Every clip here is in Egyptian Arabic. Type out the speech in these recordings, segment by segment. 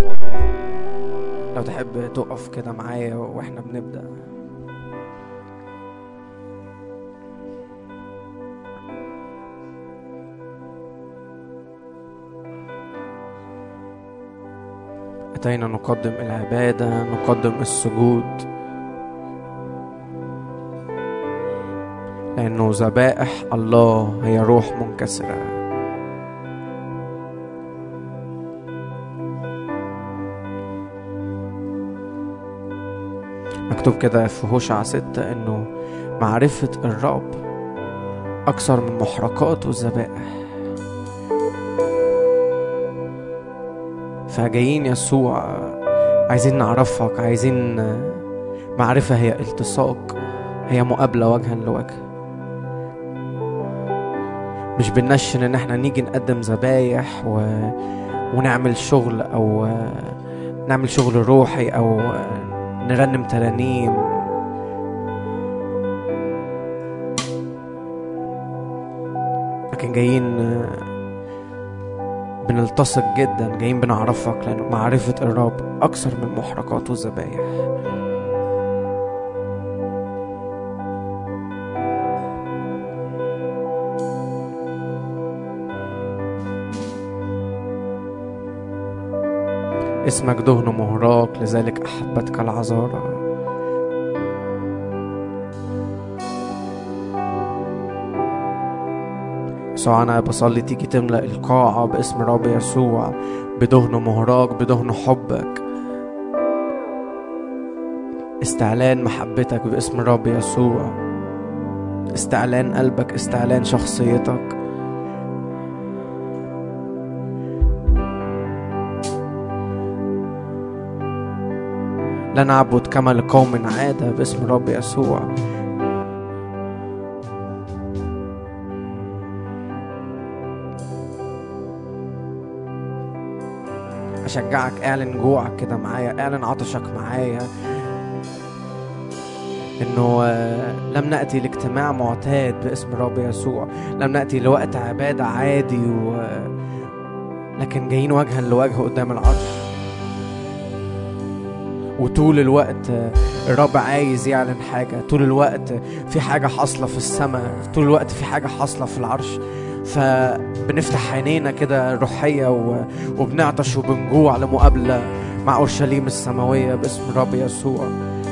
لو تحب تقف كده معايا واحنا بنبدأ أتينا نقدم العبادة نقدم السجود لأنه ذبائح الله هي روح منكسرة مكتوب كده في هوشع ستة إنه معرفة الرب أكثر من محرقات والذبائح فجايين يسوع عايزين نعرفك عايزين معرفة هي التصاق هي مقابلة وجها لوجه مش بنشن ان احنا نيجي نقدم ذبايح و... ونعمل شغل او نعمل شغل روحي او نرنم ترانيم لكن جايين بنلتصق جدا جايين بنعرفك لأن معرفة الرب أكثر من محرقات والذبايح اسمك دهن مهراق لذلك أحبتك العذارى يسوع أنا بصلي تيجي تملأ القاعة باسم رب يسوع بدهن مهراق بدهن حبك استعلان محبتك باسم رب يسوع استعلان قلبك استعلان شخصيتك لا نعبد كما لقوم عادة باسم رب يسوع أشجعك اعلن جوعك كده معايا اعلن عطشك معايا انه لم ناتي لاجتماع معتاد باسم رب يسوع لم ناتي لوقت عباده عادي و... لكن جايين وجها لوجه قدام العرش وطول الوقت الرب عايز يعلن حاجة طول الوقت في حاجة حاصلة في السماء طول الوقت في حاجة حاصلة في العرش فبنفتح عينينا كده روحية وبنعطش وبنجوع لمقابلة مع أورشليم السماوية باسم الرب يسوع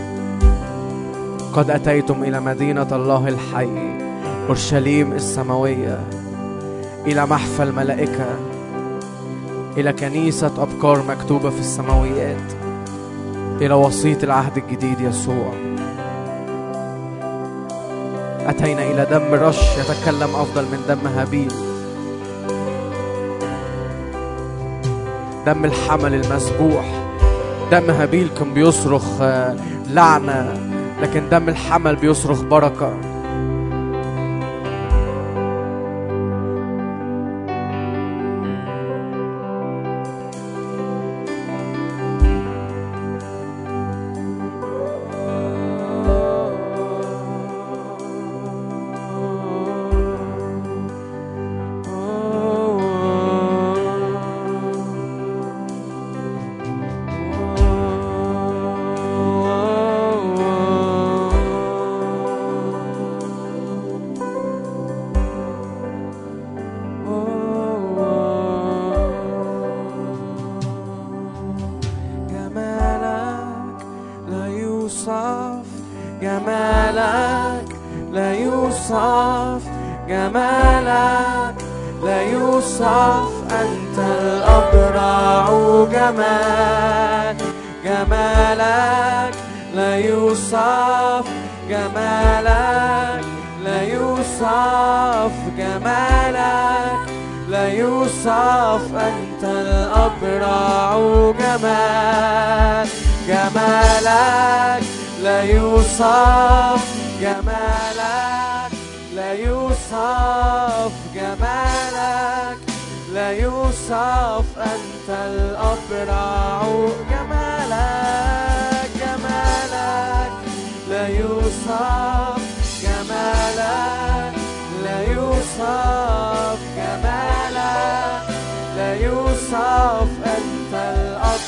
قد أتيتم إلى مدينة الله الحي أورشليم السماوية إلى محفى الملائكة إلى كنيسة أبكار مكتوبة في السماويات إلى وسيط العهد الجديد يسوع أتينا إلى دم رش يتكلم أفضل من دم هابيل دم الحمل المسبوح دم هابيل كان بيصرخ لعنة لكن دم الحمل بيصرخ بركة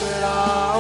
الأبرع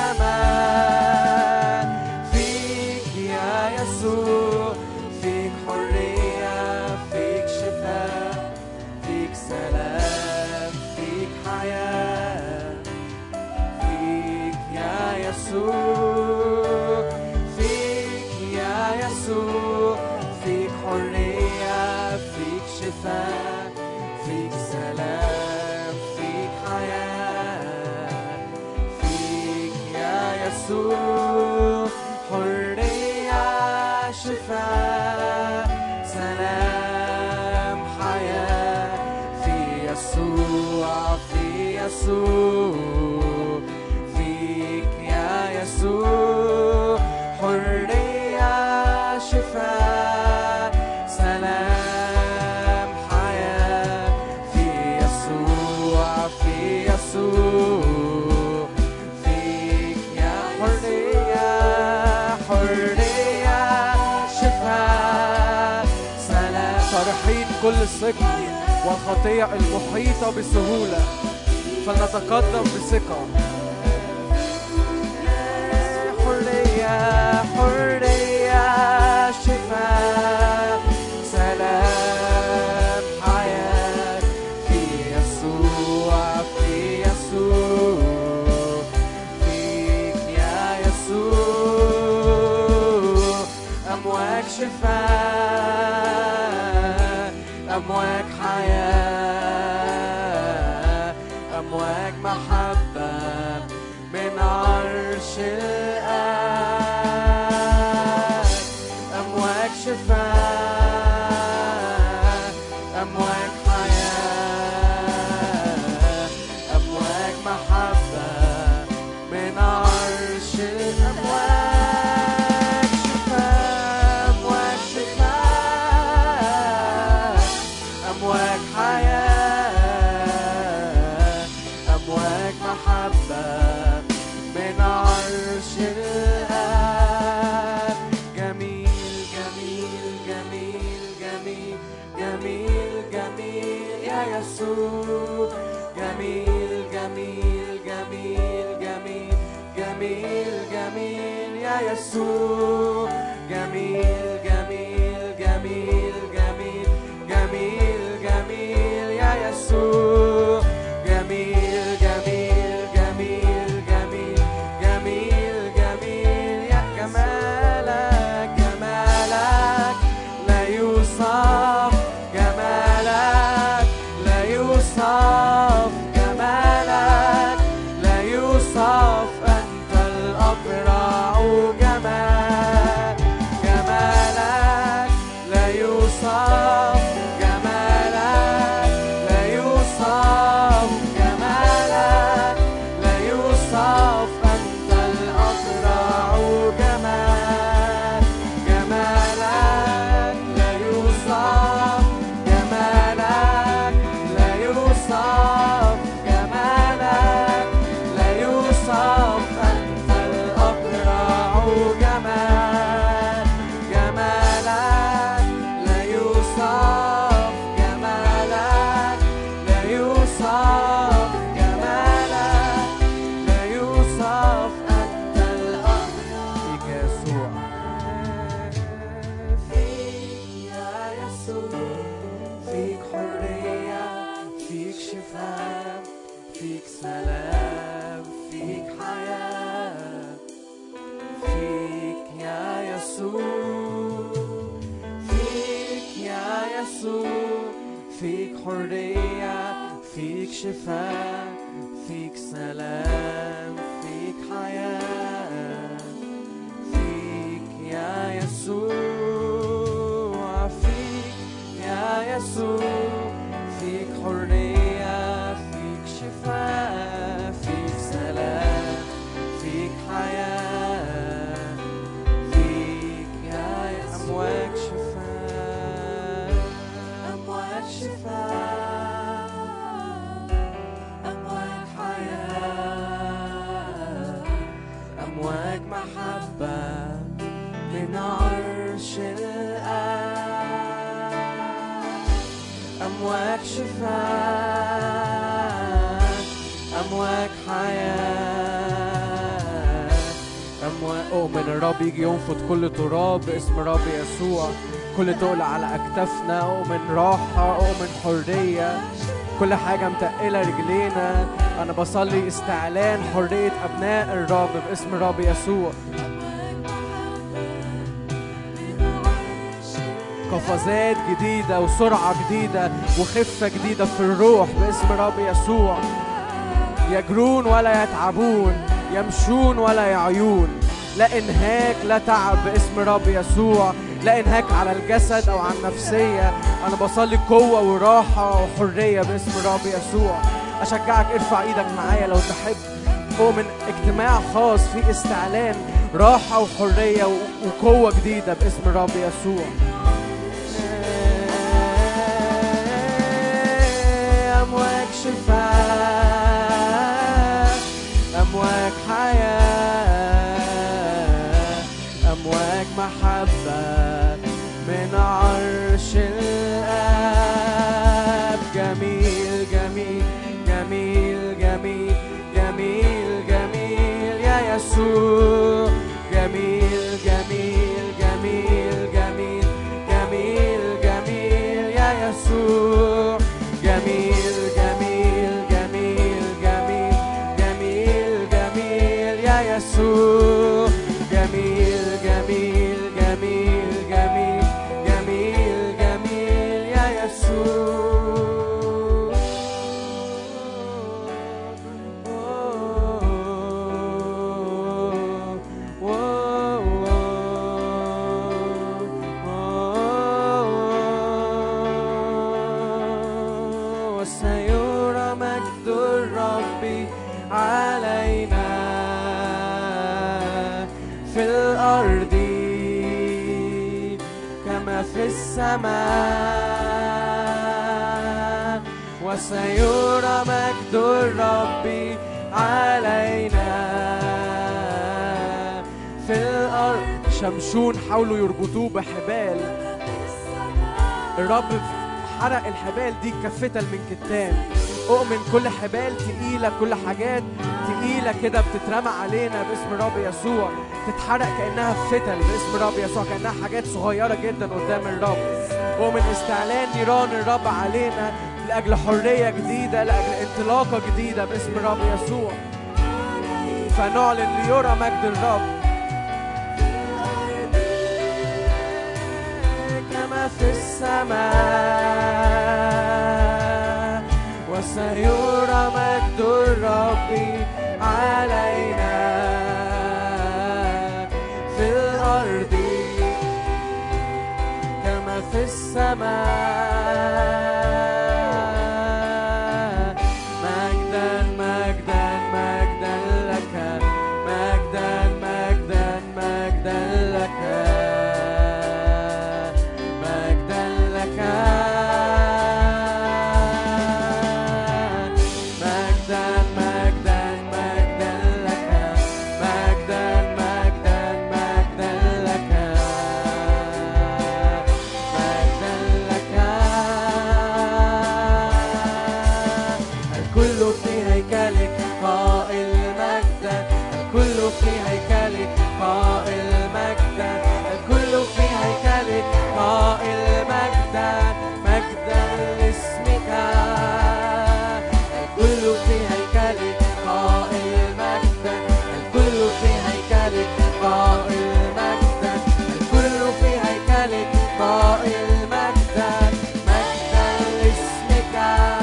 جمال فيك يا يسوع فيك حرية فيك شفاء فيك سلام فيك حياة فيك يا يسوع فيك يا يسوع فيك حرية فيك شفاء فيك سلام فيك حياة فيك يا يسوع حرية شفاء سلام حياة في يسوع في يسوع فيك يا يسوع حرية شفاء سلام حياة في يسوع في يسوع فيك يا حرية حرية شفاء سلام طرحين كل الثقة والخطية المحيطة بسهولة فلنتقدم بثقة حرية حرية شفاء سلام حياة في يسوع في يسوع فيك يا يسوع أمواج شفاء أمواج حياة أمواج محبة من عرش الآب أمواج شفاء أمواج حياة أمواج محبة من عرش الأمواج شفاء أمواج شفاء أمواج حياة أمواج محبة من عرش الآب جميل جميل جميل جميل جميل جميل يا يسوع جميل جميل جميل جميل جميل جميل يا يسوع جميل جميل جميل جميل جميل جميل يا يسوع جميل جميل جميل جميل جميل جميل يا جمالك جمالك لا يوصف جمالك لا يوصف جمالك لا يوصف أنت الأبرع جمال جمالك لا يوصف جمالك لا يوصف جمالك لا يوصف أنت الأبرع جمال جمالك لا يوصف جمالك لا يوصف جمالك لا يوصف أنت الأبرع جمال جمالك لا يوصف جمالك لا يوصف جمالك لا يوصف أنت الأبرع فيك يسوع فيك يا يسوع فيك حرية فيك شفاء فيك سلام فيك حياة فيك يا يسوع فيك يا يسوع فيك حرية فيك شفاء فيك سلام فيك حياة فيك يا يسوع فيك يا يسوع فيك حرية فيك شفاء فيك سلام فيك حياة فيك يا أمواج شفاء أمواج شفاء أمواج حياة أمواج محبة من عرش الآب أمواج شفاء أمواج حياة أموا- أؤمن الرب يجي ينفض كل تراب باسم الرب يسوع كل تقل على أكتافنا أؤمن راحة أؤمن حرية كل حاجة متقلة رجلينا أنا بصلي استعلان حرية أبناء الرب باسم الرب يسوع قفزات جديدة وسرعة جديدة وخفة جديدة في الروح باسم الرب يسوع يجرون ولا يتعبون يمشون ولا يعيون لا انهاك لا تعب باسم الرب يسوع لا انهاك على الجسد او على النفسيه انا بصلي قوه وراحه وحريه باسم الرب يسوع اشجعك ارفع ايدك معايا لو تحب اؤمن اجتماع خاص فيه استعلان راحه وحريه و- وقوه جديده باسم الرب يسوع أمواج شفاء أمواج حياة أمواج محبة من عرش الآب جميل جميل جميل جميل جميل جميل يا يسوع جميل جميل جميل جميل جميل جميل يا يسوع جميل جميل جميل جميل جميل جميل يا يسوع جميل جميل جميل جميل جميل جميل يا يسوع وسيرى مجد الرب علينا في الأرض كما في السماء وسيرى مجد الرب علينا في الأرض شمشون حاولوا يربطوه بحبال الرب حرق الحبال دي كفتل من كتان اؤمن كل حبال تقيله كل حاجات تقيله كده بتترمى علينا باسم الرب يسوع تتحرق كانها فتل باسم الرب يسوع كانها حاجات صغيره جدا قدام الرب اؤمن استعلان نيران الرب علينا لاجل حريه جديده لاجل انطلاقه جديده باسم الرب يسوع فنعلن ليرى مجد الرب كما في السماء وسيرى مجد الرب علينا في الأرض كما في السماء مجدا مجدا مجدا لك مجدا مجدا مجدا لك مجدا لك مجدا مجدا مجدا لك مجدا مجدا مجدا لك مجدا لك الكل في هيكلك قائل مجدا الكل في هيكلك قائل مجدا الكل في هيكلك قائل مجدا مجدا لاسمك الكل في هيكلك قائل مجدا الكل في هيكلك قائل مجدا الكل في هيكلك قائل مجدا مجدا لاسمك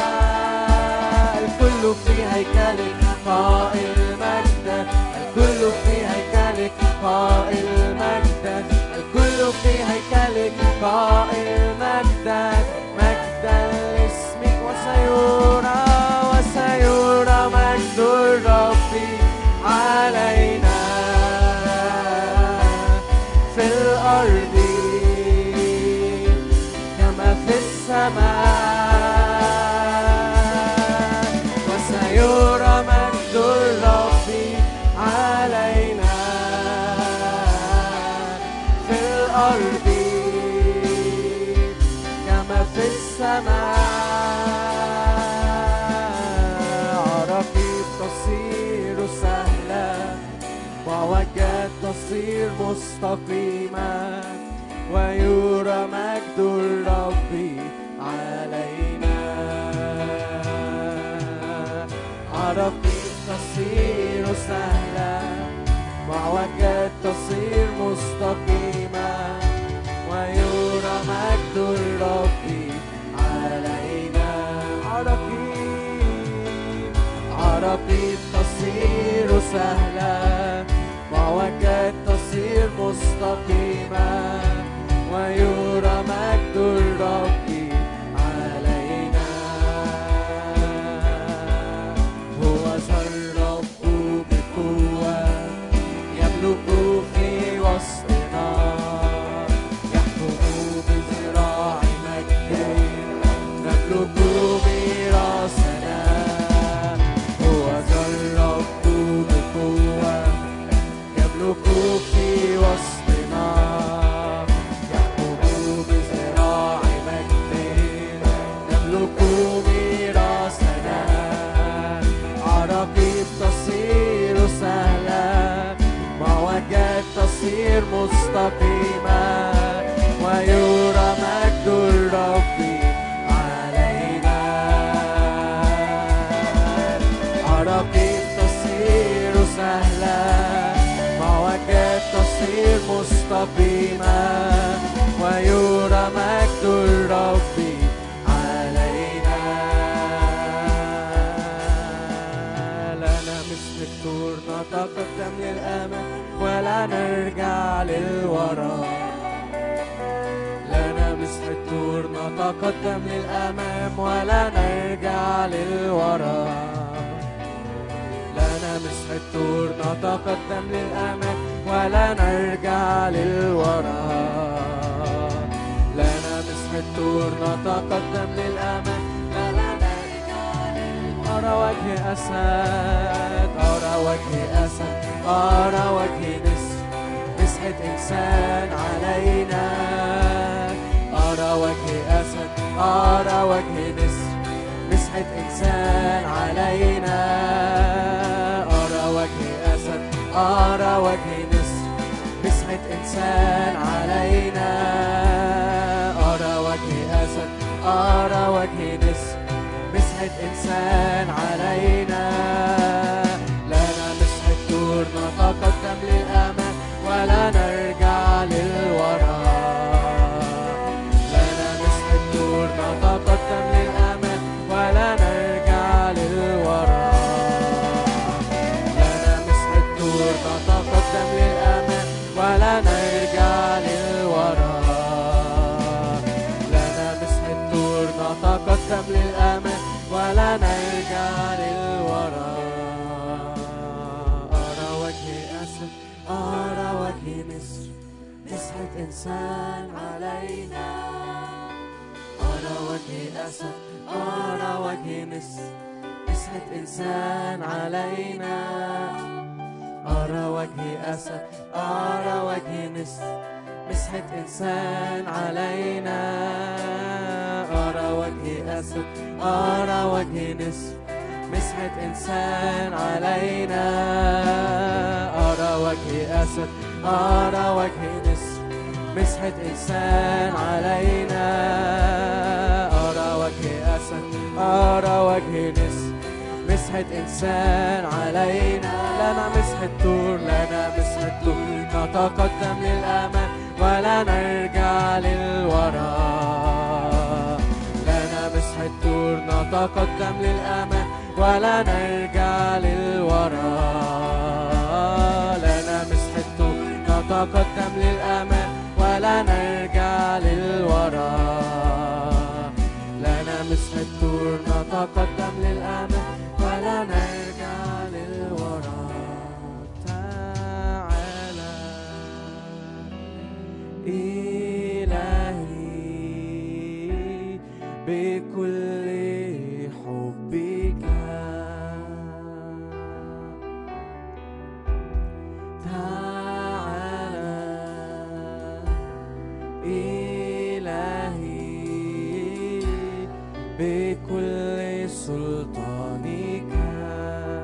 الكل في هيكلك قائل مجدا الكل في هيكلك قائل مجدا الكل في هيكلك قائل مجدا مجدا لاسمك وسيرى وسيرى مجد الرب علينا في الأرض كما في السماء وسيرى مجد الرب علينا في الأرض كما في السماء عراقيب تصير سهلة ووجدت تصير مستقيما ويرى مجد الرب علينا عراقيل تصير سهلة معوجات تصير مستقيمة ويرى مجد الرب علينا عراقيل عراقيل تصير سهلة معوجات تصير مستقيمة ويرى مجد الرب علينا هو ذا الرب بقوة يملك في وسطنا يحكم بذراع مجد نملك ميراثنا هو ذا الرب بقوة يملك في وسطنا يحكم بذراع مجد نملك ميراثنا عراقيب تصير سهلة معوجات تصير مستقيمة ويرى مجد الرب علينا عراقيب تصير سهلة معوجات تصير مستقيمة ويرى مجد الرب علينا لنا مثل الطور نتقدم للأمام ولا نرجع للوراء لنا مثل الطور نتقدم للأمام ولا نرجع للوراء لنا مسح الطور نتقدم للأمام ولا نرجع للوراء لنا مسح الطور نتقدم للأمام ولا نرجع للوراء أرى وجه أسد أرى وجه أسد أرى وجه نسر مسحة إنسان علينا أرى وجه أسد أرى وجه نسر مسحة إنسان علينا أرى وجه أسد أرى وجه نسر مسحة إنسان علينا أرى وجه أسد أرى وجه نسر مسحة إنسان علينا لنا مسحة دور نتقدم للأمام ولا نرجع للوراء لنا مسحة دور نتقدم للأمام ولا نرجع للوراء لنا مسحة دور نتقدم للأمام ولا نرجع للوراء لنا مسحة دور نتقدم للأمام ولا نرجع للوراء أرى وجه أسد أرى وجه مصر مسحة إنسان علينا أرى وجه أسد أرى وجه مصر مسحة إنسان علينا أرى وجه أسد أرى وجه مصر مسحة إنسان علينا أرى وجه أسد أرى وجه نسر مسحة إنسان علينا أرى وجه أسد أرى وجه نسر مسحة إنسان علينا أرى وجه أسد أرى وجه نسر مسحة إنسان علينا لنا مسحة طور لنا مسحة طور نتقدم للأمام ولا نرجع للوراء لنا مسحة طور نتقدم للأمام ولا نرجع للوراء لنا مسحة طور نتقدم للأمام ولا نرجع للوراء لنا مسحة طور نتقدم للأمام ولا نرجع للوراء تعالى إلهي بكل حبك تعالى إلهي بكل سلطانك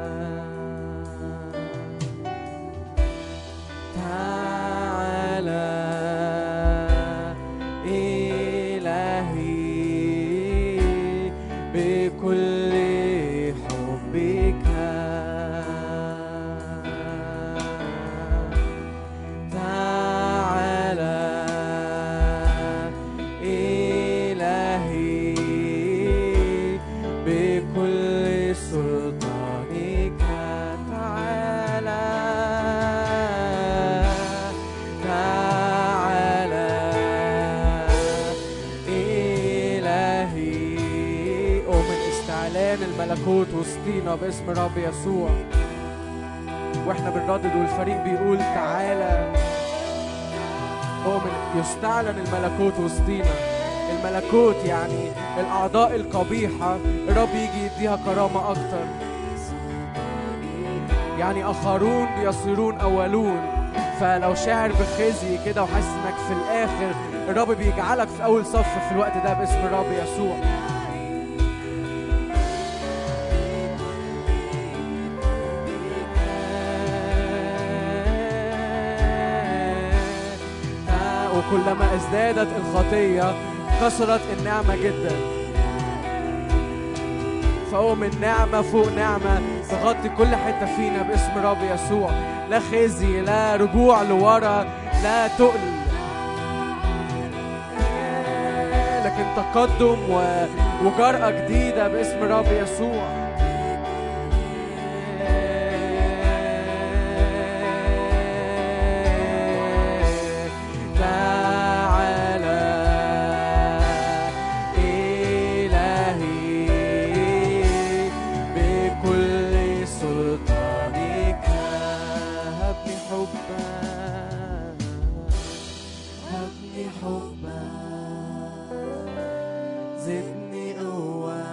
الملكوت وسطينا باسم الرب يسوع واحنا بنردد والفريق بيقول تعالى أؤمن يستعلن الملكوت وسطينا الملكوت يعني الأعضاء القبيحة الرب يجي يديها كرامة أكتر يعني آخرون بيصيرون أولون فلو شاعر بخزي كده وحاسس انك في الاخر الرب بيجعلك في اول صف في الوقت ده باسم الرب يسوع وكلما ازدادت الخطية كثرت النعمة جدا فأؤمن نعمة فوق نعمة تغطي كل حتة فينا باسم الرب يسوع لا خزي لا رجوع لورا لا تقل لكن تقدم و- وجرأة جديدة باسم الرب يسوع تعالى إلهي بكل سلطانك هبني حبا هبني حبا زدني قوة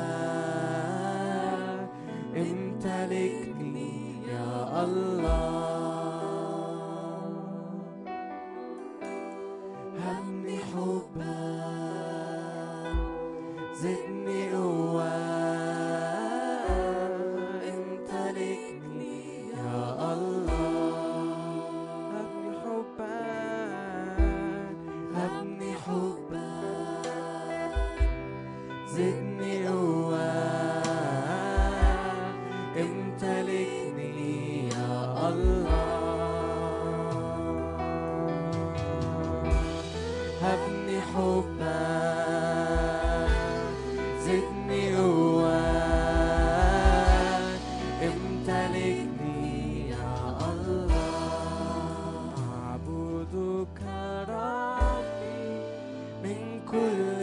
امتلكني يا الله هبني حبا زدني قوة امتلكني يا الله هبني حبا هبني حبا زدني قوة امتلكني يا الله هبني حبا زدني قوة امتلكني يا الله أعبدك ربي من كل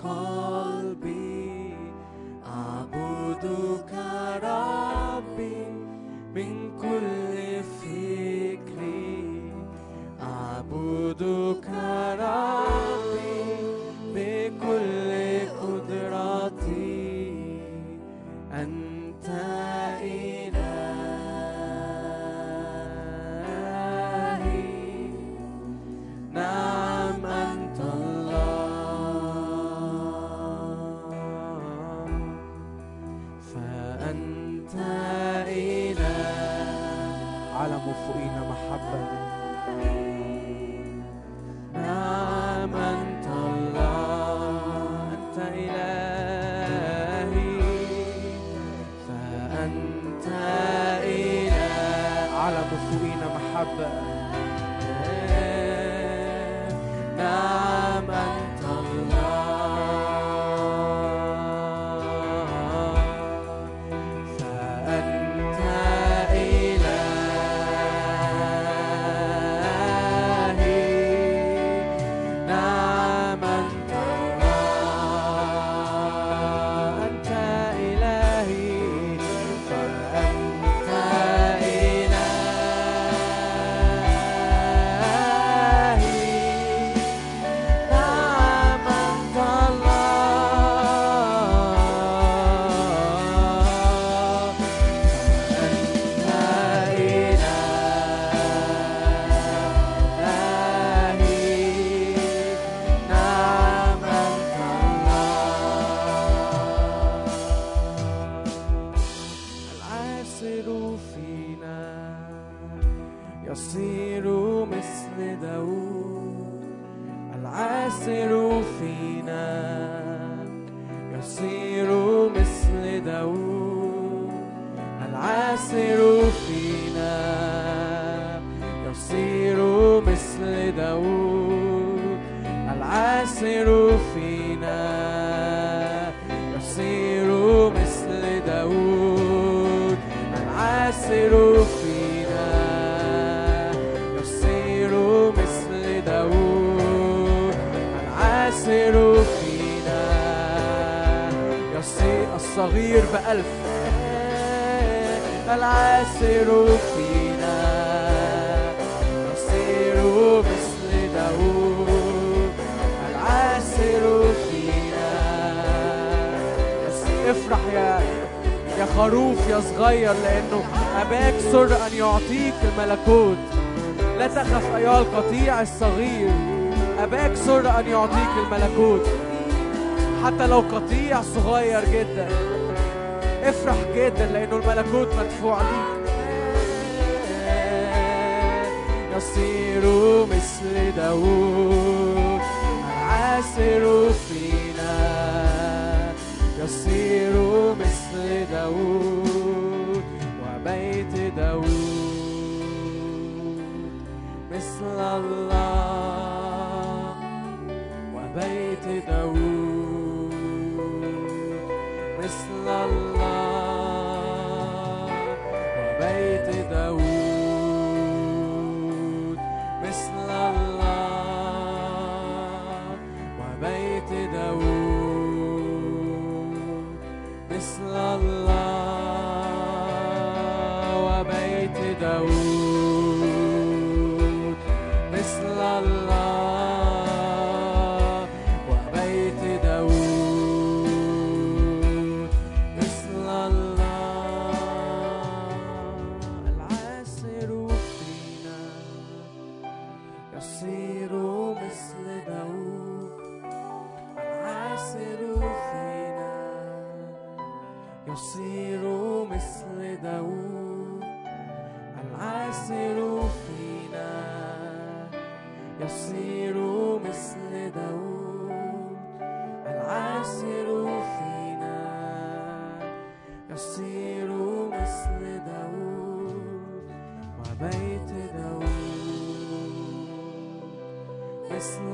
قلبي أعبدك ربي من كل فكري أعبدك ربي بكل قدرتي أنت إلهي نعم أنت الله فأنت إله علم فوقينا محبة نعم أنت الله أنت إلهي فأنت إله علم فوقينا محبة نعم أنت الله فأنت إلهي نعم أنت الله أنت إلهي فأنت إلهي نعم أنت الله فأنت إلهي نعم أنت الله العاسر فينا يصير مثل داود العاسر فينا يصير مثل داود العاسر فينا يصير مثل داود العاسر فينا يصير مثل داود العاسر فينا يصير مثل داود العاسر فينا يصير الصغير بألف العاسر فينا نصير مثل داوود العاسر فينا بس افرح يا يا خروف يا صغير لانه اباك سر ان يعطيك الملكوت لا تخف ايها القطيع الصغير اباك سر ان يعطيك الملكوت حتى لو قطيع صغير جدا افرح جدا لانه الملكوت مدفوع ليك يصير مثل داوود العاسر فينا يصير مثل داوود وبيت داوود مثل الله وبيت داوود مثل الله وبيت داوود مثل الله وبيت داوود مثل الله وبيت داوود مثل الله وبيت داوود مثل الله العاسر فينا يصير مثل داوود العاسر فينا يصير مثل داوود العاسر فينا يصير مثل داوود العاسر فينا يصير مثل داوود وبيت داوود مثل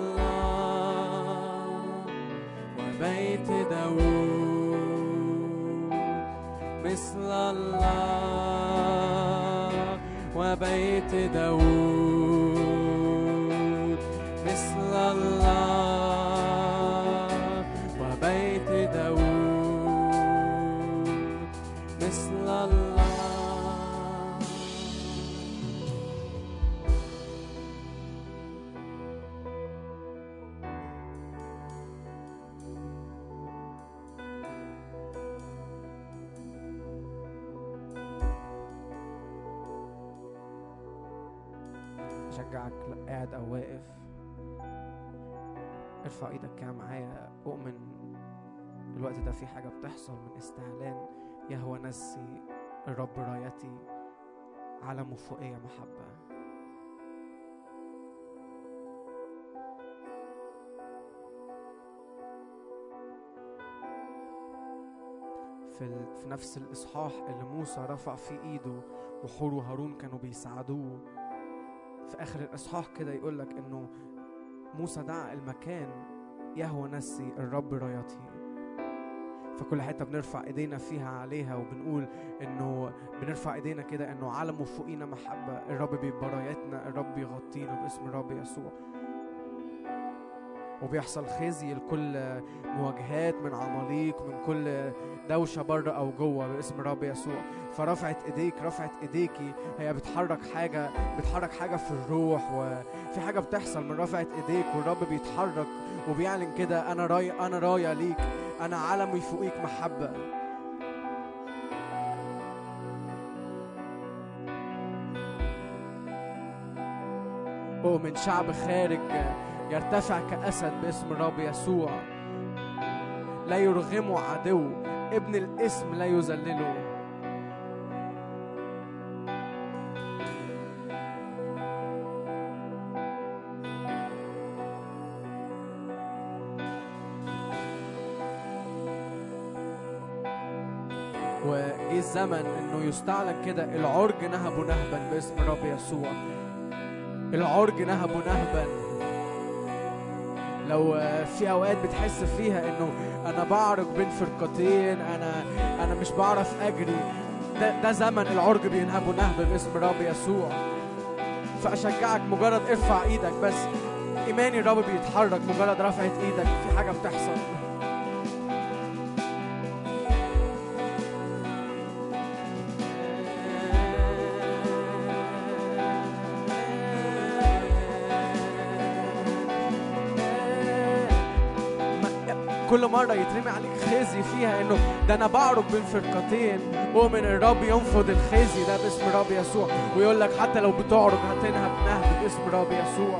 الله وبيت داوود مثل الله وبيت داوود مثل الله وبيت داوود مثل الله أشجعك لا قاعد أو واقف ارفع ايدك كده معايا أؤمن الوقت ده في حاجة بتحصل من استعلان يهوى نسي الرب رايتي علم فوقية محبة في, ال... في نفس الإصحاح اللي موسى رفع فيه إيده وحور وهارون كانوا بيساعدوه في آخر الإصحاح كده يقول لك إنه موسى دعا المكان يهوى نسي الرب رايتي فكل حتة بنرفع ايدينا فيها عليها وبنقول انه بنرفع ايدينا كده انه علمه فوقينا محبة الرب بيبقى رايتنا الرب بيغطينا باسم الرب يسوع وبيحصل خزي لكل مواجهات من عماليق من كل دوشة بره أو جوه باسم الرب يسوع فرفعت ايديك رفعت ايديكي هي بتحرك حاجة بتحرك حاجة في الروح وفي حاجة بتحصل من رفعت ايديك والرب بيتحرك وبيعلن كده أنا راية أنا راية ليك أنا علمي فوقيك محبة ومن شعب خارج يرتفع كأسد باسم الرب يسوع لا يرغمه عدو ابن الاسم لا يذلله وجه الزمن انه يستعلن كده العرج نهب نهبا باسم الرب يسوع العرج نهب نهبا لو في اوقات بتحس فيها انه انا بعرج بين فرقتين انا انا مش بعرف اجري ده, ده زمن العرج بينهب نهب باسم الرب يسوع فاشجعك مجرد ارفع ايدك بس ايماني الرب بيتحرك مجرد رفعت ايدك في حاجه بتحصل كل مرة يترمي عليك خزي فيها انه ده انا بعرج بين فرقتين ومن الرب ينفض الخزي ده باسم الرب يسوع ويقول لك حتى لو بتعرج هتنهب نهب باسم الرب يسوع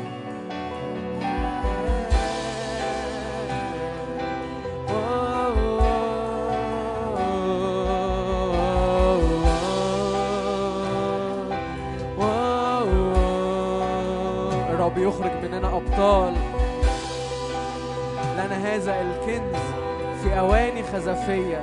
الرب يخرج مننا أبطال لنا هذا الكنز في أواني خزفية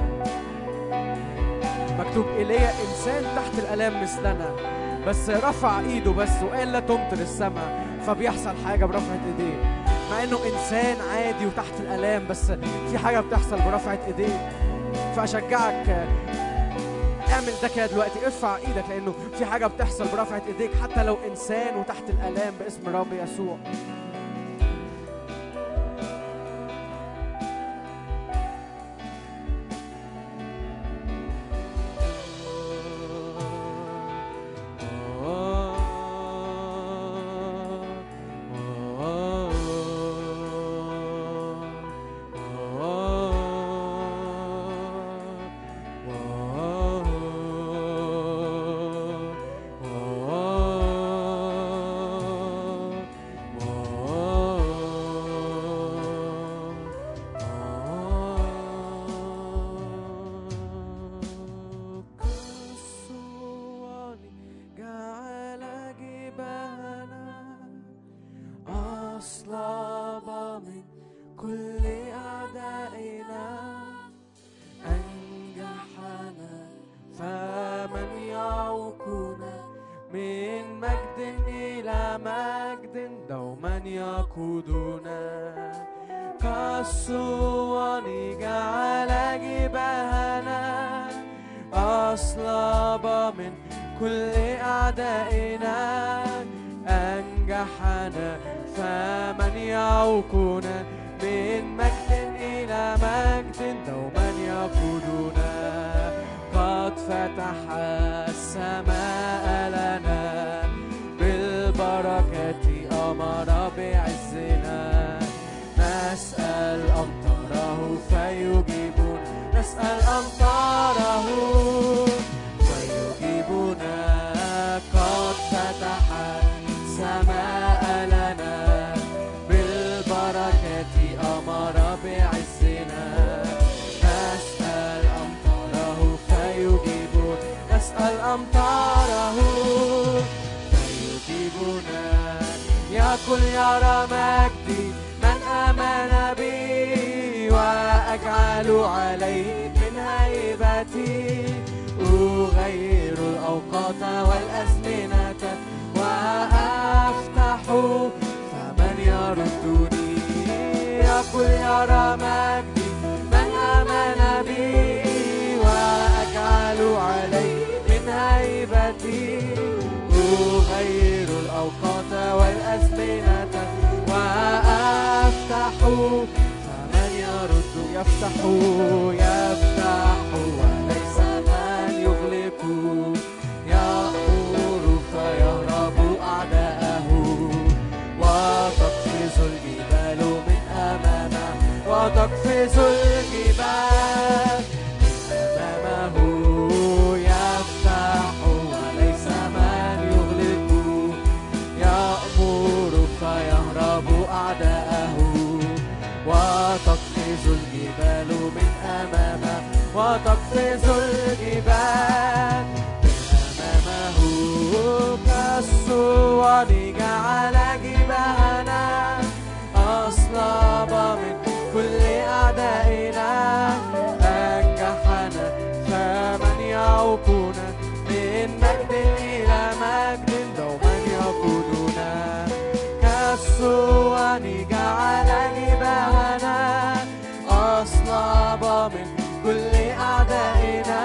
مكتوب إيليا إنسان تحت الآلام مثلنا بس رفع إيده بس وقال لا تمطر السماء فبيحصل حاجة برفعة إيديه مع إنه إنسان عادي وتحت الآلام بس في حاجة بتحصل برفعة إيديه فأشجعك اعمل ده كده دلوقتي ارفع ايدك لانه في حاجه بتحصل برفعه ايديك حتى لو انسان وتحت الالام باسم الرب يسوع كالصوان جعل جبالنا أصلب من كل أعدائنا أنجحنا فمن يعوقنا من مجد إلى مجد دوما يقودنا كالصوان جعل جبهنا أصلب من كل أعدائنا أنجحنا فمن يعوقنا من مجد إلى مجد دوما يقودنا قد فتح السماء لنا بالبركة أمر بعزنا نسأل أمطاره فيجيبنا نسأل أمطاره فيجيبنا قد فتح السماء لنا بالبركة أمر بعزنا نسأل أمطاره فيجيبنا نسأل أمطاره فيجيبنا يكن يرى مجدي من آمن بي وأجعل عليه من هيبتي أغير الأوقات والأزمنة وأفتح فمن يردني يقول يرى مجدي من آمن بي وأجعل عليه من هيبتي أغير الأوقات والأزمنة وأفتح فمن يرد يفتح يفتح وليس من يغلق يأمر فيهرب أعداءه وتقفز الجبال من أمامه وتقفز الجبال أمامه يفتح وليس من يغلق يأمر فيهرب أعداءه وتقفز الجبال من أمامه وتقفز الجبال من أمامه كالصور جعل جبهنا أصلب من كل أعدائنا أنجحنا فمن يعوقنا من مجد إلى مجد دوما يقودنا كالصوان جعل جبهنا أصلب من كل أعدائنا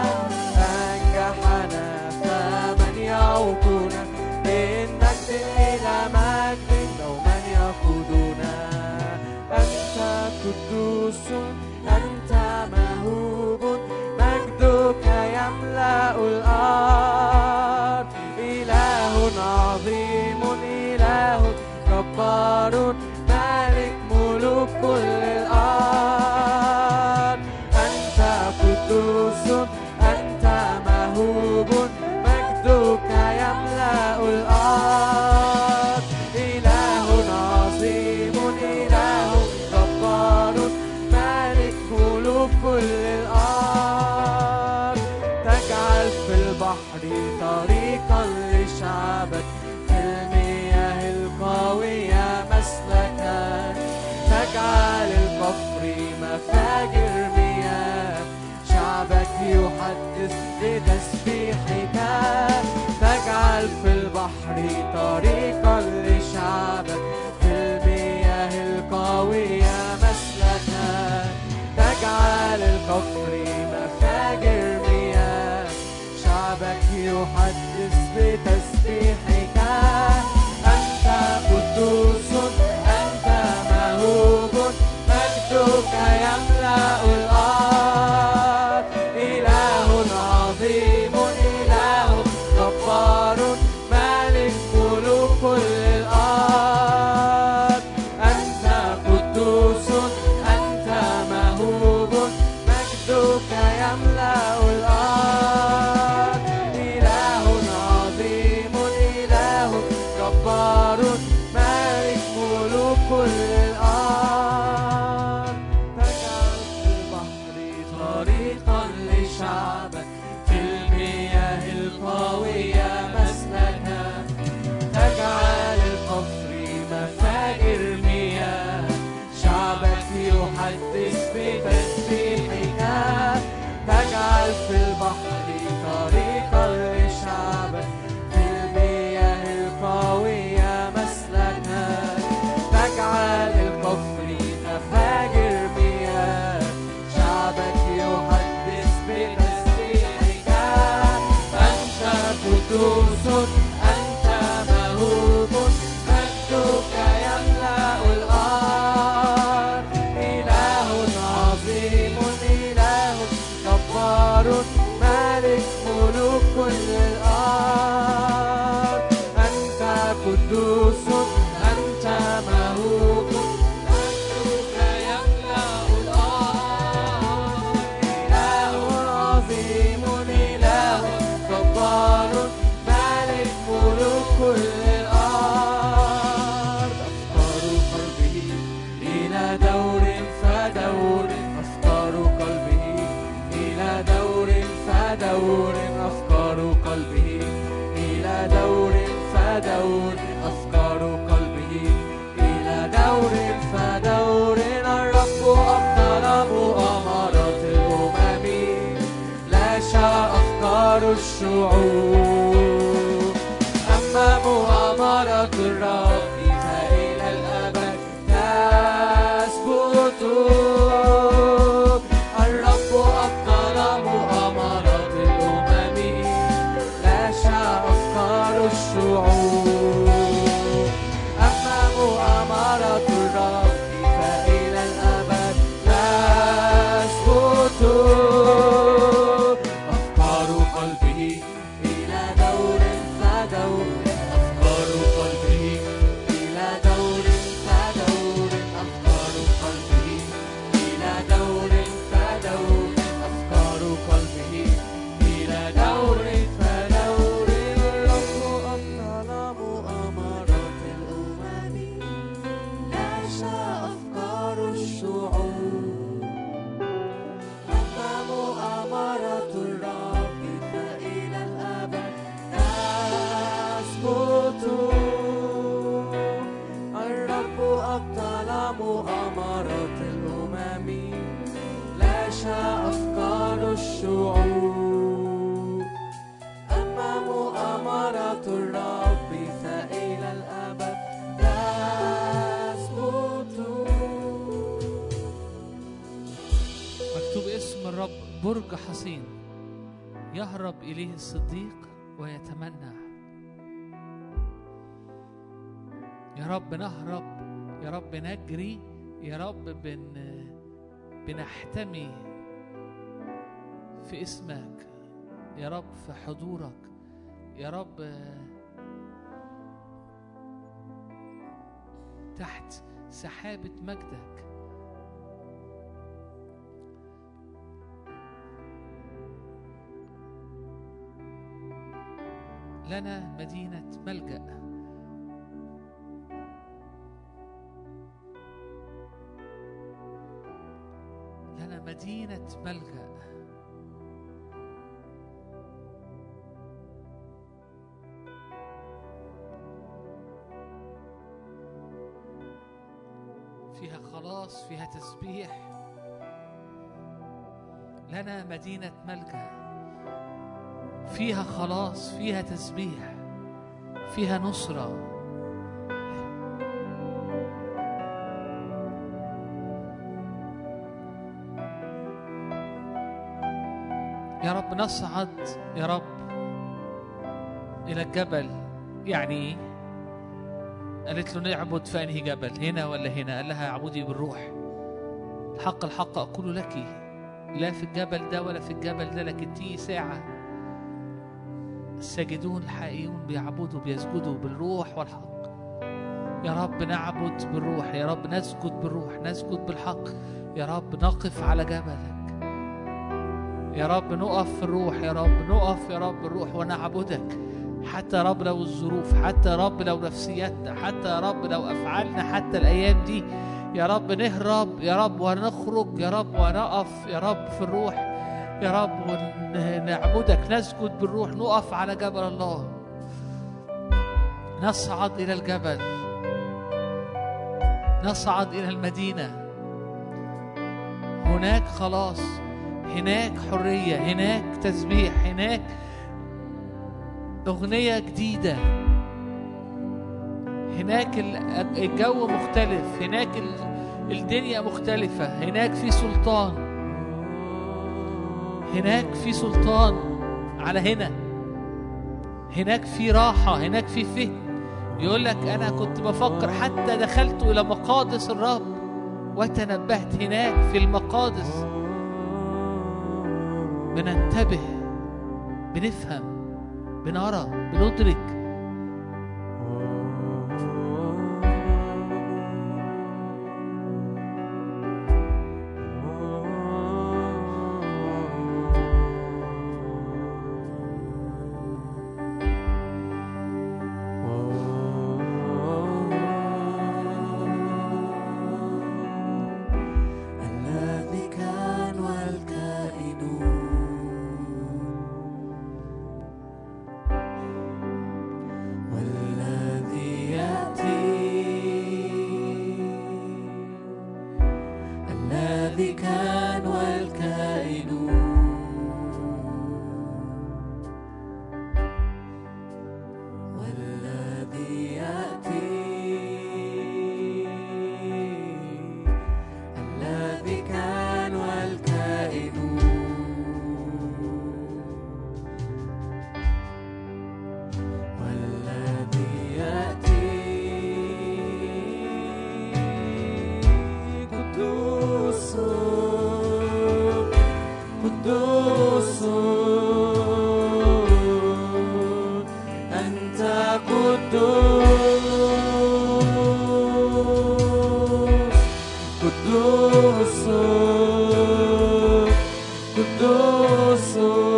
أنجحنا فمن يعوقنا من مجد إلى مجد دوما يقودنا أنت قدوس أنت مهوب مجدك يملأ الأرض إله عظيم إله جبار مالك ملوك كل الأرض بتسبيحك تجعل في البحر طريقا لشعبك في المياه القوية مسلكا تجعل القفر مفاجر مياه شعبك يحدث بتسبيحك أنت قدوس أنت مهوب مجدك يملأ الأرض إله عظيم إله جبار مالك ملوك كل الأرض أنت قدوس أنت مهوب مجدك يملأ الأرض إله عظيم إله جبار مالك ملوك كل الأرض تجعل في البحر طريقا لشعبك في المياه القوية مسلكا تجعل القفر مفاجر مياه شعبك يحدث بتسبيحك تجعل في البحر طريقا لشعبك في المياه القوية مسلكا تجعل القفر مفاجر مياه شعبك يحدث بتسبيحك أنت قدوس أنت مهوب مجدك يملأ الأرض إله عظيم إله جبار مالك ملوك كل الأرض أنت قدوس أنت مهوب مجدك يملأ الأرض إله عظيم إله جبار مالك ملوك كل الأرض أفكار قلبه إلى دور فدور أفكار قلبه إلى دور فدور أفكار قلبه إلى دور فدور أفكار قلبه إلى دور فدور الرب أبطل مؤامرات الأمم لا شاء أفكار الشعوب أما مؤامرة الرب فإلى الأبد تثبت الرب أبطل مؤامرات الأمم لا شاء أفكار الشعوب أما مؤامرة الرب فإلى الأبد تثبت أفكار قلبه إلى دور فدور أفكار قلبه إلى دور فدور أفكار قلبه إلى دور فدور أفكار قلبه إلى دور فدور الرب أبطل مؤامرات الأمم لا شاء أفكار الشعوب أما مؤامرة الرب فإلى الأبد تثبت الرب أبطل مؤامرات الأمم لا شاء أفكار الشعوب أما مؤامرة الرب فإلى الأبد تثبت مكتوب اسم الرب برج حصين يهرب إليه الصديق ويتمنى يا رب نهرب يا رب نجري يا رب بن بنحتمي في اسمك يا رب في حضورك يا رب تحت سحابة مجدك لنا مدينة ملجأ لنا مدينة ملجأ فيها خلاص فيها تسبيح لنا مدينة ملجأ فيها خلاص فيها تسبيح فيها نصرة يا رب نصعد يا رب إلى الجبل يعني إيه؟ قالت له نعبد في أنهي جبل هنا ولا هنا قال لها اعبدي بالروح الحق الحق أقول لك لا في الجبل ده ولا في الجبل ده لكن تيجي ساعة الساجدون الحقيقيون بيعبدوا بيسجدوا بالروح والحق يا رب نعبد بالروح يا رب نسجد بالروح نسجد بالحق يا رب نقف على جبلك يا رب نقف في الروح يا رب نقف يا رب الروح ونعبدك حتى يا رب لو الظروف حتى يا رب لو نفسيتنا حتى يا رب لو أفعالنا حتى الأيام دي يا رب نهرب يا رب ونخرج يا رب ونقف يا رب في الروح يا رب ونعبدك نسجد بالروح نقف على جبل الله نصعد إلى الجبل نصعد إلى المدينة هناك خلاص هناك حرية هناك تسبيح هناك أغنية جديدة هناك ال- الجو مختلف هناك ال- الدنيا مختلفة هناك في سلطان هناك في سلطان على هنا هناك في راحة هناك في فهم يقول لك أنا كنت بفكر حتى دخلت إلى مقادس الرب وتنبهت هناك في المقادس بننتبه بنفهم بنرى بندرك الذي كان والكائن والذي يأتي الذي كان والكائن والذي يأتي الذي كان والكائن والذي يأتي قدوس قدوس أنت قدوس قدوس قدوس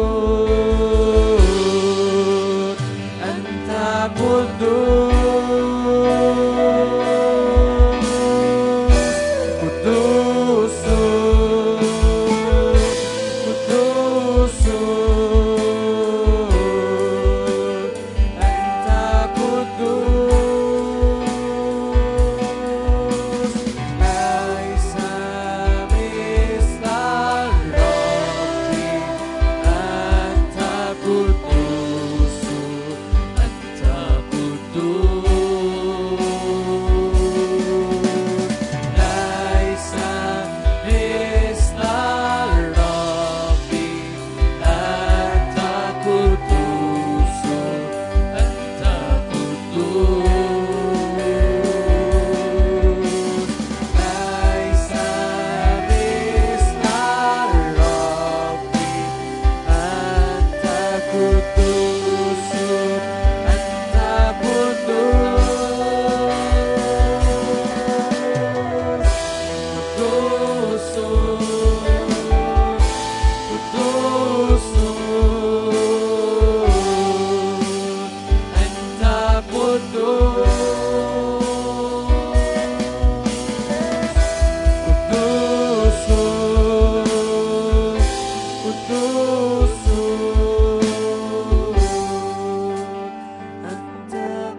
أنت قدوس قدوس قدوس أنت قدوس ليس مثل الرب أنت قدوس أنت قدوس ليس مثل الرب أنت قدوس أنت قدوس ليس مثل الرب أنت قدوس أنت قدوس قدوس أنت قدوس قدوس قدوس أنت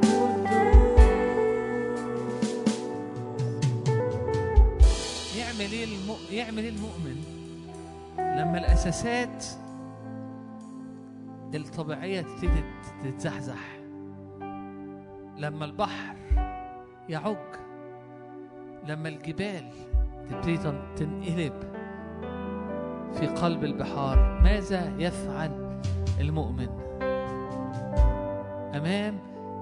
قدوس يعمل ايه الم... يعمل ايه المؤمن لما الاساسات الطبيعية تبتدي تتزحزح لما البحر يعج لما الجبال تبتدي تن- تنقلب في قلب البحار ماذا يفعل المؤمن امام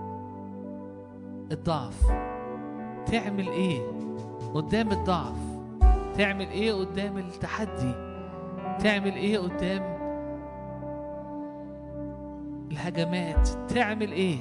الضعف تعمل ايه قدام الضعف تعمل ايه قدام التحدي تعمل ايه قدام الهجمات تعمل ايه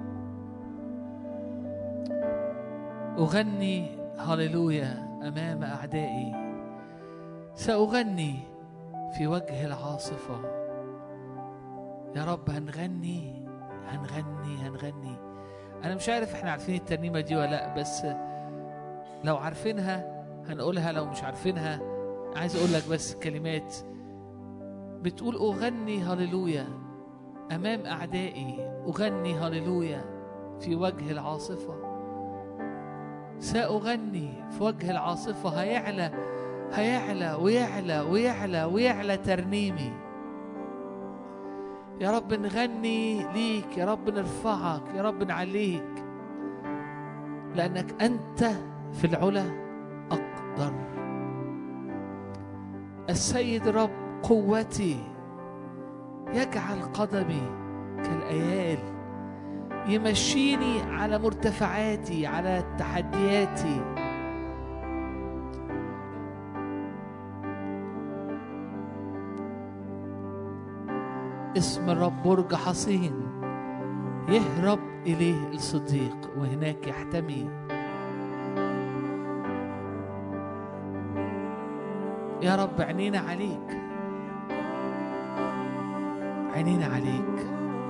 اغني هللويا امام اعدائي ساغني في وجه العاصفه يا رب هنغني هنغني هنغني انا مش عارف احنا عارفين الترنيمه دي ولا لا بس لو عارفينها هنقولها لو مش عارفينها عايز اقول لك بس كلمات بتقول اغني هللويا امام اعدائي اغني هللويا في وجه العاصفه ساغني في وجه العاصفه هيعلى هيعلى ويعلى ويعلى ويعلى ترنيمي يا رب نغني ليك يا رب نرفعك يا رب نعليك لأنك أنت في العلا أقدر السيد رب قوتي يجعل قدمي كالأيال يمشيني على مرتفعاتي على تحدياتي اسم الرب برج حصين يهرب إليه الصديق وهناك يحتمي يا رب عينينا عليك عينينا عليك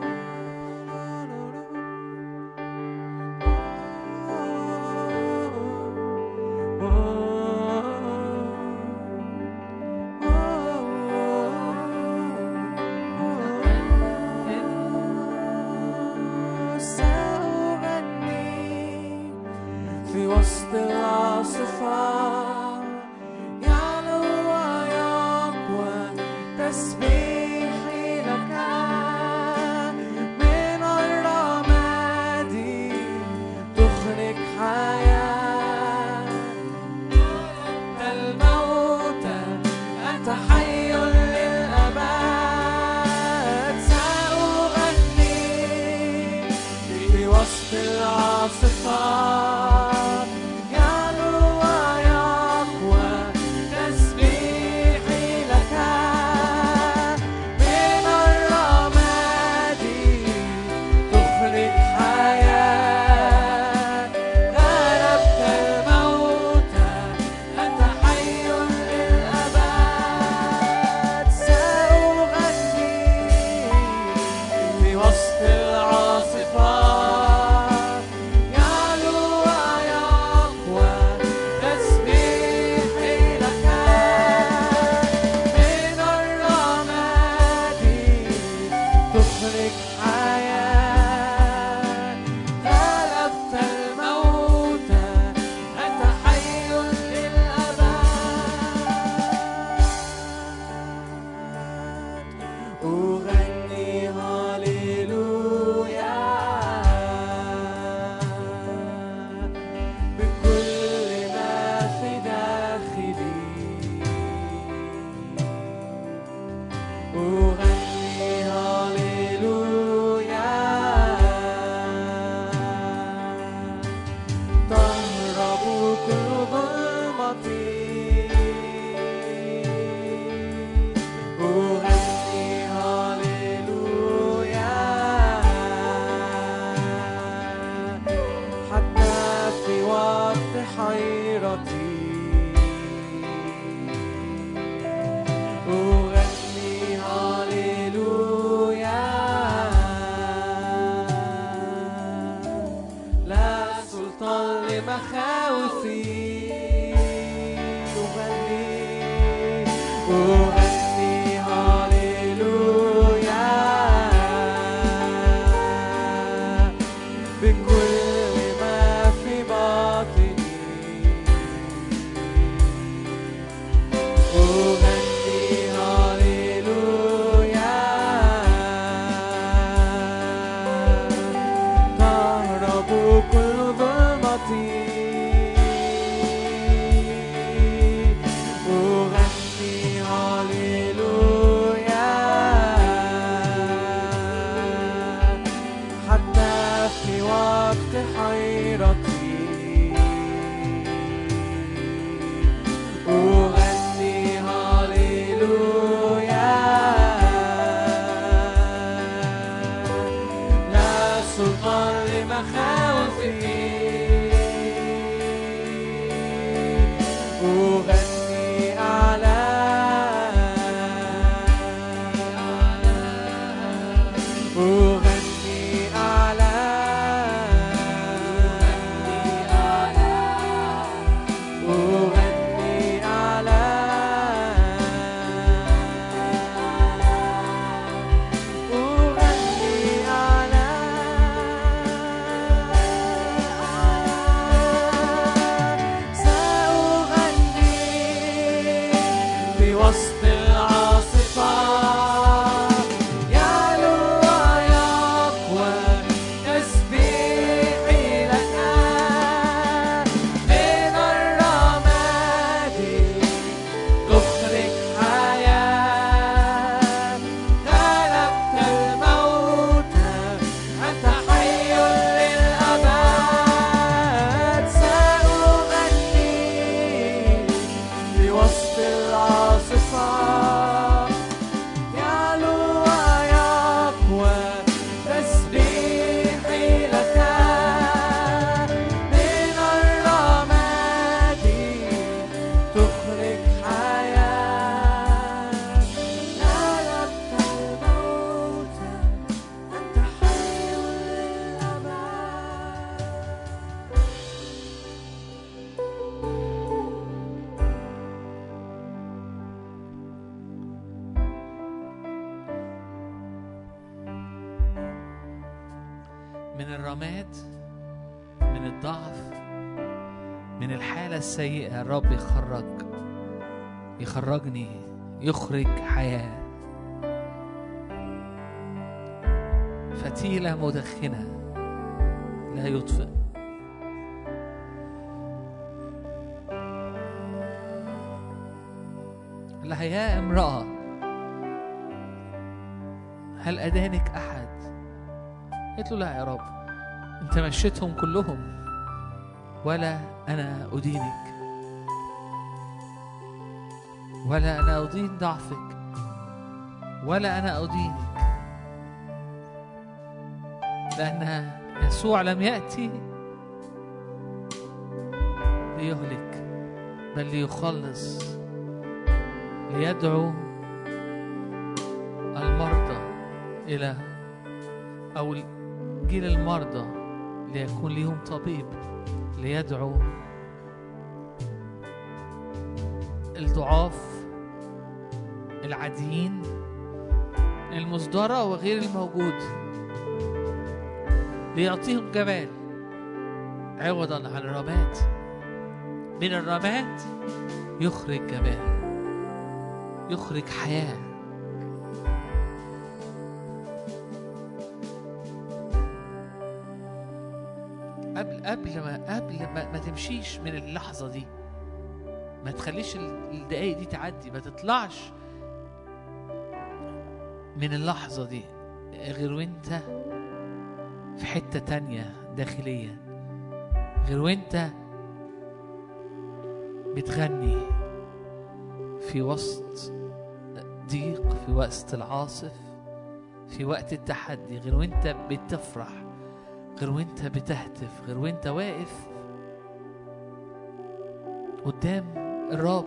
سأغني في وسط العاصفة يعلو ويقوى تسبيحي لك من الرماد تخرج حياة الموت أنت حي للأبد سأغني في وسط العاصفة يعلو ويقوى تسبيحي لك من الرماد تخرج حياة غلبت الموت أنت حي للأبد سأغني في وسط العاصفة يعلو ويقوى تسبيحي لك من الرماد تخرج حياة غلبت الموت أنت حي للأبد أغني هاليلويا بكل ما في داخلي أغني هاليلويا تهرب كل ظلمتي أغني هاليلويا حتى في وقت حيرتي أغني هاليلويا لا سلطان لمخاوفي أغني أغني هاليلويا بكل ما في باطني أغني هاليلويا كل ظلمتي أغني هاليلويا حتى في وقت حيرتي أغني هاليلويا لا سلطان لمخاوفي أغني أعلى أغني أعلى أغني أعلى أغني أعلى سأغني في وسط العاصفة يعلو ويقوى تسبيحي لك من الرماد تخرج حياة غلبت الموت أنت حي للأبد سأغني في وسط العاصفة يعلو ويقوى تسبيحي لك من الرماد تخرج حياة غلبت الموت أنت حي للأبد من الرماد من الضعف من الحالة السيئة الرب يخرج يخرجني يخرج حياة فتيلة مدخنة لا يطفئ لهيا امرأة هل أدانك أحد؟ قلت له لا يا رب أنت مشيتهم كلهم ولا أنا أدينك ولا أنا أدين ضعفك ولا أنا أدينك لأن يسوع لم يأتي ليهلك بل ليخلص ليدعو المرضى إلى أو جيل المرضى ليكون ليهم طبيب ليدعو الضعاف العاديين المصدرة وغير الموجود ليعطيهم جمال عوضا عن الرماد من الرماد يخرج جمال يخرج حياه قبل قبل ما قبل ما, ما تمشيش من اللحظة دي ما تخليش ال- الدقايق دي تعدي ما تطلعش من اللحظة دي غير وانت في حتة تانية داخليا غير وانت بتغني في وسط ضيق في وسط العاصف في وقت التحدي غير وانت بتفرح غير وانت بتهتف غير وانت واقف قدام الرب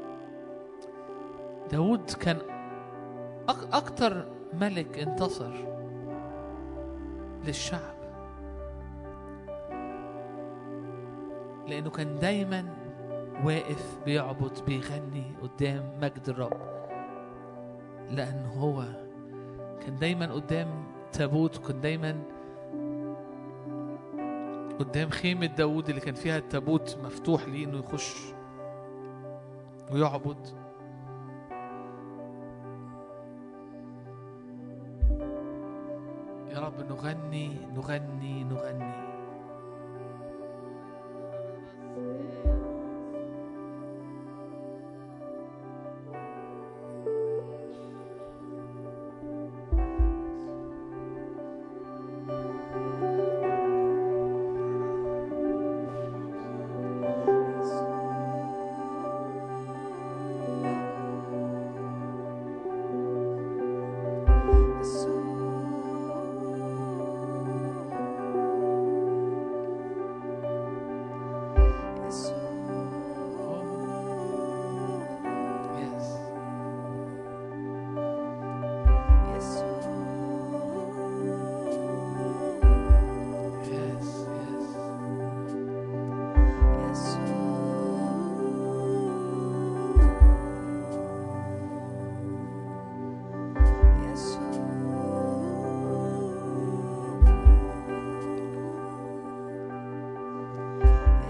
داود كان أك أكتر ملك انتصر للشعب لأنه كان دايما واقف بيعبد بيغني قدام مجد الرب لأنه هو كان دايما قدام تابوت وكان دايما قدام خيمة داوود اللي كان فيها التابوت مفتوح ليه انه يخش ويعبد يا رب نغني نغني نغني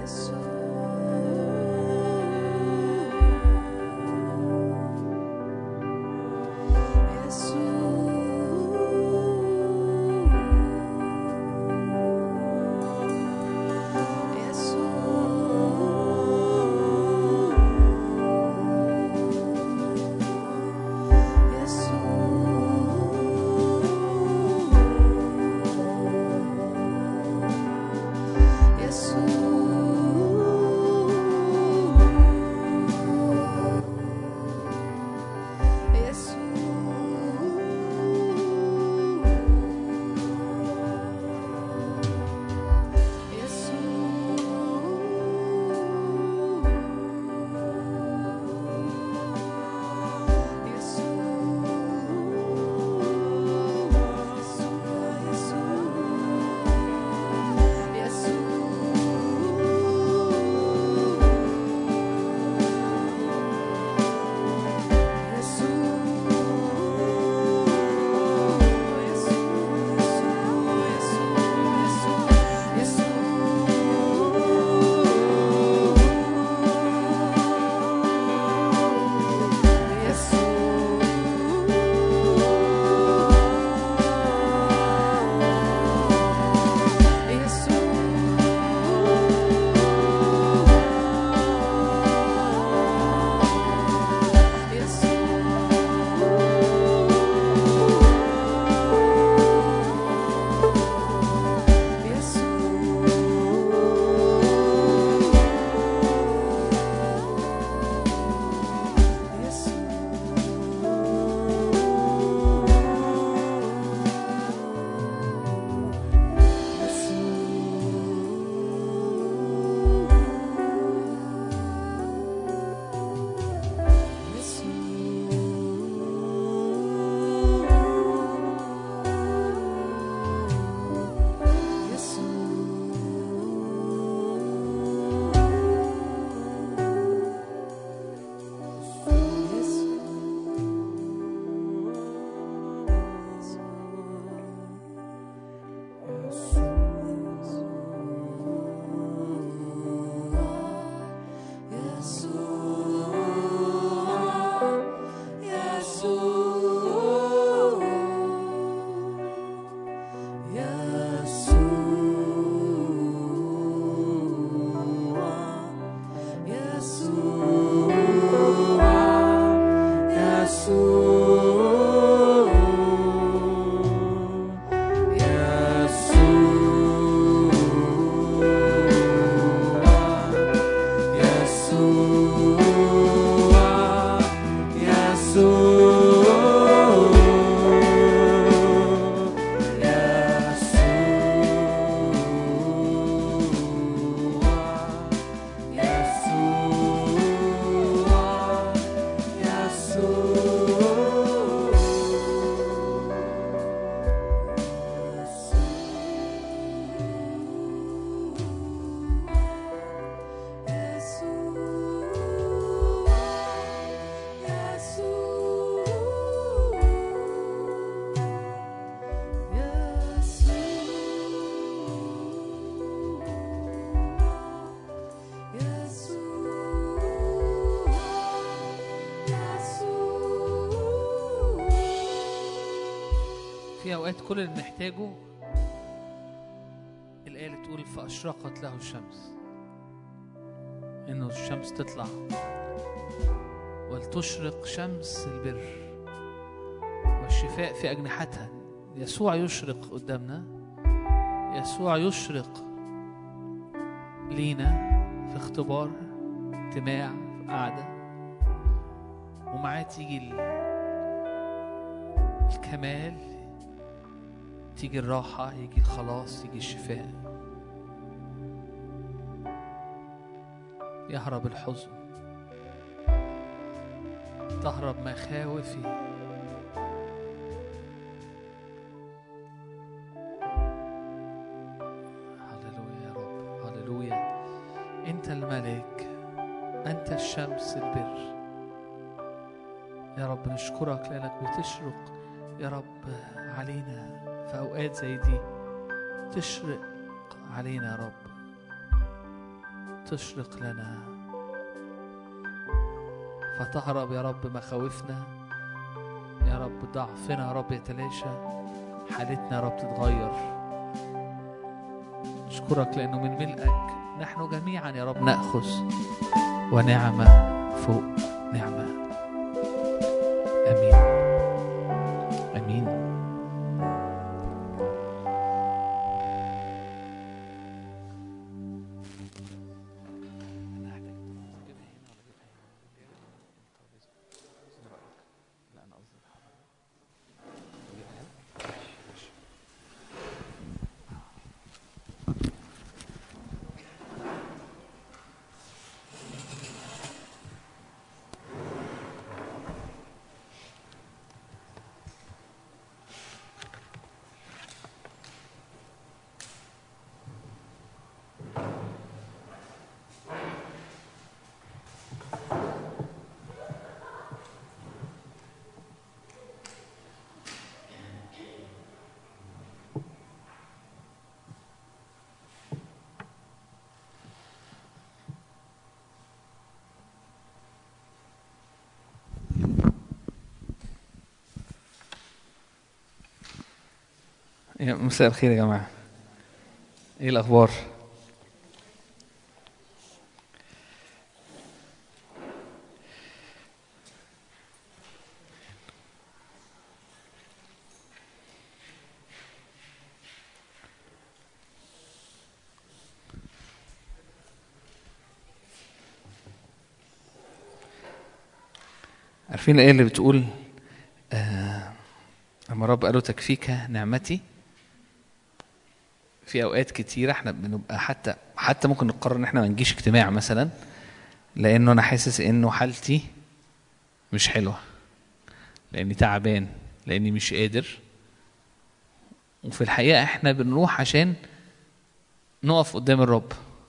في اوقات كل اللي محتاجه الايه اللي تقول فاشرقت له الشمس انه الشمس تطلع ولتشرق شمس البر والشفاء في اجنحتها يسوع يشرق قدامنا يسوع يشرق لينا في اختبار اجتماع في قعده ومعاه تيجي ال- الكمال تيجي الراحة يجي الخلاص يجي الشفاء يهرب الحزن تهرب مخاوفي هللويا يا رب هللويا انت الملك انت الشمس البر يا رب نشكرك لانك بتشرق يا رب علينا في اوقات زي دي تشرق علينا يا رب تشرق لنا فتهرب يا رب مخاوفنا يا رب ضعفنا يا رب يتلاشى حالتنا يا رب تتغير نشكرك لأنه من ملئك نحن جميعا يا رب نأخذ ونعمة فوق نعمة آمين آمين يا مساء الخير يا جماعة ايه الأخبار؟ عارفين ايه اللي بتقول آه لما رب قالوا تكفيك نعمتي في اوقات كتيره احنا بنبقى حتى حتى ممكن نقرر ان احنا ما نجيش اجتماع مثلا لانه انا حاسس انه حالتي مش حلوه لاني تعبان لاني مش قادر وفي الحقيقه احنا بنروح عشان نقف قدام الرب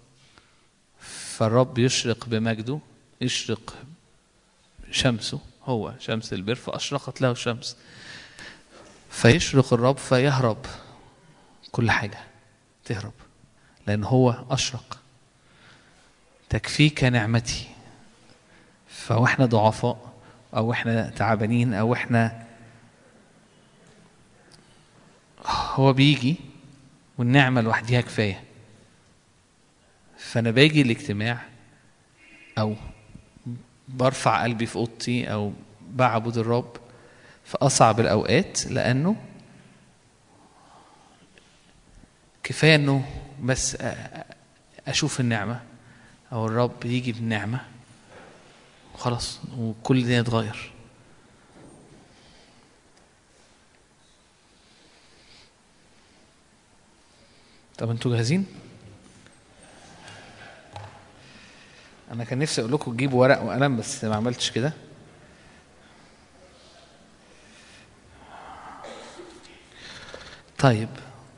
فالرب يشرق بمجده يشرق شمسه هو شمس البر فاشرقت له الشمس فيشرق الرب فيهرب كل حاجة تهرب لأن هو أشرق تكفيك نعمتي فواحنا ضعفاء أو احنا تعبانين أو احنا هو بيجي والنعمة لوحديها كفاية فأنا باجي الاجتماع أو برفع قلبي في أوضتي أو بعبد الرب في أصعب الأوقات لأنه كفاية إنه بس أشوف النعمة أو الرب يجي بالنعمة خلاص وكل ده يتغير طب انتوا جاهزين؟ أنا كان نفسي أقول لكم تجيبوا ورق وقلم بس ما عملتش كده طيب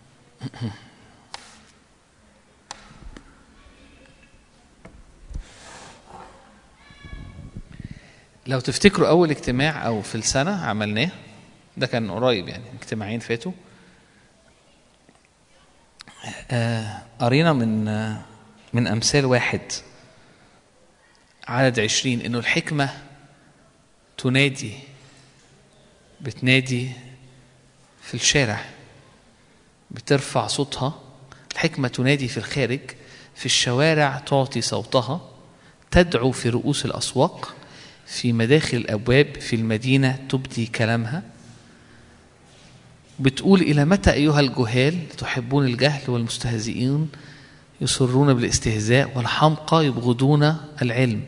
لو تفتكروا أول اجتماع أو في السنة عملناه ده كان قريب يعني اجتماعين فاتوا آه قرينا من آه من أمثال واحد عدد عشرين إنه الحكمة تنادي بتنادي في الشارع بترفع صوتها الحكمة تنادي في الخارج في الشوارع تعطي صوتها تدعو في رؤوس الأسواق في مداخل الأبواب في المدينة تبدي كلامها بتقول إلى متى أيها الجهال تحبون الجهل والمستهزئين يصرون بالاستهزاء والحمقى يبغضون العلم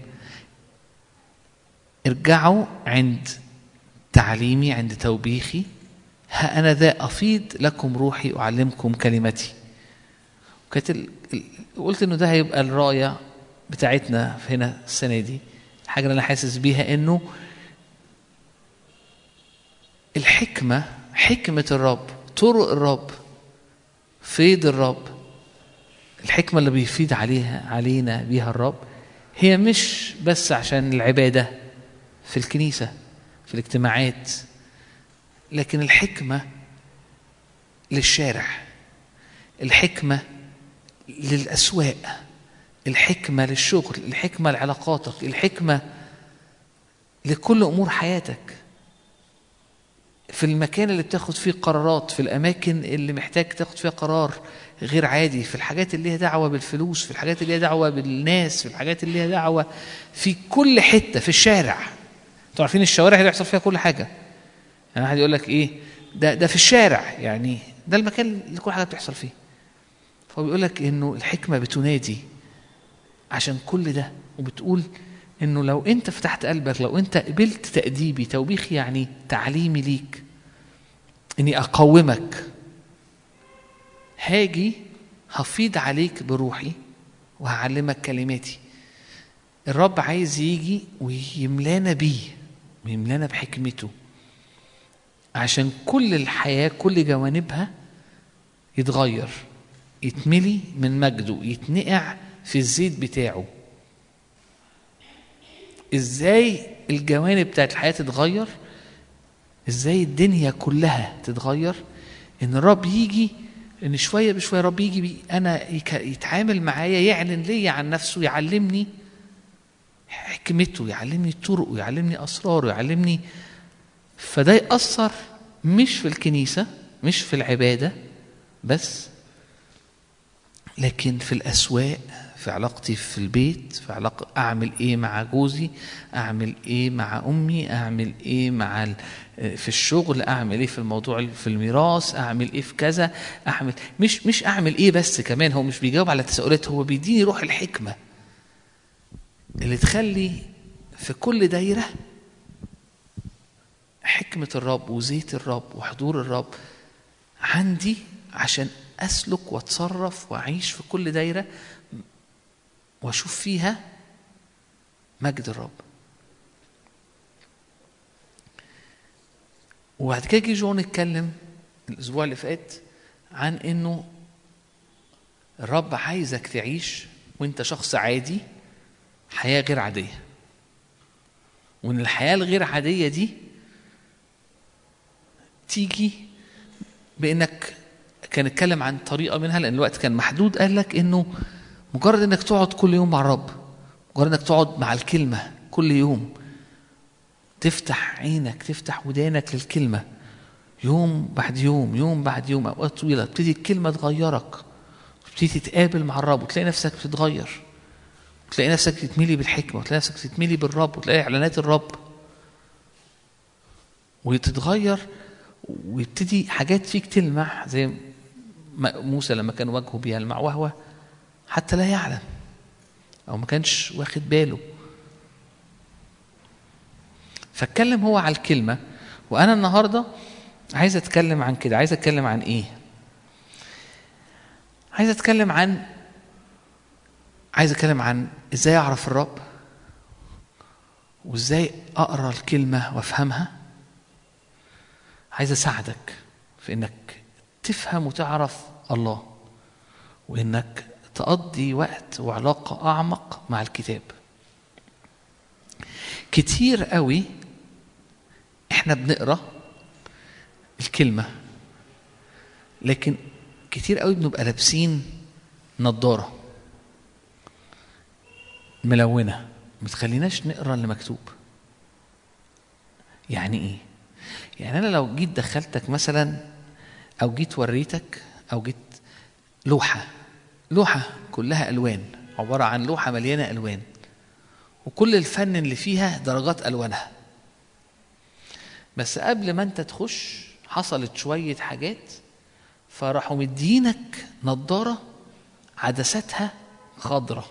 ارجعوا عند تعليمي عند توبيخي ها أنا ذا أفيض لكم روحي أعلمكم كلمتي وكانت ال... قلت إنه ده هيبقى الراية بتاعتنا هنا السنة دي الحاجة اللي أنا حاسس بيها إنه الحكمة حكمة الرب طرق الرب فيض الرب الحكمة اللي بيفيد عليها علينا بيها الرب هي مش بس عشان العبادة في الكنيسة في الاجتماعات لكن الحكمة للشارع الحكمة للأسواق الحكمة للشغل الحكمة لعلاقاتك الحكمة لكل أمور حياتك في المكان اللي بتاخد فيه قرارات في الأماكن اللي محتاج تاخد فيها قرار غير عادي في الحاجات اللي ليها دعوة بالفلوس في الحاجات اللي ليها دعوة بالناس في الحاجات اللي ليها دعوة في كل حتة في الشارع انتوا عارفين الشوارع اللي بيحصل فيها كل حاجة يعني واحد يقول لك ايه ده ده في الشارع يعني ده المكان اللي كل حاجة بتحصل فيه فهو بيقول لك انه الحكمة بتنادي عشان كل ده وبتقول انه لو انت فتحت قلبك لو انت قبلت تأديبي توبيخي يعني تعليمي ليك اني اقومك هاجي هفيض عليك بروحي وهعلمك كلماتي الرب عايز يجي ويملانا بيه ويملانا بحكمته عشان كل الحياة كل جوانبها يتغير يتملي من مجده يتنقع في الزيت بتاعه ازاي الجوانب بتاعت الحياة تتغير ازاي الدنيا كلها تتغير ان الرب يجي ان شوية بشوية الرب يجي بي انا يك- يتعامل معايا يعلن لي عن نفسه يعلمني حكمته يعلمني طرقه يعلمني اسراره يعلمني فده يأثر مش في الكنيسة مش في العبادة بس لكن في الأسواق في علاقتي في البيت في علاقة أعمل إيه مع جوزي أعمل إيه مع أمي أعمل إيه مع ال- في الشغل أعمل إيه في الموضوع في الميراث أعمل إيه في كذا أعمل مش مش أعمل إيه بس كمان هو مش بيجاوب على تساؤلات هو بيديني روح الحكمة اللي تخلي في كل دايرة حكمة الرب وزيت الرب وحضور الرب عندي عشان أسلك وأتصرف وأعيش في كل دايرة وأشوف فيها مجد الرب وبعد كده جه جون نتكلم الأسبوع اللي فات عن إنه الرب عايزك تعيش وأنت شخص عادي حياة غير عادية وإن الحياة الغير عادية دي تيجي بانك كان اتكلم عن طريقه منها لان الوقت كان محدود قال لك انه مجرد انك تقعد كل يوم مع الرب مجرد انك تقعد مع الكلمه كل يوم تفتح عينك تفتح ودانك للكلمه يوم بعد يوم يوم بعد يوم اوقات طويله تبتدي الكلمه تغيرك تبتدي تتقابل مع الرب وتلاقي نفسك بتتغير تلاقي نفسك تتملي بالحكمه وتلاقي نفسك تتملي بالرب وتلاقي اعلانات الرب وتتغير ويبتدي حاجات فيك تلمع زي ما موسى لما كان وجهه بيلمع وهو حتى لا يعلم او ما كانش واخد باله فاتكلم هو على الكلمه وانا النهارده عايز اتكلم عن كده عايز اتكلم عن ايه عايز اتكلم عن عايز اتكلم عن ازاي اعرف الرب وازاي اقرا الكلمه وافهمها عايز اساعدك في انك تفهم وتعرف الله وانك تقضي وقت وعلاقه اعمق مع الكتاب كتير قوي احنا بنقرا الكلمه لكن كتير قوي بنبقى لابسين نضاره ملونه ما تخليناش نقرا اللي مكتوب يعني ايه يعني انا لو جيت دخلتك مثلا او جيت وريتك او جيت لوحه لوحه كلها الوان عباره عن لوحه مليانه الوان وكل الفن اللي فيها درجات الوانها بس قبل ما انت تخش حصلت شويه حاجات فراحوا مدينك نضاره عدساتها خضره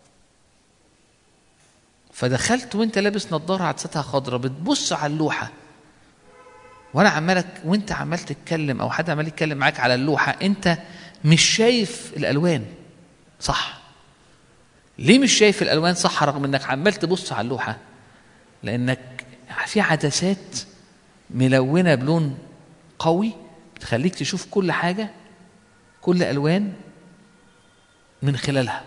فدخلت وانت لابس نضاره عدساتها خضره بتبص على اللوحه وانا عمالك وانت عمال تتكلم او حد عمال يتكلم معاك على اللوحه انت مش شايف الالوان صح ليه مش شايف الالوان صح رغم انك عمال تبص على اللوحه لانك في عدسات ملونه بلون قوي بتخليك تشوف كل حاجه كل الوان من خلالها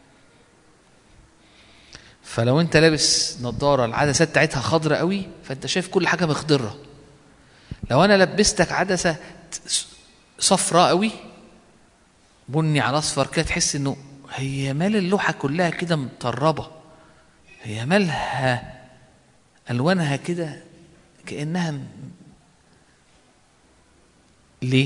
فلو انت لابس نظاره العدسات بتاعتها خضرة قوي فانت شايف كل حاجه مخضره لو انا لبستك عدسه صفراء قوي بني على اصفر كده تحس انه هي مال اللوحة كلها كده مطربة هي مالها ألوانها كده كأنها م- ليه؟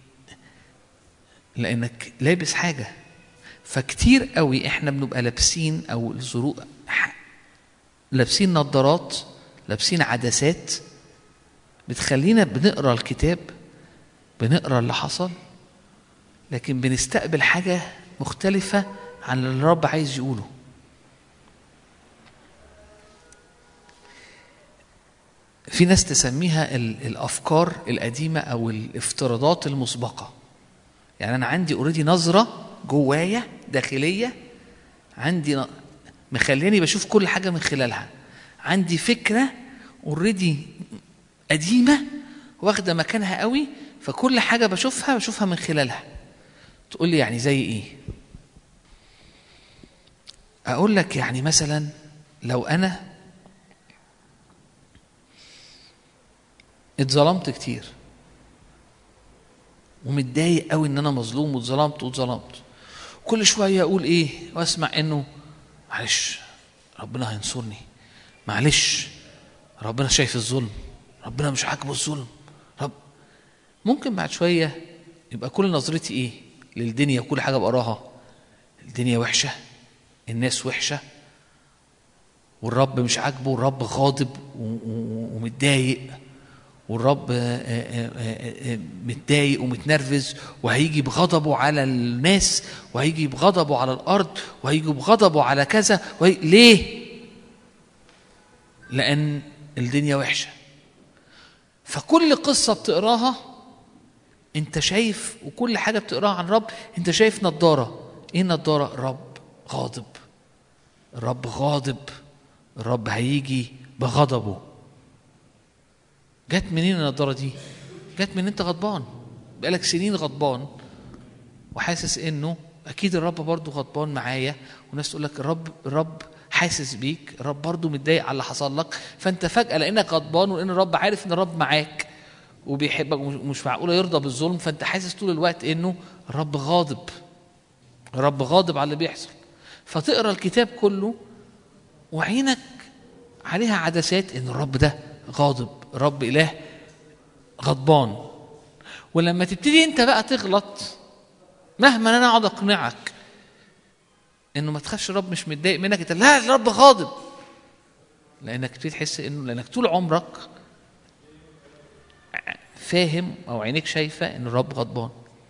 لأنك لابس حاجة فكتير قوي احنا بنبقى لابسين أو الظروف ح- لابسين نظارات لابسين عدسات بتخلينا بنقرا الكتاب بنقرا اللي حصل لكن بنستقبل حاجة مختلفة عن اللي الرب عايز يقوله في ناس تسميها ال- الافكار القديمه او الافتراضات المسبقه يعني انا عندي اوريدي نظره جوايا داخليه عندي ن- مخليني بشوف كل حاجه من خلالها عندي فكره اوريدي قديمه واخده مكانها قوي فكل حاجه بشوفها بشوفها من خلالها تقول لي يعني زي ايه اقول لك يعني مثلا لو انا اتظلمت كتير ومتضايق قوي ان انا مظلوم واتظلمت واتظلمت كل شويه اقول ايه واسمع انه معلش ربنا هينصرني معلش ربنا شايف الظلم ربنا مش عاجبه الظلم رب ممكن بعد شويه يبقى كل نظرتي ايه للدنيا وكل حاجه بقراها الدنيا وحشه الناس وحشه والرب مش عاجبه والرب غاضب و- و- ومتضايق والرب آه، آه، آه، آه، متضايق ومتنرفز وهيجي بغضبه على الناس وهيجي بغضبه على الارض وهيجي بغضبه على كذا وهي... ليه؟ لان الدنيا وحشه فكل قصه بتقراها انت شايف وكل حاجه بتقراها عن رب انت شايف نضاره ايه النضاره الرب غاضب الرب غاضب الرب هيجي بغضبه جت منين النضاره دي جت من انت غضبان بقالك سنين غضبان وحاسس انه اكيد الرب برضه غضبان معايا وناس تقول لك الرب الرب حاسس بيك الرب برضه متضايق على اللي حصل لك فانت فجاه لانك غضبان ولان الرب عارف ان الرب معاك وبيحبك ومش معقوله يرضى بالظلم فانت حاسس طول الوقت انه الرب غاضب الرب غاضب على اللي بيحصل فتقرا الكتاب كله وعينك عليها عدسات ان الرب ده غاضب الرب اله غضبان ولما تبتدي انت بقى تغلط مهما انا اقعد اقنعك انه ما تخافش الرب مش متضايق منك انت لا الرب غاضب لانك تبتدي تحس انه لانك طول عمرك فاهم او عينيك شايفه ان الرب غضبان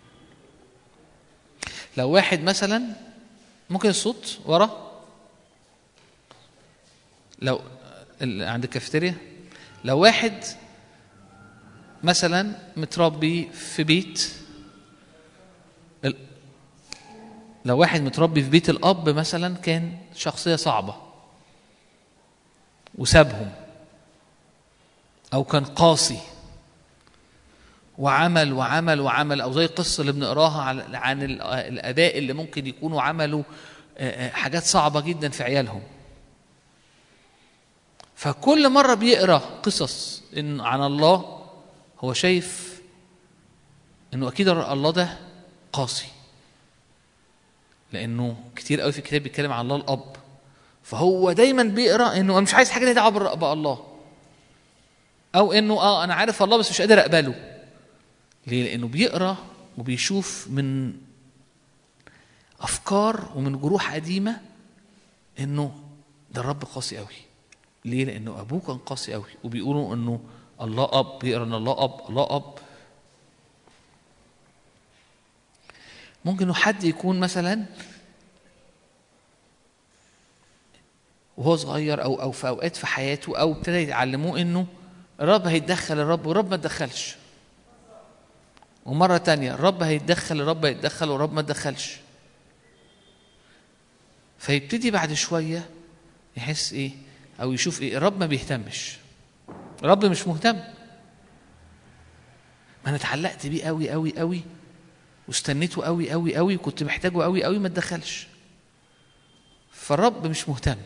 لو واحد مثلا ممكن الصوت ورا لو ال- عند الكافيتيريا لو واحد مثلا متربي في بيت ال- لو واحد متربي في بيت الاب مثلا كان شخصيه صعبه وسابهم او كان قاسي وعمل وعمل وعمل او زي القصه اللي بنقراها عن عن ال- الاباء اللي ممكن يكونوا عملوا آه، آه، حاجات صعبه جدا في عيالهم فكل مره بيقرا قصص إن عن الله هو شايف انه اكيد الله ده قاسي لانه كتير قوي في الكتاب بيتكلم عن الله الاب فهو دايما بيقرا انه انا مش عايز حاجه ليها دعوه بالر- بالله او انه اه انا عارف الله بس مش قادر اقبله ليه لانه بيقرا وبيشوف من افكار ومن جروح قديمه انه ده الرب قاسي قوي ليه لانه ابوه كان قاسي قوي وبيقولوا انه الله اب بيقرا ان الله اب الله اب ممكن انه حد يكون مثلا وهو صغير او او في اوقات في حياته او ابتدى يعلموه انه الرب هيتدخل الرب والرب ما تدخلش ومرة تانية الرب هيتدخل الرب هيتدخل والرب ما تدخلش فيبتدي بعد شوية يحس ايه او يشوف ايه الرب ما بيهتمش الرب مش مهتم ما انا اتعلقت بيه قوي قوي قوي واستنيته قوي قوي قوي وكنت محتاجه قوي قوي ما تدخلش فالرب مش مهتم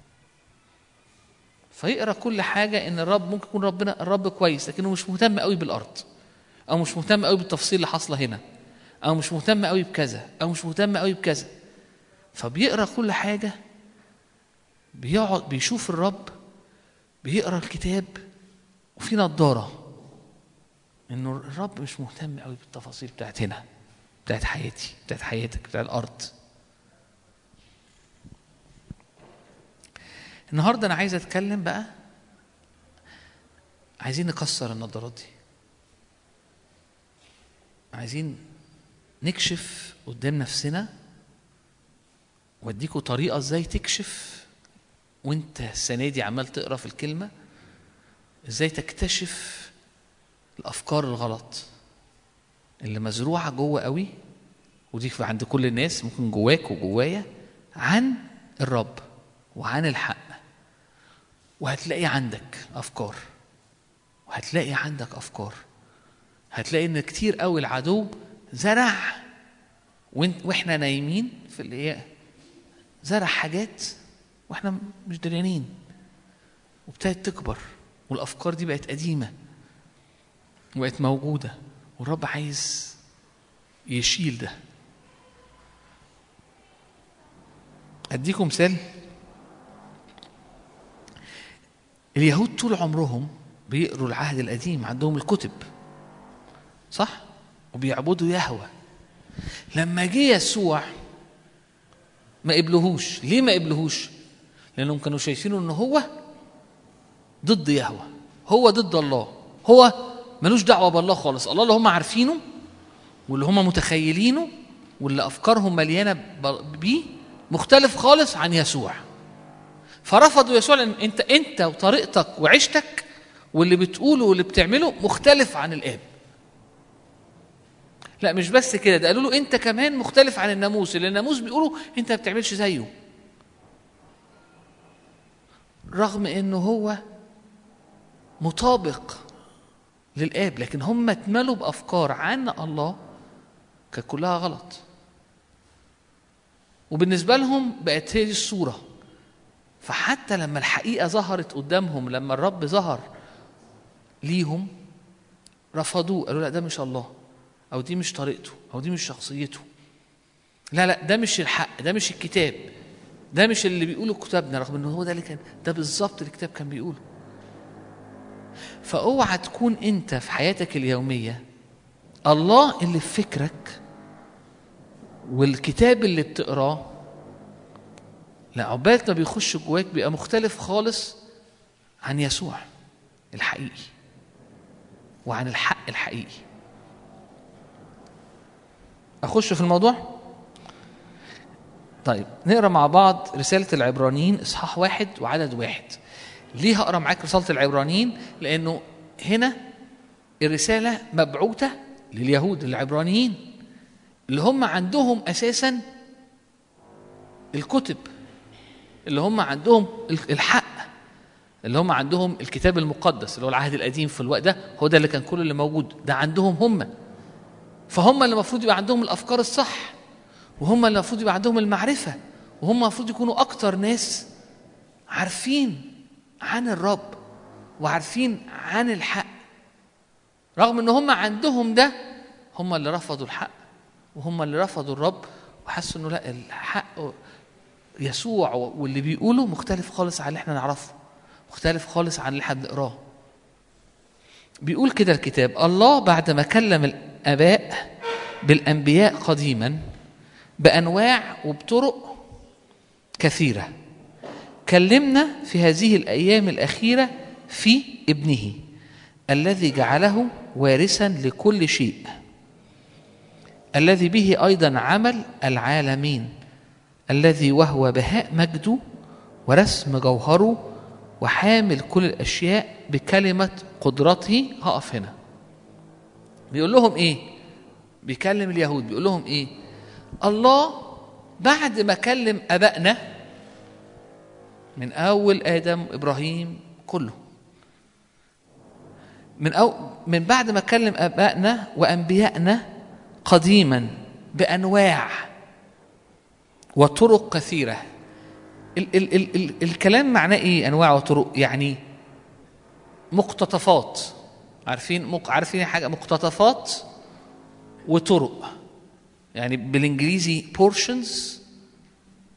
فيقرا كل حاجه ان الرب ممكن يكون ربنا الرب كويس لكنه مش مهتم قوي بالارض او مش مهتم قوي بالتفصيل اللي حاصله هنا او مش مهتم قوي بكذا او مش مهتم قوي بكذا فبيقرا كل حاجه بيقعد بيشوف الرب بيقرا الكتاب وفي نضاره انه الرب مش مهتم قوي بالتفاصيل بتاعت هنا بتاعت حياتي بتاعت حياتك بتاعت الارض النهارده انا عايز اتكلم بقى عايزين نكسر النظارات دي عايزين نكشف قدام نفسنا واديكوا طريقه ازاي تكشف وانت السنه دي عمال تقرا في الكلمه ازاي تكتشف الافكار الغلط اللي مزروعه جوه قوي ودي في عند كل الناس ممكن جواك وجوايا عن الرب وعن الحق وهتلاقي عندك افكار وهتلاقي عندك افكار هتلاقي ان كتير قوي العدو زرع وإن- واحنا نايمين في اللي هي زرع حاجات واحنا مش دريانين وابتدت تكبر والافكار دي بقت قديمه وبقت موجوده والرب عايز يشيل ده اديكم مثال اليهود طول عمرهم بيقروا العهد القديم عندهم الكتب صح وبيعبدوا يهوه لما جه يسوع ما قبلوهوش ليه ما قبلوهوش لانهم كانوا شايفينه ان هو ضد يهوه هو ضد الله هو ملوش دعوه بالله خالص الله اللي هم عارفينه واللي هم متخيلينه واللي افكارهم مليانه ب- بيه مختلف خالص عن يسوع فرفضوا يسوع لان انت انت وطريقتك وعيشتك واللي بتقوله واللي بتعمله مختلف عن الاب لا مش بس كده ده قالوا له انت كمان مختلف عن الناموس اللي الناموس بيقولوا انت ما بتعملش زيه رغم انه هو مطابق للاب لكن هم اتملوا بافكار عن الله كانت كلها غلط وبالنسبه لهم بقت هي دي الصوره فحتى لما الحقيقه ظهرت قدامهم لما الرب ظهر ليهم رفضوه قالوا لا ده مش الله او دي مش طريقته او دي مش شخصيته لا لا ده مش الحق ده مش الكتاب ده مش اللي بيقوله كتابنا رغم انه هو ده اللي كان ده بالظبط اللي الكتاب كان بيقوله فاوعى تكون انت في حياتك اليوميه الله اللي في فكرك والكتاب اللي بتقراه لا عقبال ما بيخش جواك بيبقى مختلف خالص عن يسوع الحقيقي وعن الحق الحقيقي اخش في الموضوع طيب نقرا مع بعض رساله العبرانيين اصحاح واحد وعدد واحد ليه هقرا معاك رساله العبرانيين لانه هنا الرساله مبعوثه لليهود العبرانيين اللي هم عندهم اساسا الكتب اللي هم عندهم الحق اللي هم عندهم الكتاب المقدس اللي هو العهد القديم في الوقت ده هو ده اللي كان كل اللي موجود ده عندهم هم فهم اللي المفروض يبقى عندهم الافكار الصح وهم اللي المفروض يبقى عندهم المعرفه وهم المفروض يكونوا اكتر ناس عارفين عن الرب وعارفين عن الحق رغم ان هم عندهم ده هم اللي رفضوا الحق وهم اللي رفضوا الرب وحسوا انه لا الحق يسوع واللي بيقوله مختلف خالص عن اللي احنا نعرفه مختلف خالص عن اللي احنا بنقراه بيقول كده الكتاب الله بعد ما كلم الاباء بالانبياء قديما بانواع وبطرق كثيره كلمنا في هذه الايام الاخيره في ابنه الذي جعله وارثا لكل شيء الذي به ايضا عمل العالمين الذي وهو بهاء مجده ورسم جوهره وحامل كل الاشياء بكلمه قدرته هقف هنا بيقول لهم ايه بيكلم اليهود بيقول لهم ايه الله بعد ما كلم ابائنا من اول ادم ابراهيم كله من أو من بعد ما كلم ابائنا وانبيائنا قديما بانواع وطرق كثيره ال ال ال ال الكلام معناه ايه انواع وطرق يعني مقتطفات عارفين مق عارفين حاجه مقتطفات وطرق يعني بالانجليزي portions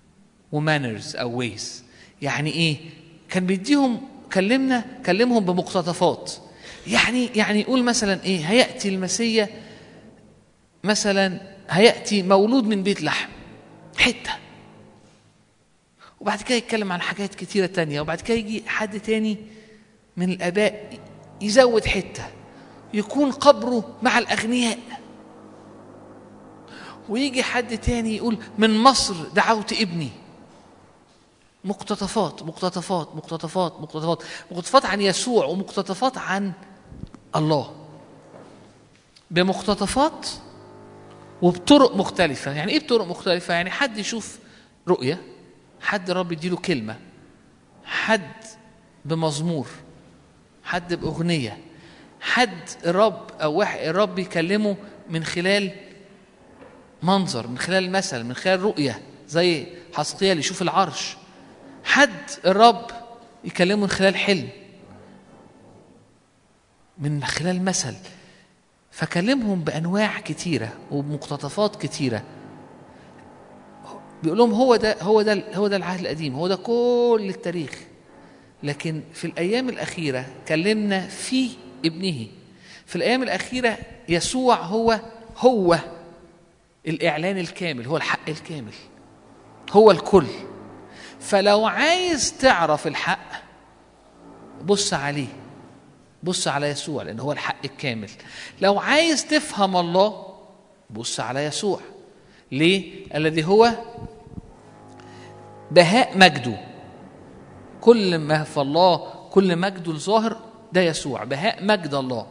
ومانرز او ويز يعني ايه كان بيديهم كلمنا كلمهم بمقتطفات يعني يعني يقول مثلا ايه هياتي المسيا مثلا هياتي مولود من بيت لحم حته وبعد كده يتكلم عن حاجات كتيره تانية وبعد كده يجي حد تاني من الاباء يزود حته يكون قبره مع الاغنياء ويجي حد تاني يقول من مصر دعوت ابني مقتطفات مقتطفات مقتطفات مقتطفات مقتطفات عن يسوع ومقتطفات عن الله بمقتطفات وبطرق مختلفة يعني ايه بطرق مختلفة يعني حد يشوف رؤية حد رب يديله كلمة حد بمزمور حد بأغنية حد الرب أو واحد الرب يكلمه من خلال منظر من خلال مثل من خلال رؤية زي حسقيال يشوف العرش حد الرب يكلمه من خلال حلم من خلال مثل فكلمهم بانواع كتيره وبمقتطفات كتيره بيقول لهم هو ده هو ده هو ده العهد القديم هو ده كل التاريخ لكن في الايام الاخيره كلمنا في ابنه في الايام الاخيره يسوع هو هو الاعلان الكامل هو الحق الكامل هو الكل فلو عايز تعرف الحق بص عليه بص على يسوع لان هو الحق الكامل لو عايز تفهم الله بص على يسوع ليه الذي هو بهاء مجده كل ما في الله كل مجده الظاهر ده يسوع بهاء مجد الله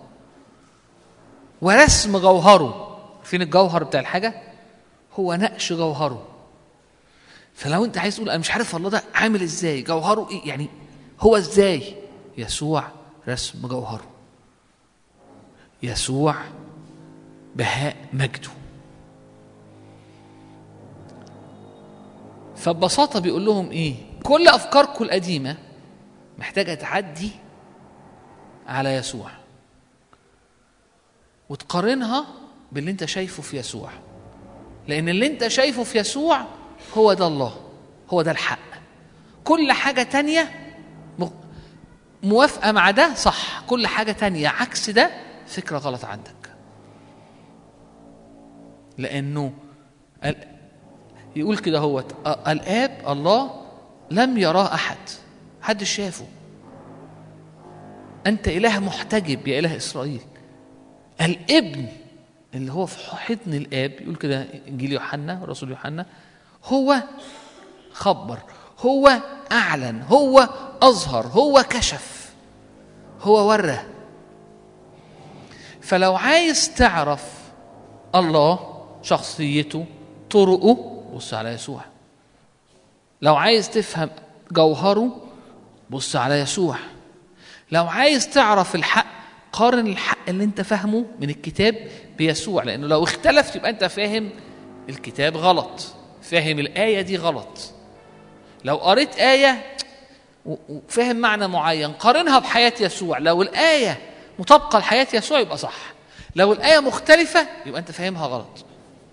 ورسم جوهره فين الجوهر بتاع الحاجه هو نقش جوهره فلو انت عايز تقول انا مش عارف الله ده عامل ازاي جوهره ايه يعني هو ازاي يسوع رسم جوهره يسوع بهاء مجده فببساطة بيقول لهم ايه كل افكاركم القديمة محتاجة تعدي على يسوع وتقارنها باللي انت شايفه في يسوع لان اللي انت شايفه في يسوع هو ده الله هو ده الحق كل حاجة تانية م- موافقة مع ده صح كل حاجة تانية عكس ده فكرة غلط عندك لأنه ال- يقول كده هو الآب الله لم يراه أحد حد شافه أنت إله محتجب يا إله إسرائيل الابن اللي هو في حضن الآب يقول كده إنجيل يوحنا رسول يوحنا هو خبر هو أعلن هو أظهر هو كشف هو ورى فلو عايز تعرف الله شخصيته طرقه بص على يسوع لو عايز تفهم جوهره بص على يسوع لو عايز تعرف الحق قارن الحق اللي انت فاهمه من الكتاب بيسوع لانه لو اختلف يبقى انت فاهم الكتاب غلط فاهم الآية دي غلط لو قريت آية و- وفاهم معنى معين قارنها بحياة يسوع لو الآية مطابقة لحياة يسوع يبقى صح لو الآية مختلفة يبقى أنت فاهمها غلط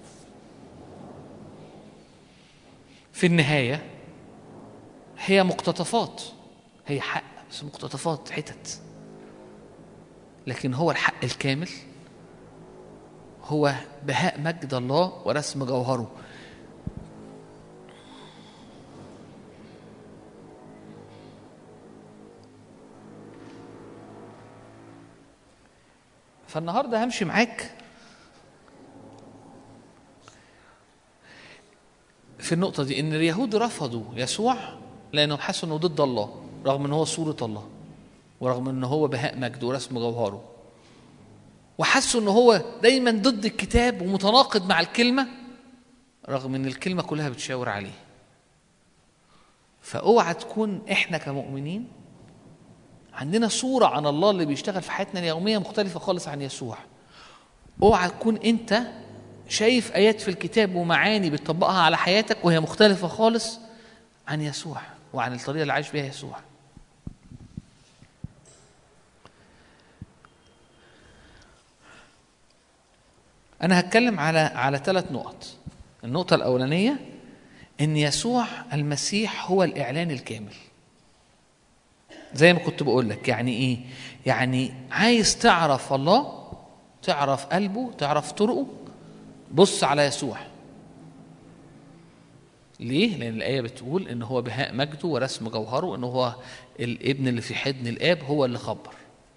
في النهاية هي مقتطفات هي حق بس مقتطفات حتت لكن هو الحق الكامل هو بهاء مجد الله ورسم جوهره فالنهارده همشي معاك في النقطة دي إن اليهود رفضوا يسوع لأنهم حسوا إنه ضد الله رغم إن هو صورة الله ورغم إن هو بهاء مجد ورسم جوهره وحسوا إن هو دايما ضد الكتاب ومتناقض مع الكلمة رغم إن الكلمة كلها بتشاور عليه فاوعى تكون إحنا كمؤمنين عندنا صورة عن الله اللي بيشتغل في حياتنا اليومية مختلفة خالص عن يسوع اوعى تكون انت شايف ايات في الكتاب ومعاني بتطبقها على حياتك وهي مختلفة خالص عن يسوع وعن الطريقة اللي عايش بيها يسوع انا هتكلم على على ثلاث نقط النقطة الأولانية ان يسوع المسيح هو الاعلان الكامل زي ما كنت بقول لك يعني ايه يعني عايز تعرف الله تعرف قلبه تعرف طرقه بص على يسوع ليه لان الايه بتقول ان هو بهاء مجده ورسم جوهره ان هو الابن اللي في حضن الاب هو اللي خبر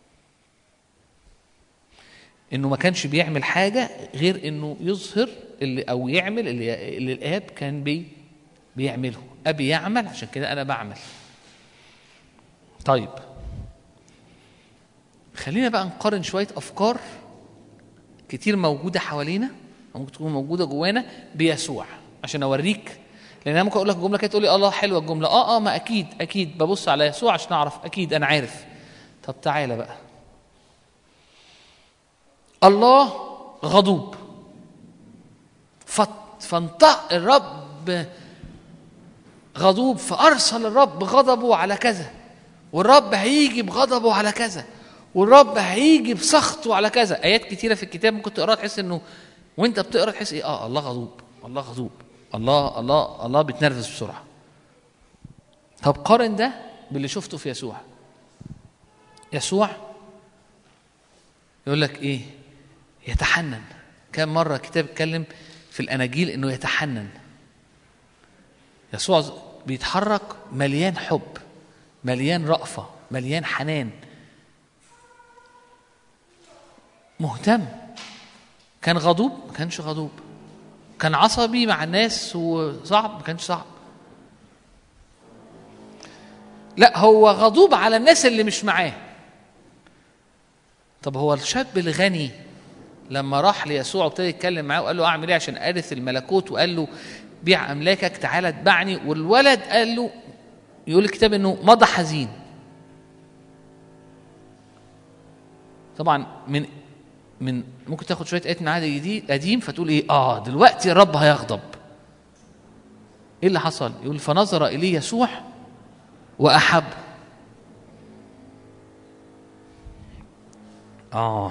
انه ما كانش بيعمل حاجه غير انه يظهر اللي او يعمل اللي, اللي الاب كان بي بيعمله ابي يعمل عشان كده انا بعمل طيب خلينا بقى نقارن شويه افكار كتير موجوده حوالينا أو ممكن تكون موجوده جوانا بيسوع عشان اوريك لان انا ممكن اقول لك جمله كده تقول لي الله حلوه الجمله اه اه ما اكيد اكيد ببص على يسوع عشان اعرف اكيد انا عارف طب تعالى بقى الله غضوب فت- فانطق الرب غضوب فارسل الرب غضبه على كذا والرب هيجي بغضبه على كذا والرب هيجي بسخطه على كذا ايات كتيره في الكتاب ممكن تقراها تحس انه وانت بتقرا تحس ايه اه الله غضوب الله غضوب الله الله الله بيتنرفز بسرعه طب قارن ده باللي شفته في يسوع يسوع يقول لك ايه يتحنن كم مره الكتاب اتكلم في الاناجيل انه يتحنن يسوع بيتحرك مليان حب مليان رأفة مليان حنان مهتم كان غضوب ما كانش غضوب كان عصبي مع الناس وصعب ما كانش صعب لا هو غضوب على الناس اللي مش معاه طب هو الشاب الغني لما راح ليسوع وابتدى يتكلم معاه وقال له اعمل ايه عشان ارث الملكوت وقال له بيع املاكك تعالى اتبعني والولد قال له يقول الكتاب انه مضى حزين طبعا من من ممكن تاخد شويه ايات من العهد الجديد قديم فتقول ايه اه دلوقتي الرب هيغضب ايه اللي حصل يقول فنظر اليه يسوع واحب اه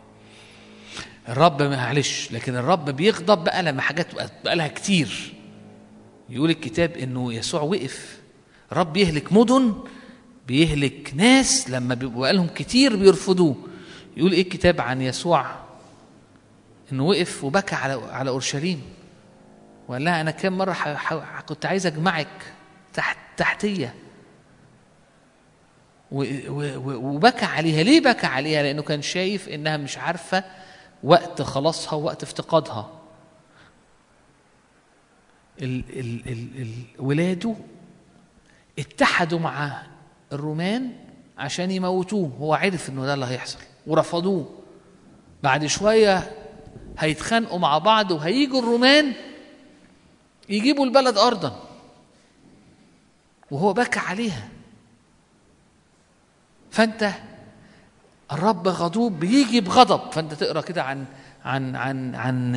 الرب معلش لكن الرب بيغضب بقى لما حاجات بقى لها كتير يقول الكتاب انه يسوع وقف الرب يهلك مدن بيهلك ناس لما بيبقى لهم كتير بيرفضوه يقول ايه الكتاب عن يسوع انه وقف وبكى على على اورشليم وقال لها انا كام مره ح... ح... كنت عايز اجمعك تحت تحتيه و... و... و... وبكى عليها ليه بكى عليها لانه كان شايف انها مش عارفه وقت خلاصها ووقت افتقادها ال... ال... ال... ال... ولاده اتحدوا مع الرومان عشان يموتوه هو عرف انه ده اللي هيحصل ورفضوه بعد شويه هيتخانقوا مع بعض وهيجوا الرومان يجيبوا البلد ارضا وهو بكى عليها فانت الرب غضوب بيجي بغضب فانت تقرا كده عن عن عن عن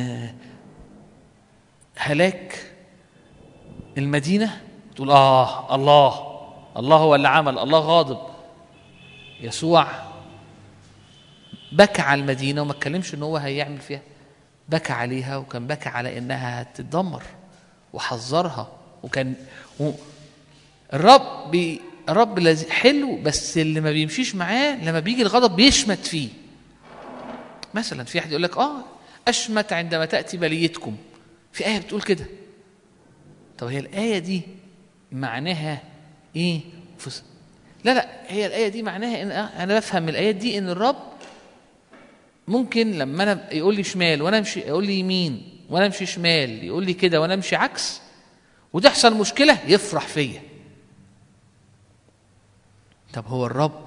هلاك المدينه تقول اه الله الله هو اللي عمل الله غاضب يسوع بكى على المدينه وما اتكلمش ان هو هيعمل فيها بكى عليها وكان بكى على انها هتتدمر وحذرها وكان و الرب بي الرب لذي- حلو بس اللي ما بيمشيش معاه لما بيجي الغضب بيشمت فيه مثلا في احد يقول لك اه اشمت عندما تاتي بليتكم في ايه بتقول كده طب هي الايه دي معناها ايه فس... لا لا هي الايه دي معناها ان انا بفهم من الايات دي ان الرب ممكن لما انا يقول لي شمال وانا امشي يقول لي يمين وانا امشي شمال يقول لي كده وانا امشي عكس وتحصل مشكله يفرح فيا طب هو الرب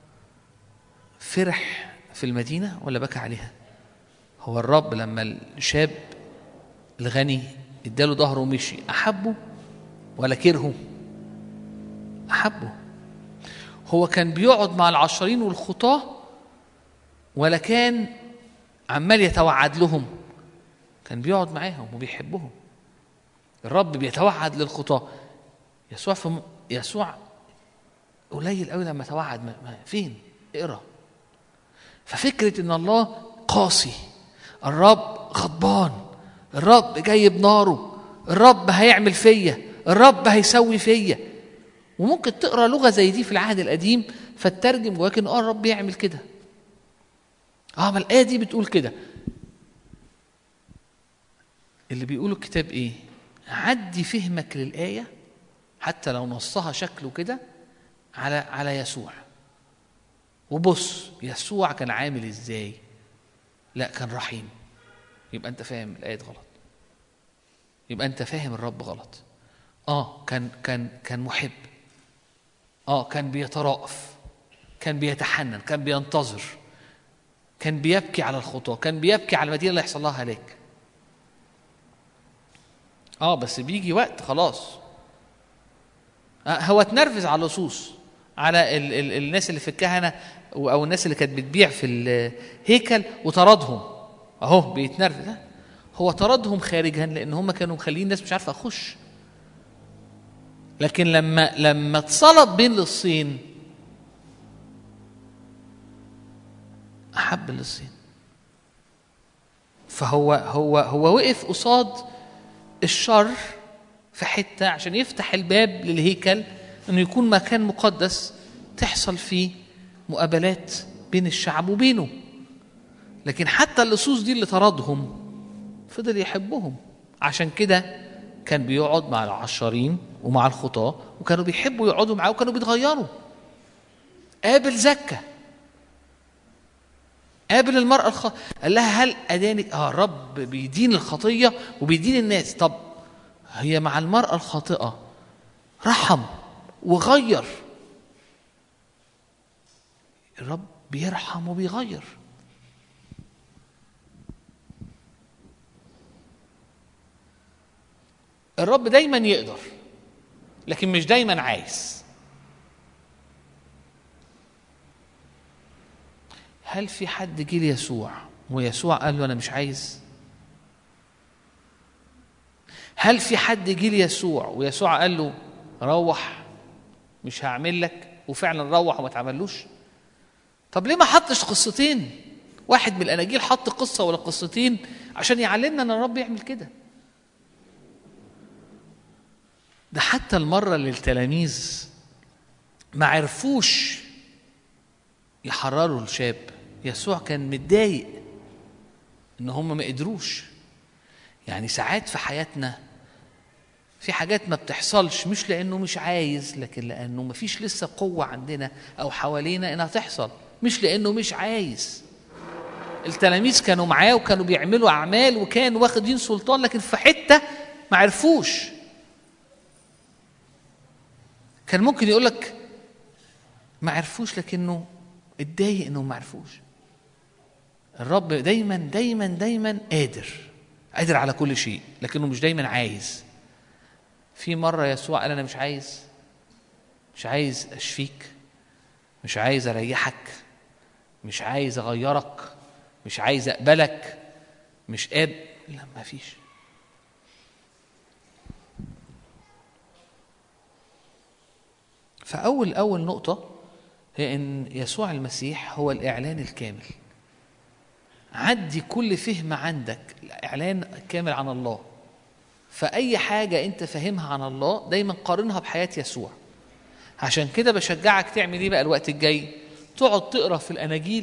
فرح في المدينه ولا بكى عليها هو الرب لما الشاب الغني اداله ظهره ومشي احبه ولا كرهه احبه هو كان بيقعد مع العشرين والخطاه ولا كان عمال يتوعد لهم كان بيقعد معاهم وبيحبهم الرب بيتوعد للخطاه يسوع في م... يسوع قليل قوي لما توعد ما... ما... فين اقرا ففكره ان الله قاسي الرب غضبان الرب جاي بناره الرب هيعمل فيا الرب هيسوي فيا وممكن تقرا لغه زي دي في العهد القديم فتترجم جواك ان اه الرب يعمل كده اه ما الايه دي بتقول كده اللي بيقولوا الكتاب ايه عدي فهمك للايه حتى لو نصها شكله كده على على يسوع وبص يسوع كان عامل ازاي لا كان رحيم يبقى انت فاهم الايات غلط يبقى انت فاهم الرب غلط اه كان كان كان محب اه كان بيترأف كان بيتحنن كان بينتظر كان بيبكي على الخطاة كان بيبكي على المدينة اللي يحصل لها هلاك اه بس بيجي وقت خلاص آه هو اتنرفز على اللصوص على ال ال الناس اللي في الكهنة او أو الناس اللي كانت بتبيع في الهيكل وطردهم اهو بيتنرفز لا، هو طردهم خارجا لان هم كانوا مخلين الناس مش عارفه اخش لكن لما لما اتصلب بين للصين احب للصين فهو هو هو وقف قصاد الشر في حته عشان يفتح الباب للهيكل انه يكون مكان مقدس تحصل فيه مقابلات بين الشعب وبينه لكن حتى اللصوص دي اللي طردهم فضل يحبهم عشان كده كان بيقعد مع العشارين ومع الخطاة وكانوا بيحبوا يقعدوا معاه وكانوا بيتغيروا قابل زكا قابل المرأة الخ... قال لها هل أدانك آه رب بيدين الخطية وبيدين الناس طب هي مع المرأة الخاطئة رحم وغير الرب بيرحم وبيغير الرب دايما يقدر لكن مش دايما عايز هل في حد جه ليسوع ويسوع قال له انا مش عايز هل في حد جه ليسوع ويسوع قال له روح مش هعمل لك وفعلا روح وما تعملوش طب ليه ما حطش قصتين واحد من الاناجيل حط قصه ولا قصتين عشان يعلمنا ان الرب يعمل كده ده حتى المرة اللي التلاميذ ما عرفوش يحرروا الشاب يسوع كان متضايق ان هم ما قدروش يعني ساعات في حياتنا في حاجات ما بتحصلش مش لانه مش عايز لكن لانه ما فيش لسه قوة عندنا او حوالينا انها تحصل مش لانه مش عايز التلاميذ كانوا معاه وكانوا بيعملوا اعمال وكانوا واخدين سلطان لكن في حتة ما عرفوش كان ممكن يقول لك ما عرفوش لكنه اتضايق انه ما عرفوش الرب دايما دايما دايما قادر قادر على كل شيء لكنه مش دايما عايز في مرة يسوع قال أنا مش عايز مش عايز أشفيك مش عايز أريحك مش عايز أغيرك مش عايز أقبلك مش قاب لا ما فيش فأول أول نقطة هي إن يسوع المسيح هو الإعلان الكامل عدي كل فهم عندك إعلان كامل عن الله فأي حاجة أنت فاهمها عن الله دايما قارنها بحياة يسوع عشان كده بشجعك تعمل إيه بقى الوقت الجاي تقعد تقرا في الأناجيل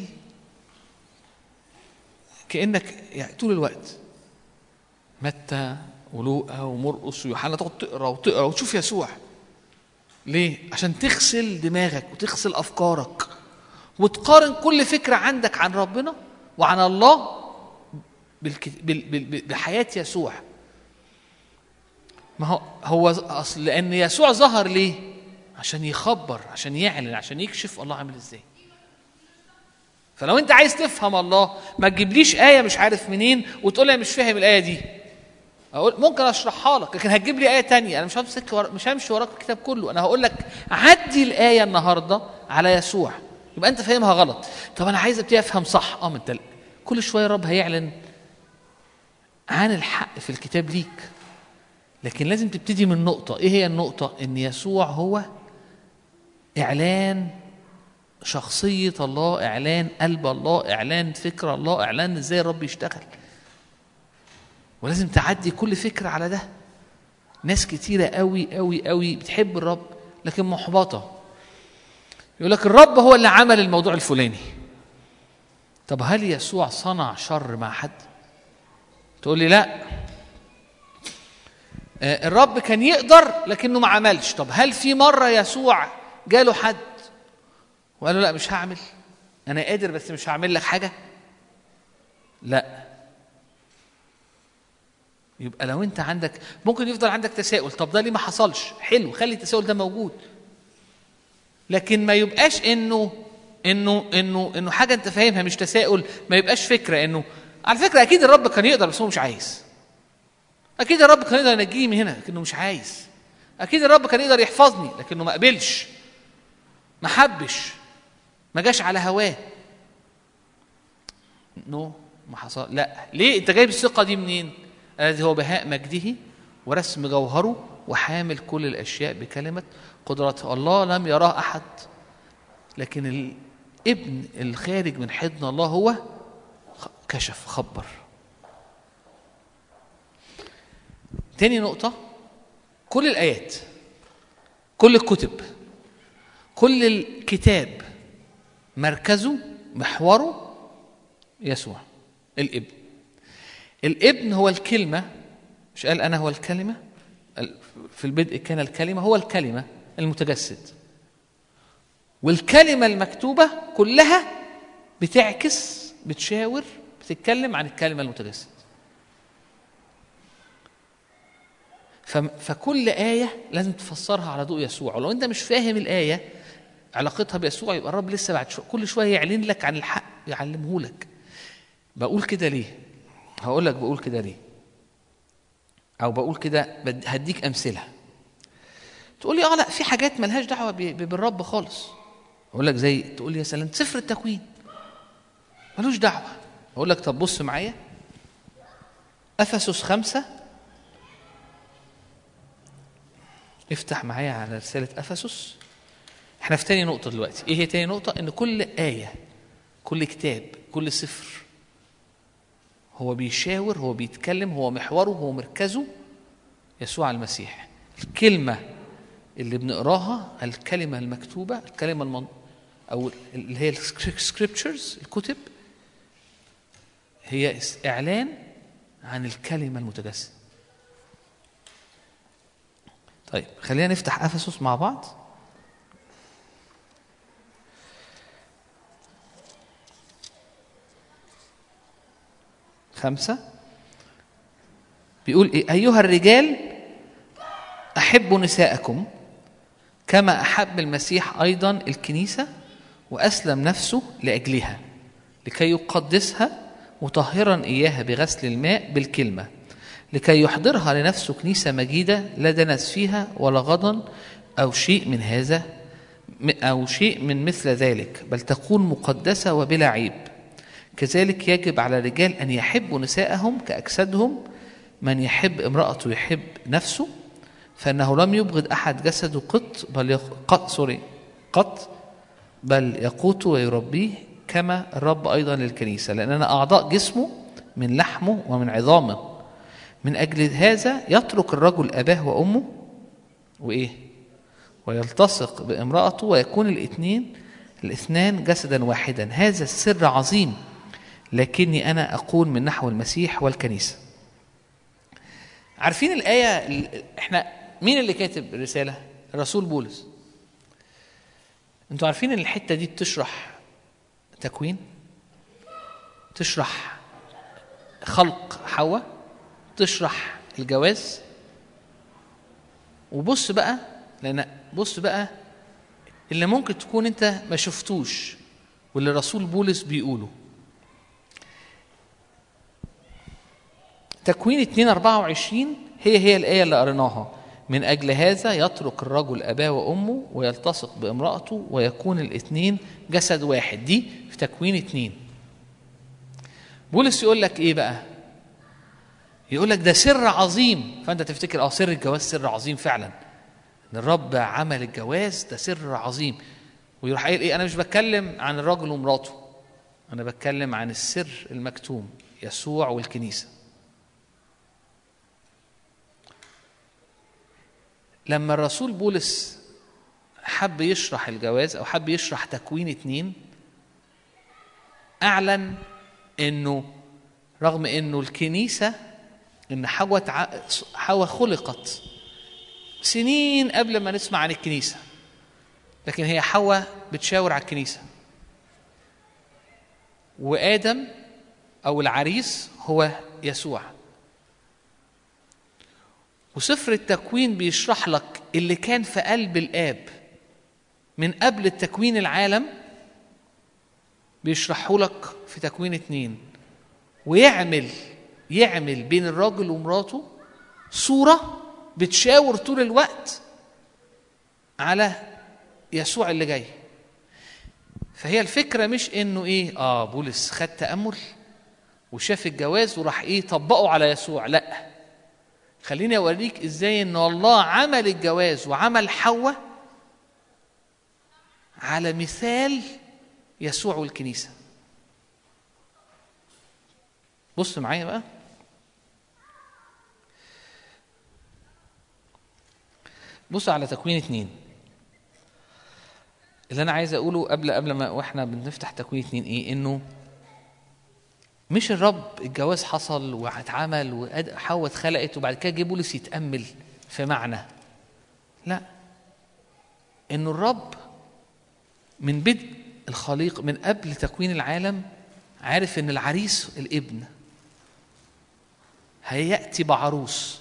كأنك يعني طول الوقت متى ولوقا ومرقس ويوحنا تقعد تقرا وتقرا وتشوف يسوع ليه؟ عشان تغسل دماغك وتغسل افكارك وتقارن كل فكره عندك عن ربنا وعن الله بالك... بال... بال... بحياه يسوع. ما هو هو اصل لان يسوع ظهر ليه؟ عشان يخبر عشان يعلن عشان يكشف الله عامل ازاي. فلو انت عايز تفهم الله ما تجيبليش ايه مش عارف منين وتقول لي مش فاهم الايه دي. اقول ممكن اشرحها لك لكن هتجيب لي ايه تانية انا مش همسك ورا مش همشي وراك الكتاب كله انا هقول لك عدي الايه النهارده على يسوع يبقى انت فاهمها غلط طب انا عايز ابتدي افهم صح اه ما انت كل شويه الرب هيعلن عن الحق في الكتاب ليك لكن لازم تبتدي من نقطه ايه هي النقطه ان يسوع هو اعلان شخصيه الله اعلان قلب الله اعلان فكر الله اعلان ازاي الرب يشتغل ولازم تعدي كل فكرة على ده ناس كتيرة قوي قوي قوي بتحب الرب لكن محبطة يقول لك الرب هو اللي عمل الموضوع الفلاني طب هل يسوع صنع شر مع حد تقول لي لا آه، الرب كان يقدر لكنه ما عملش طب هل في مرة يسوع جاله حد وقال له لا مش هعمل انا قادر بس مش هعمل لك حاجة لا يبقى لو انت عندك ممكن يفضل عندك تساؤل طب ده ليه ما حصلش حلو خلي التساؤل ده موجود لكن ما يبقاش انه انه انه انه حاجه انت فاهمها مش تساؤل ما يبقاش فكره انه على فكره اكيد الرب كان يقدر بس هو مش عايز اكيد الرب كان يقدر ينجيني من هنا لكنه مش عايز اكيد الرب كان يقدر يحفظني لكنه ما قبلش ما حبش ما جاش على هواه نو ما حصل لا ليه انت جايب الثقه دي منين الذي هو بهاء مجده ورسم جوهره وحامل كل الاشياء بكلمه قدرته الله لم يراه احد لكن الابن الخارج من حضن الله هو خ- كشف خبر تاني نقطة كل الآيات كل الكتب كل الكتاب مركزه محوره يسوع الابن الابن هو الكلمة مش قال أنا هو الكلمة ال- في البدء كان الكلمة هو الكلمة المتجسد والكلمة المكتوبة كلها بتعكس بتشاور بتتكلم عن الكلمة المتجسد فم- فكل آية لازم تفسرها على ضوء يسوع ولو أنت مش فاهم الآية علاقتها بيسوع يبقى الرب لسه بعد شوية كل شوية يعلن لك عن الحق يعلمه لك بقول كده ليه هقول لك بقول كده ليه او بقول كده بد- هديك امثله تقول لي اه لا في حاجات ملهاش دعوه ب- ب- بالرب خالص اقول لك زي تقول لي يا سلام سفر التكوين ملوش دعوه اقول لك طب بص معايا افسس خمسة افتح معايا على رسالة أفسس احنا في تاني نقطة دلوقتي ايه هي تاني نقطة ان كل آية كل كتاب كل سفر هو بيشاور هو بيتكلم هو محوره هو مركزه يسوع المسيح الكلمة اللي بنقراها الكلمة المكتوبة الكلمة المن... أو اللي هي السكريبتشرز الكتب هي إعلان عن الكلمة المتجسدة طيب خلينا نفتح أفسس مع بعض خمسة بيقول إيه أيها الرجال أحبوا نساءكم كما أحب المسيح أيضا الكنيسة وأسلم نفسه لأجلها لكي يقدسها مطهرا إياها بغسل الماء بالكلمة لكي يحضرها لنفسه كنيسة مجيدة لا دنس فيها ولا غضن أو شيء من هذا أو شيء من مثل ذلك بل تكون مقدسة وبلا عيب كذلك يجب على الرجال أن يحبوا نساءهم كأجسادهم من يحب امرأته يحب نفسه فإنه لم يبغض أحد جسده قط بل يق... قط سوري قط بل يقوته ويربيه كما الرب أيضا للكنيسة لأننا أعضاء جسمه من لحمه ومن عظامه من أجل هذا يترك الرجل أباه وأمه وإيه ويلتصق بامرأته ويكون الاثنين الاثنان جسدا واحدا هذا السر عظيم لكني أنا أقول من نحو المسيح والكنيسة عارفين الآية ال- احنا مين اللي كاتب الرسالة الرسول بولس انتوا عارفين ان الحتة دي بتشرح تكوين تشرح خلق حواء تشرح الجواز وبص بقى لان بص بقى اللي ممكن تكون انت ما شفتوش واللي رسول بولس بيقوله تكوين 2 24 هي هي الآية اللي قريناها من أجل هذا يترك الرجل أباه وأمه ويلتصق بامرأته ويكون الاثنين جسد واحد دي في تكوين اتنين بولس يقول لك إيه بقى يقول لك ده سر عظيم فأنت تفتكر اه سر الجواز سر عظيم فعلا ان الرب عمل الجواز ده سر عظيم ويروح قايل ايه انا مش بتكلم عن الراجل ومراته انا بتكلم عن السر المكتوم يسوع والكنيسه لما الرسول بولس حب يشرح الجواز او حب يشرح تكوين اتنين اعلن انه رغم انه الكنيسه ان حواء تع... حواء خلقت سنين قبل ما نسمع عن الكنيسه لكن هي حواء بتشاور على الكنيسه وادم او العريس هو يسوع وسفر التكوين بيشرح لك اللي كان في قلب الاب من قبل التكوين العالم بيشرحه لك في تكوين اتنين ويعمل يعمل بين الراجل ومراته صورة بتشاور طول الوقت على يسوع اللي جاي فهي الفكرة مش انه ايه اه بولس خد تأمل وشاف الجواز وراح ايه طبقه على يسوع لا خليني اوريك ازاي ان الله عمل الجواز وعمل حواء على مثال يسوع والكنيسة بص معايا بقى بص على تكوين اتنين اللي انا عايز اقوله قبل قبل ما واحنا بنفتح تكوين اتنين ايه انه مش الرب الجواز حصل واتعمل وحواء اتخلقت وبعد كده جه بولس يتامل في معنى لا انه الرب من بدء الخليق من قبل تكوين العالم عارف ان العريس الابن هياتي بعروس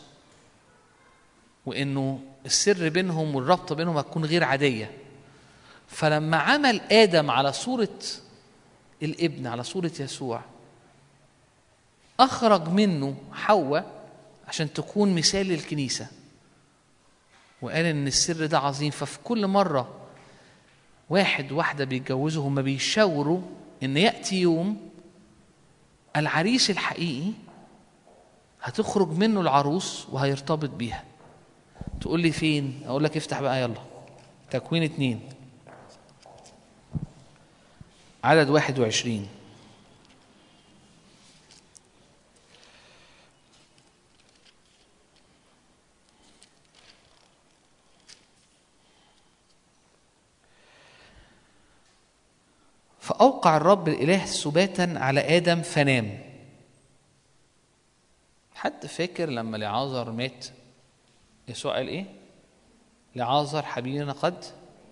وانه السر بينهم والرابطه بينهم هتكون غير عاديه فلما عمل ادم على صوره الابن على صوره يسوع اخرج منه حواء عشان تكون مثال للكنيسه وقال ان السر ده عظيم ففي كل مره واحد واحده بيتجوزوا هم بيشاوروا ان ياتي يوم العريس الحقيقي هتخرج منه العروس وهيرتبط بيها تقول لي فين اقول لك افتح بقى يلا تكوين اتنين عدد واحد وعشرين فأوقع الرب الإله سباتا على آدم فنام حد فاكر لما لعازر مات يسوع قال إيه؟ لعازر حبيبنا قد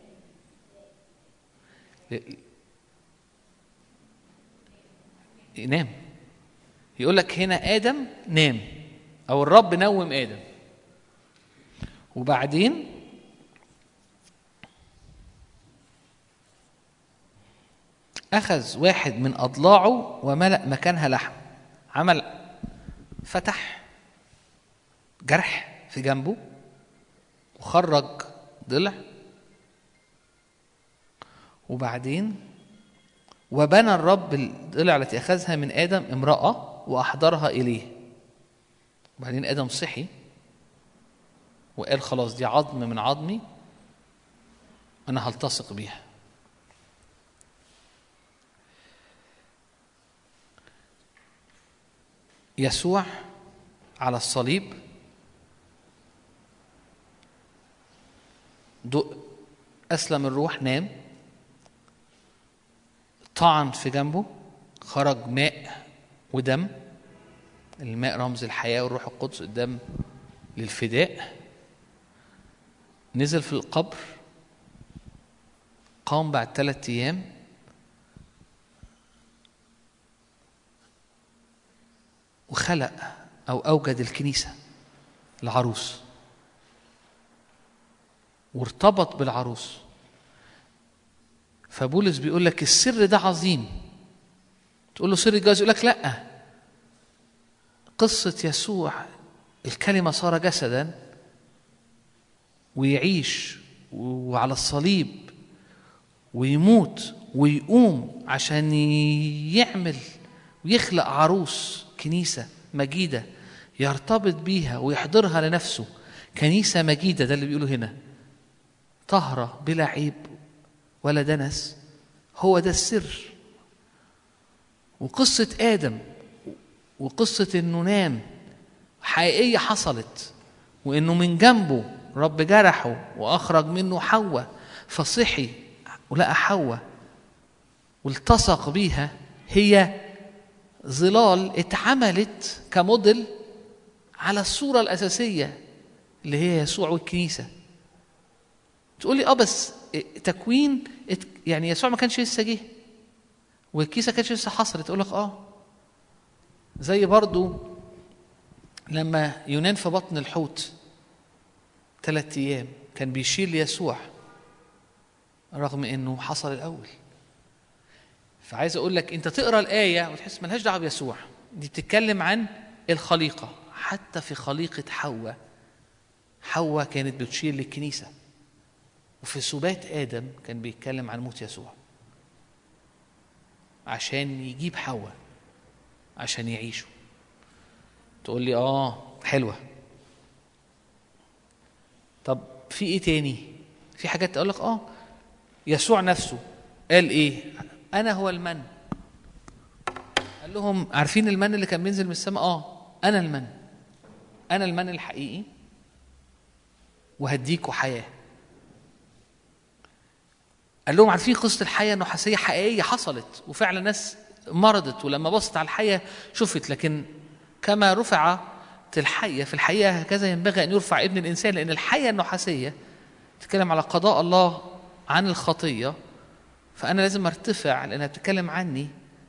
نام يقول لك هنا آدم نام أو الرب نوم آدم وبعدين أخذ واحد من أضلاعه وملأ مكانها لحم عمل فتح جرح في جنبه وخرج ضلع وبعدين وبنى الرب الضلع التي أخذها من آدم امرأة وأحضرها إليه وبعدين آدم صحي وقال خلاص دي عظم من عظمي أنا هلتصق بيها يسوع على الصليب دق أسلم الروح نام طعن في جنبه خرج ماء ودم الماء رمز الحياة والروح القدس الدم للفداء نزل في القبر قام بعد ثلاثة أيام وخلق أو أوجد الكنيسة العروس وارتبط بالعروس فبولس بيقول لك السر ده عظيم تقول له سر الجواز يقول لك لا قصة يسوع الكلمة صار جسدا ويعيش وعلى الصليب ويموت ويقوم عشان يعمل ويخلق عروس كنيسة مجيدة يرتبط بيها ويحضرها لنفسه كنيسة مجيدة ده اللي بيقوله هنا طهرة بلا عيب ولا دنس هو ده السر وقصة آدم وقصة إنه نام حقيقية حصلت وإنه من جنبه رب جرحه واخرج منه حواء فصحي ولقى حواء والتصق بيها هي ظلال اتعملت كموديل على الصوره الاساسيه اللي هي يسوع والكنيسه تقول لي اه بس تكوين ات- يعني يسوع ما كانش لسه جه والكيسه كانتش لسه حصلت تقول لك اه زي برضو لما يونان في بطن الحوت ثلاثة ايام كان بيشيل ليسوع رغم انه حصل الاول فعايز اقول لك انت تقرا الايه وتحس ملهاش دعوه بيسوع دي بتتكلم عن الخليقه حتى في خليقه حواء حواء كانت بتشير للكنيسه وفي سبات ادم كان بيتكلم عن موت يسوع عشان يجيب حواء عشان يعيشوا تقول لي اه حلوه طب في ايه تاني في حاجات تقول لك اه يسوع نفسه قال ايه انا هو المن قال لهم عارفين المن اللي كان بينزل من السماء اه انا المن انا المن الحقيقي وهديكوا حياه قال لهم عارفين قصه الحياه النحاسيه حقيقيه حصلت وفعلا ناس مرضت ولما بصت على الحيه شفت لكن كما رفعت الحيه في الحقيقه هكذا ينبغي ان يرفع ابن الانسان لان الحيه النحاسيه تتكلم على قضاء الله عن الخطيه فانا لازم ارتفع لانها بتتكلم عني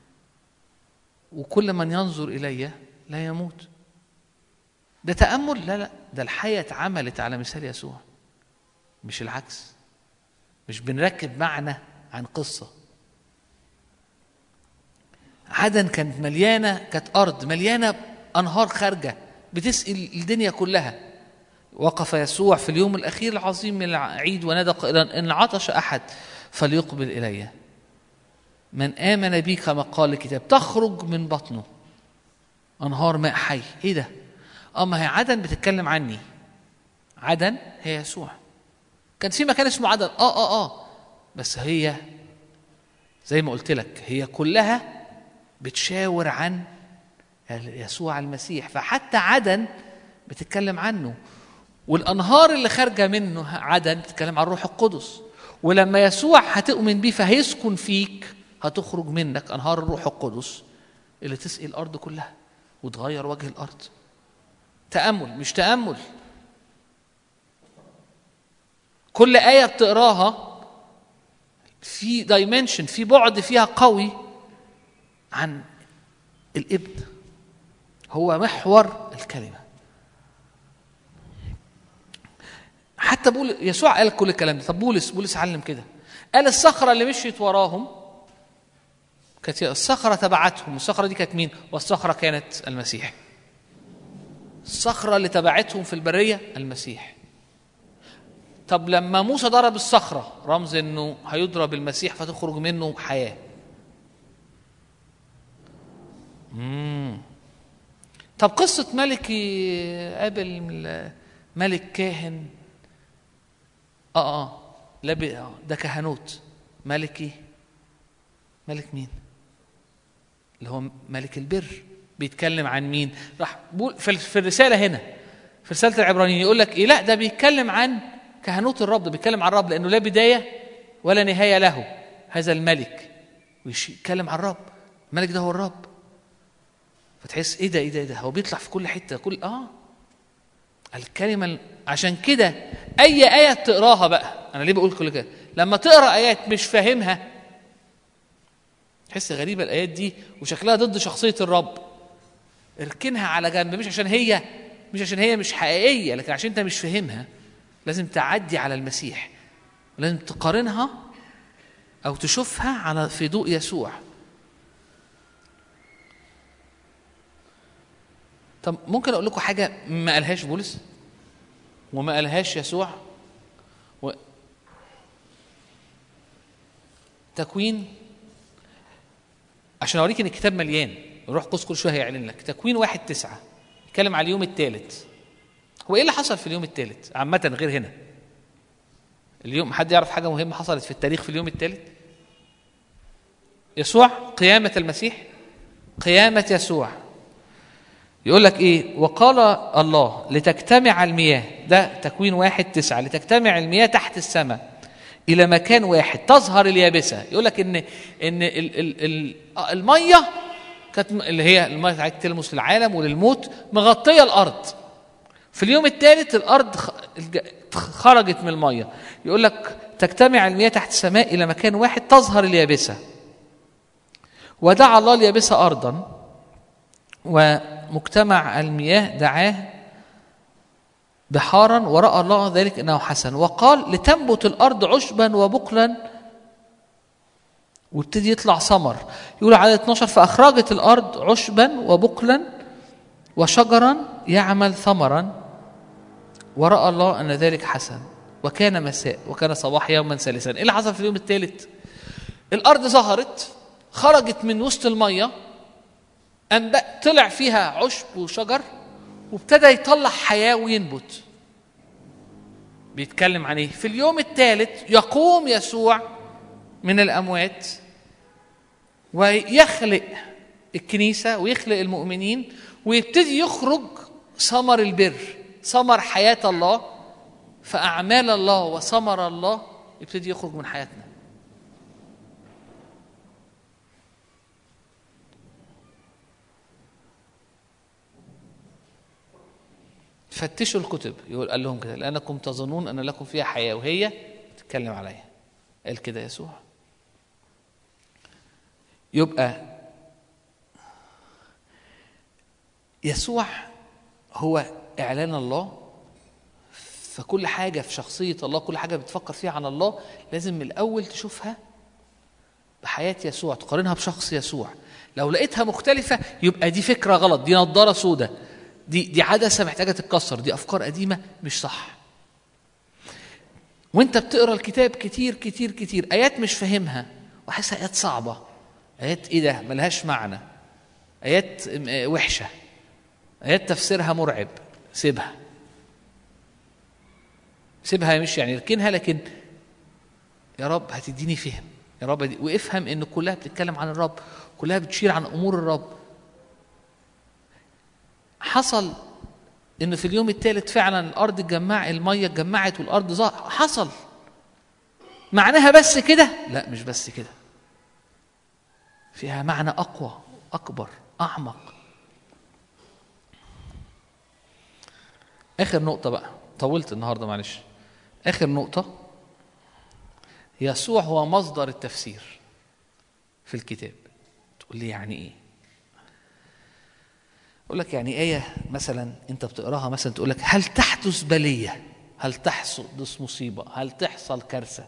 وكل من ينظر الي لا يموت ده تامل لا لا ده الحيه اتعملت على مثال يسوع مش العكس مش بنركب معنى عن قصة عدن كانت مليانة كانت أرض مليانة أنهار خارجة بتسقي الدنيا كلها وقف يسوع في اليوم الأخير العظيم من العيد ونادى قائلا إن عطش أحد فليقبل إلي من آمن بي كما قال الكتاب تخرج من بطنه أنهار ماء حي إيه ده؟ أما هي عدن بتتكلم عني عدن هي يسوع كان في مكان اسمه عدن اه اه اه بس هي زي ما قلت لك هي كلها بتشاور عن يسوع المسيح فحتى عدن بتتكلم عنه والانهار اللي خارجه منه عدن بتتكلم عن الروح القدس ولما يسوع هتؤمن بيه فهيسكن فيك هتخرج منك انهار الروح القدس اللي تسقي الارض كلها وتغير وجه الارض تامل مش تامل كل آية بتقراها في دايمنشن في بعد فيها قوي عن الابن هو محور الكلمة حتى بول يسوع قال كل الكلام ده طب بولس بولس علم كده قال الصخرة اللي مشيت وراهم كانت الصخرة تبعتهم الصخرة دي كانت مين؟ والصخرة كانت المسيح الصخرة اللي تبعتهم في البرية المسيح طب لما موسى ضرب الصخرة رمز انه هيضرب المسيح فتخرج منه حياة مم. طب قصة ملكي قابل ملك كاهن اه اه لا بي- آه، ده كهنوت ملكي ملك مين اللي هو ملك البر بيتكلم عن مين راح بول في في الرسالة هنا في رسالة العبرانيين يقول لك ايه لا ده بيتكلم عن كهنوت الرب ده بيتكلم عن الرب لانه لا بدايه ولا نهايه له هذا الملك ويتكلم عن الرب الملك ده هو الرب فتحس ايه ده ايه ده ايه ده هو بيطلع في كل حته كل اه الكلمه ال- عشان كده اي ايه تقراها بقى انا ليه بقول كل كده لما تقرا ايات مش فاهمها تحس غريبه الايات دي وشكلها ضد شخصيه الرب اركنها على جنب مش عشان هي مش عشان هي مش حقيقيه لكن عشان انت مش فاهمها لازم تعدي على المسيح لازم تقارنها او تشوفها على في ضوء يسوع طب ممكن اقول لكم حاجه ما قالهاش بولس وما قالهاش يسوع و... تكوين عشان اوريك ان الكتاب مليان الروح القدس كل شويه هيعلن لك تكوين واحد تسعة يتكلم على اليوم الثالث هو ايه اللي حصل في اليوم الثالث عامة غير هنا اليوم حد يعرف حاجة مهمة حصلت في التاريخ في اليوم الثالث يسوع قيامة المسيح قيامة يسوع يقول لك ايه وقال الله لتجتمع المياه ده تكوين واحد تسعة لتجتمع المياه تحت السماء الى مكان واحد تظهر اليابسه يقول لك ان ان ال ال ال الميه كانت م- اللي هي الميه بتاعت تلمس العالم وللموت مغطيه الارض في اليوم الثالث الارض خ- الج- خرجت من الميه يقول لك تجتمع المياه تحت السماء الى مكان واحد تظهر اليابسه ودعا الله اليابسه ارضا ومجتمع المياه دعاه بحارا ورأى الله ذلك انه حسن وقال لتنبت الارض عشبا وبقلا وابتدي يطلع ثمر يقول عدد 12 فاخرجت الارض عشبا وبقلا وشجرا يعمل ثمرا ورأى الله ان ذلك حسن وكان مساء وكان صباح يوما ثالثا ايه اللي حصل في اليوم الثالث الارض ظهرت خرجت من وسط الميه أنبأ طلع فيها عشب وشجر وابتدى يطلع حياة وينبت بيتكلم عن ايه في اليوم الثالث يقوم يسوع من الأموات ويخلق الكنيسة ويخلق المؤمنين ويبتدي يخرج ثمر البر ثمر حياة الله فأعمال الله وثمر الله يبتدي يخرج من حياتنا فتشوا الكتب يقول قال لهم كده لانكم تظنون ان لكم فيها حياه وهي تتكلم عليها قال كده يسوع يبقى يسوع هو اعلان الله فكل حاجه في شخصيه الله كل حاجه بتفكر فيها عن الله لازم من الاول تشوفها بحياه يسوع تقارنها بشخص يسوع لو لقيتها مختلفه يبقى دي فكره غلط دي نضاره سودة دي دي عدسه محتاجه تتكسر دي افكار قديمه مش صح وانت بتقرا الكتاب كتير كتير كتير ايات مش فاهمها وحاسس ايات صعبه ايات ايه ده ملهاش معنى ايات م- آه، وحشه ايات تفسيرها مرعب سيبها سيبها مش يعني اركنها لكن يا رب هتديني فهم يا رب دي وافهم ان كلها بتتكلم عن الرب كلها بتشير عن امور الرب حصل ان في اليوم الثالث فعلا الارض اتجمع الميه اتجمعت والارض ظهر حصل معناها بس كده لا مش بس كده فيها معنى اقوى اكبر اعمق اخر نقطه بقى طولت النهارده معلش اخر نقطه يسوع هو مصدر التفسير في الكتاب تقول لي يعني ايه اقول لك يعني ايه مثلا انت بتقراها مثلا تقول لك هل تحدث بليه هل تحدث مصيبه هل تحصل كارثه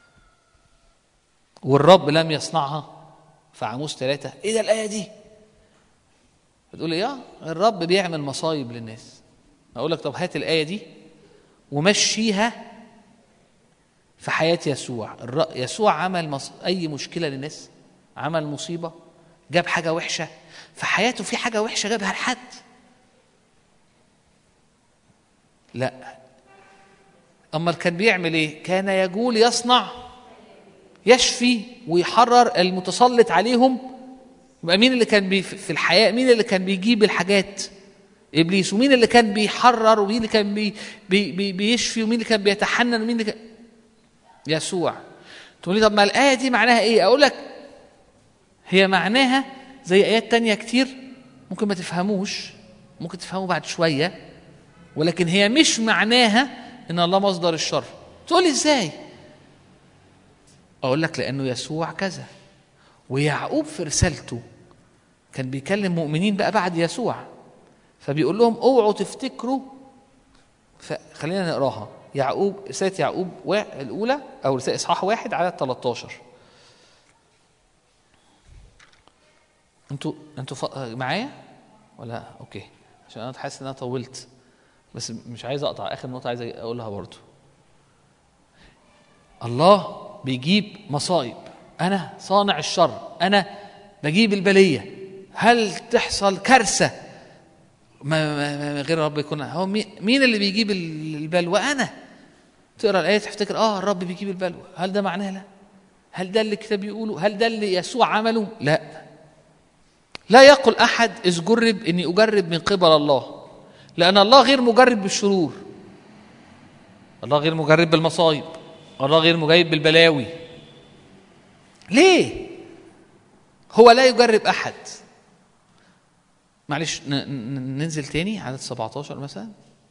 والرب لم يصنعها في عاموس ثلاثة ايه ده الايه دي بتقول لي يا الرب بيعمل مصايب للناس اقول لك طب هات الايه دي ومشيها في حياه يسوع الر- يسوع عمل مص... اي مشكله للناس عمل مصيبه جاب حاجه وحشه في حياته في حاجه وحشه جابها لحد لا اما كان بيعمل ايه كان يجول يصنع يشفي ويحرر المتسلط عليهم يبقى مين اللي كان بي في الحياه مين اللي كان بيجيب الحاجات ابليس ومين اللي كان بيحرر ومين اللي كان بي بي بي بيشفي ومين اللي كان بيتحنن ومين اللي كان يسوع تقول لي طب ما الايه دي معناها ايه اقول لك هي معناها زي ايات تانية كتير ممكن ما تفهموش ممكن تفهموا بعد شويه ولكن هي مش معناها ان الله مصدر الشر تقول لي ازاي اقول لك لانه يسوع كذا ويعقوب في رسالته كان بيكلم مؤمنين بقى بعد يسوع فبيقول لهم اوعوا تفتكروا فخلينا نقراها يعقوب رسالة يعقوب وا- الأولى أو رسالة إصحاح واحد عدد 13 انتوا انتوا ف... معايا ولا اوكي عشان انا حاسس ان انا طولت بس مش عايز اقطع اخر نقطه عايز اقولها برضو الله بيجيب مصايب انا صانع الشر انا بجيب البليه هل تحصل كارثه ما ما ما غير رب يكون هو مي- مين اللي بيجيب ال- البلوى انا تقرا الايه تفتكر اه الرب بيجيب البلوى هل ده معناه لا هل ده اللي الكتاب بيقوله هل ده اللي يسوع عمله لا لا يقل احد اذ جرب اني اجرب من قبل الله لان الله غير مجرب بالشرور الله غير مجرب بالمصايب الله غير مجرب بالبلاوي ليه هو لا يجرب احد معلش ن- ن- ننزل تاني عدد 17 مثلا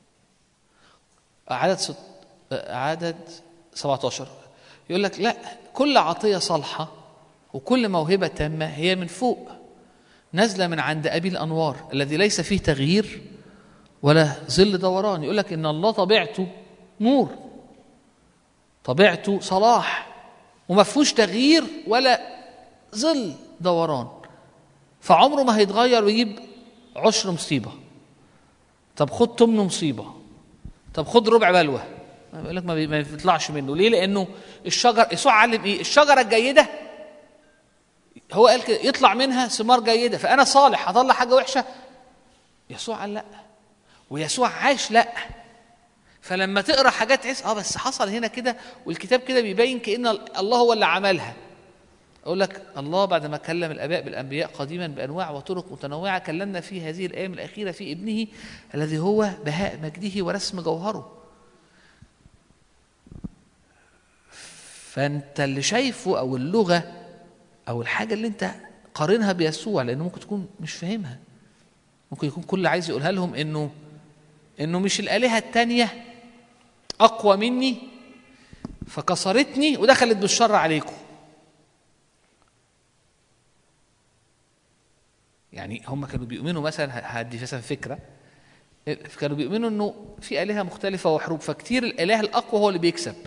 عدد ست... عدد 17 يقول لك لا كل عطية صالحة وكل موهبة تامة هي من فوق نازلة من عند أبي الأنوار الذي ليس فيه تغيير ولا ظل دوران يقول لك إن الله طبيعته نور طبيعته صلاح وما فيهوش تغيير ولا ظل دوران فعمره ما هيتغير ويجيب عشر مصيبة طب خد تمن مصيبة طب خد ربع بلوى يقول لك ما بي- ما بيطلعش منه ليه لانه الشجر يسوع علم ايه الشجره الجيده هو قال كده يطلع منها ثمار جيده فانا صالح هطلع حاجه وحشه يسوع قال لا ويسوع عاش لا فلما تقرا حاجات تحس اه بس حصل هنا كده والكتاب كده بيبين كان الله هو اللي عملها اقول لك الله بعد ما كلم الاباء بالانبياء قديما بانواع وطرق متنوعه كلمنا في هذه الايام الاخيره في ابنه الذي هو بهاء مجده ورسم جوهره فانت اللي شايفه او اللغه او الحاجه اللي انت قارنها بيسوع لانه ممكن تكون مش فاهمها ممكن يكون كل اللي عايز يقولها لهم انه انه مش الالهه التانيه اقوى مني فكسرتني ودخلت بالشر عليكم يعني هم كانوا بيؤمنوا مثلا هدي مثلا فكره كانوا بيؤمنوا انه في الهه مختلفه وحروب فكتير الاله الاقوى هو اللي بيكسب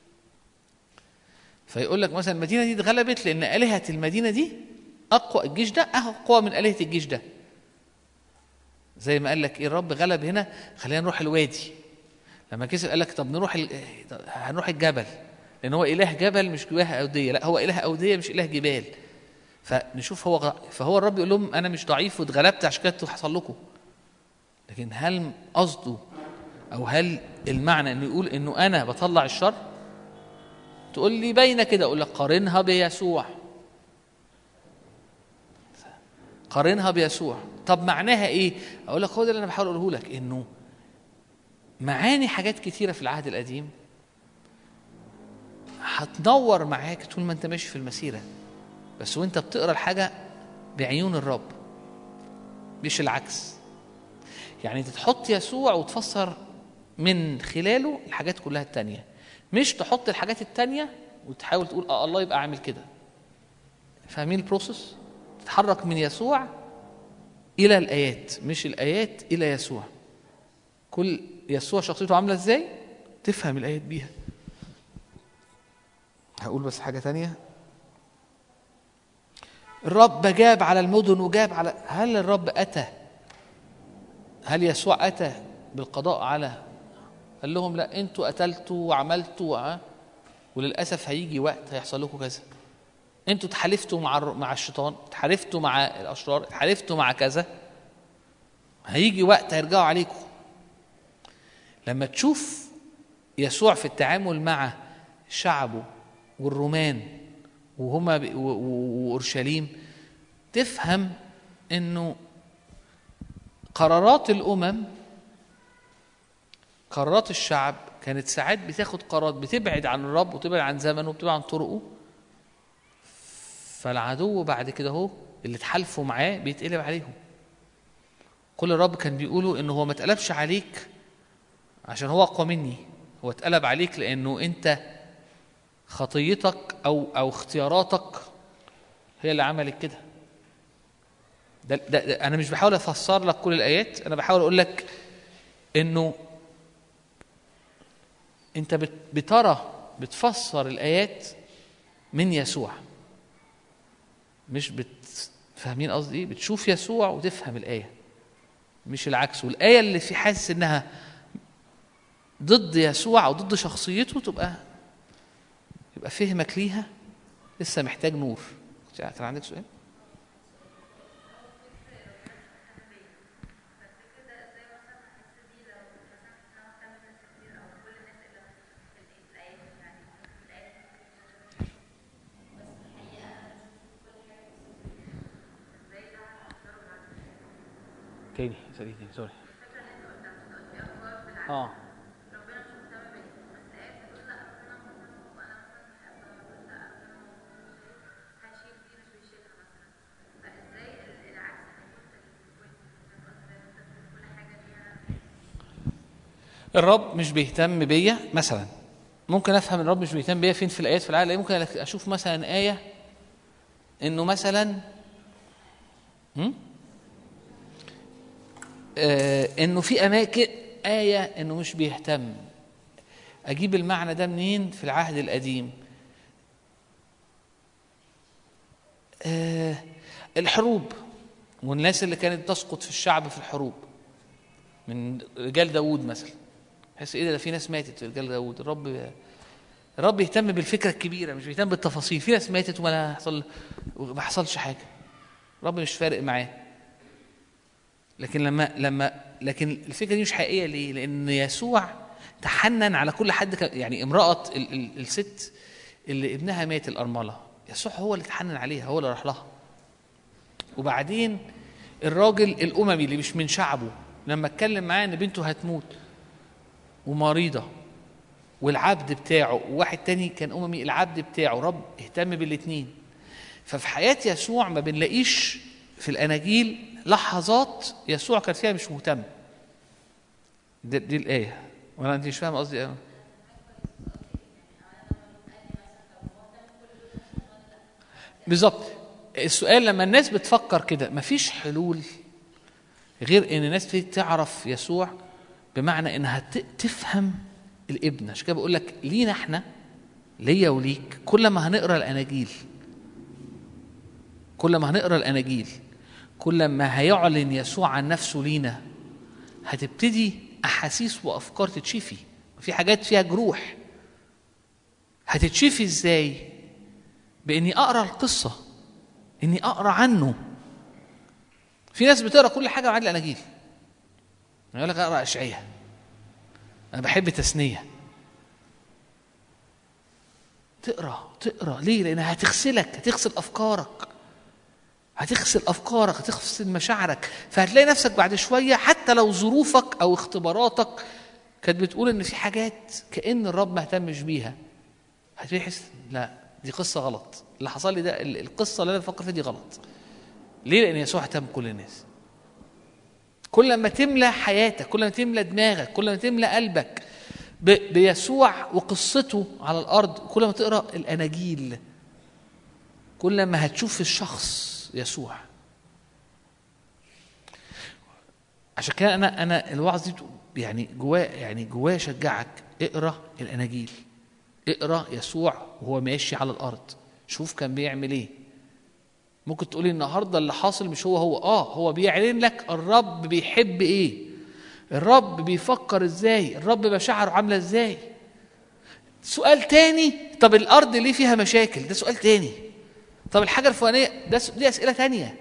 فيقول لك مثلا المدينه دي اتغلبت لان الهه المدينه دي اقوى الجيش ده اقوى من الهه الجيش ده زي ما قال لك ايه الرب غلب هنا خلينا نروح الوادي لما كسب قال لك طب نروح ال... هنروح الجبل لان هو اله جبل مش اله اوديه لا هو اله اوديه مش اله جبال فنشوف هو غ... فهو الرب يقول لهم انا مش ضعيف واتغلبت عشان كده حصل لكم لكن هل قصده او هل المعنى انه يقول انه انا بطلع الشر تقول لي باينه كده اقول لك قارنها بيسوع قارنها بيسوع طب معناها ايه اقول لك هو ده اللي انا بحاول اقوله لك انه معاني حاجات كتيره في العهد القديم هتنور معاك طول ما انت ماشي في المسيره بس وانت بتقرا الحاجه بعيون الرب مش العكس يعني انت تحط يسوع وتفسر من خلاله الحاجات كلها التانية مش تحط الحاجات التانية وتحاول تقول اه الله يبقى عامل كده فاهمين البروسيس تتحرك من يسوع الى الايات مش الايات الى يسوع كل يسوع شخصيته عامله ازاي تفهم الايات بيها هقول بس حاجه تانية الرب جاب على المدن وجاب على هل الرب اتى هل يسوع اتى بالقضاء على قال لهم لا انتوا قتلتوا وعملتوا ها؟ وللاسف هيجي وقت هيحصل لكم كذا انتوا اتحالفتوا مع الر- مع الشيطان اتحالفتوا مع الاشرار اتحالفتوا مع كذا هيجي وقت هيرجعوا عليكم لما تشوف يسوع في التعامل مع شعبه والرومان وهما ب- و- و- واورشليم تفهم انه قرارات الامم قرارات الشعب كانت ساعات بتاخد قرارات بتبعد عن الرب وتبعد عن زمنه وبتبعد عن طرقه فالعدو بعد كده هو اللي اتحالفوا معاه بيتقلب عليهم كل الرب كان بيقولوا انه هو ما اتقلبش عليك عشان هو اقوى مني هو اتقلب عليك لانه انت خطيتك او او اختياراتك هي اللي عملت كده ده, ده, ده انا مش بحاول افسر لك كل الايات انا بحاول اقول لك انه انت بت- بترى بتفسر الايات من يسوع مش بت فاهمين قصدي ايه بتشوف يسوع وتفهم الايه مش العكس والايه اللي في حاسس انها ضد يسوع او ضد شخصيته تبقى يبقى فهمك ليها لسه محتاج نور كان عندك سؤال تاني اسالي تاني سوري اه الرب مش بيهتم بيا مثلا ممكن افهم ان الرب مش بيهتم بيا فين في الايات في العالم ممكن اشوف مثلا ايه انه مثلا هم؟ آه انه في اماكن ايه انه مش بيهتم اجيب المعنى ده منين في العهد القديم آه الحروب والناس اللي كانت تسقط في الشعب في الحروب من رجال داوود مثلا تحس ايه ده, ده في ناس ماتت في رجال داوود الرب الرب يهتم بالفكره الكبيره مش بيهتم بالتفاصيل في ناس ماتت ولا حصل ما حصلش حاجه الرب مش فارق معاه لكن لما لما لكن الفكره دي مش حقيقيه ليه؟ لان يسوع تحنن على كل حد ك... يعني امراه ال... ال... الست اللي ابنها مات الارمله يسوع هو اللي تحنن عليها هو اللي راح لها وبعدين الراجل الاممي اللي مش من شعبه لما اتكلم معاه ان بنته هتموت ومريضه والعبد بتاعه وواحد تاني كان اممي العبد بتاعه رب اهتم بالاثنين ففي حياه يسوع ما بنلاقيش في الاناجيل لحظات يسوع كان فيها مش مهتم دي, دي الايه ولا انت مش فاهم قصدي ايه بالظبط السؤال لما الناس بتفكر كده مفيش حلول غير ان الناس تبتدي تعرف يسوع بمعنى انها ت- تفهم الابن عشان كده بقول لك لينا احنا ليا وليك كل ما هنقرا الاناجيل كل ما هنقرا الاناجيل كل ما هيعلن يسوع عن نفسه لينا هتبتدي احاسيس وافكار تتشفي في حاجات فيها جروح هتتشفي ازاي باني اقرا القصه اني اقرا عنه في ناس بتقرا كل حاجه ما عدا الاناجيل يقول لك اقرا اشعياء انا بحب تثنيه تقرا تقرا ليه لانها هتغسلك هتغسل افكارك هتغسل افكارك هتغسل مشاعرك فهتلاقي نفسك بعد شويه حتى لو ظروفك او اختباراتك كانت بتقول ان في حاجات كان الرب ما اهتمش بيها هتحس لا دي قصه غلط اللي حصل لي ده ال- القصه اللي انا بفكر فيها دي غلط ليه لان يسوع اهتم بكل الناس كل ما تملى حياتك كل ما تملى دماغك كل ما تملى قلبك ب- بيسوع وقصته على الارض كل ما تقرا الاناجيل كل ما هتشوف في الشخص يسوع عشان كده انا انا الوعظ دي يعني جواه يعني جواه شجعك اقرا الاناجيل اقرا يسوع وهو ماشي على الارض شوف كان بيعمل ايه ممكن تقولي النهارده اللي حاصل مش هو هو اه هو بيعلن لك الرب بيحب ايه الرب بيفكر ازاي الرب مشاعره عامله ازاي سؤال تاني طب الارض ليه فيها مشاكل ده سؤال تاني طب الحاجه الفلانيه ده س- دي اسئله تانيه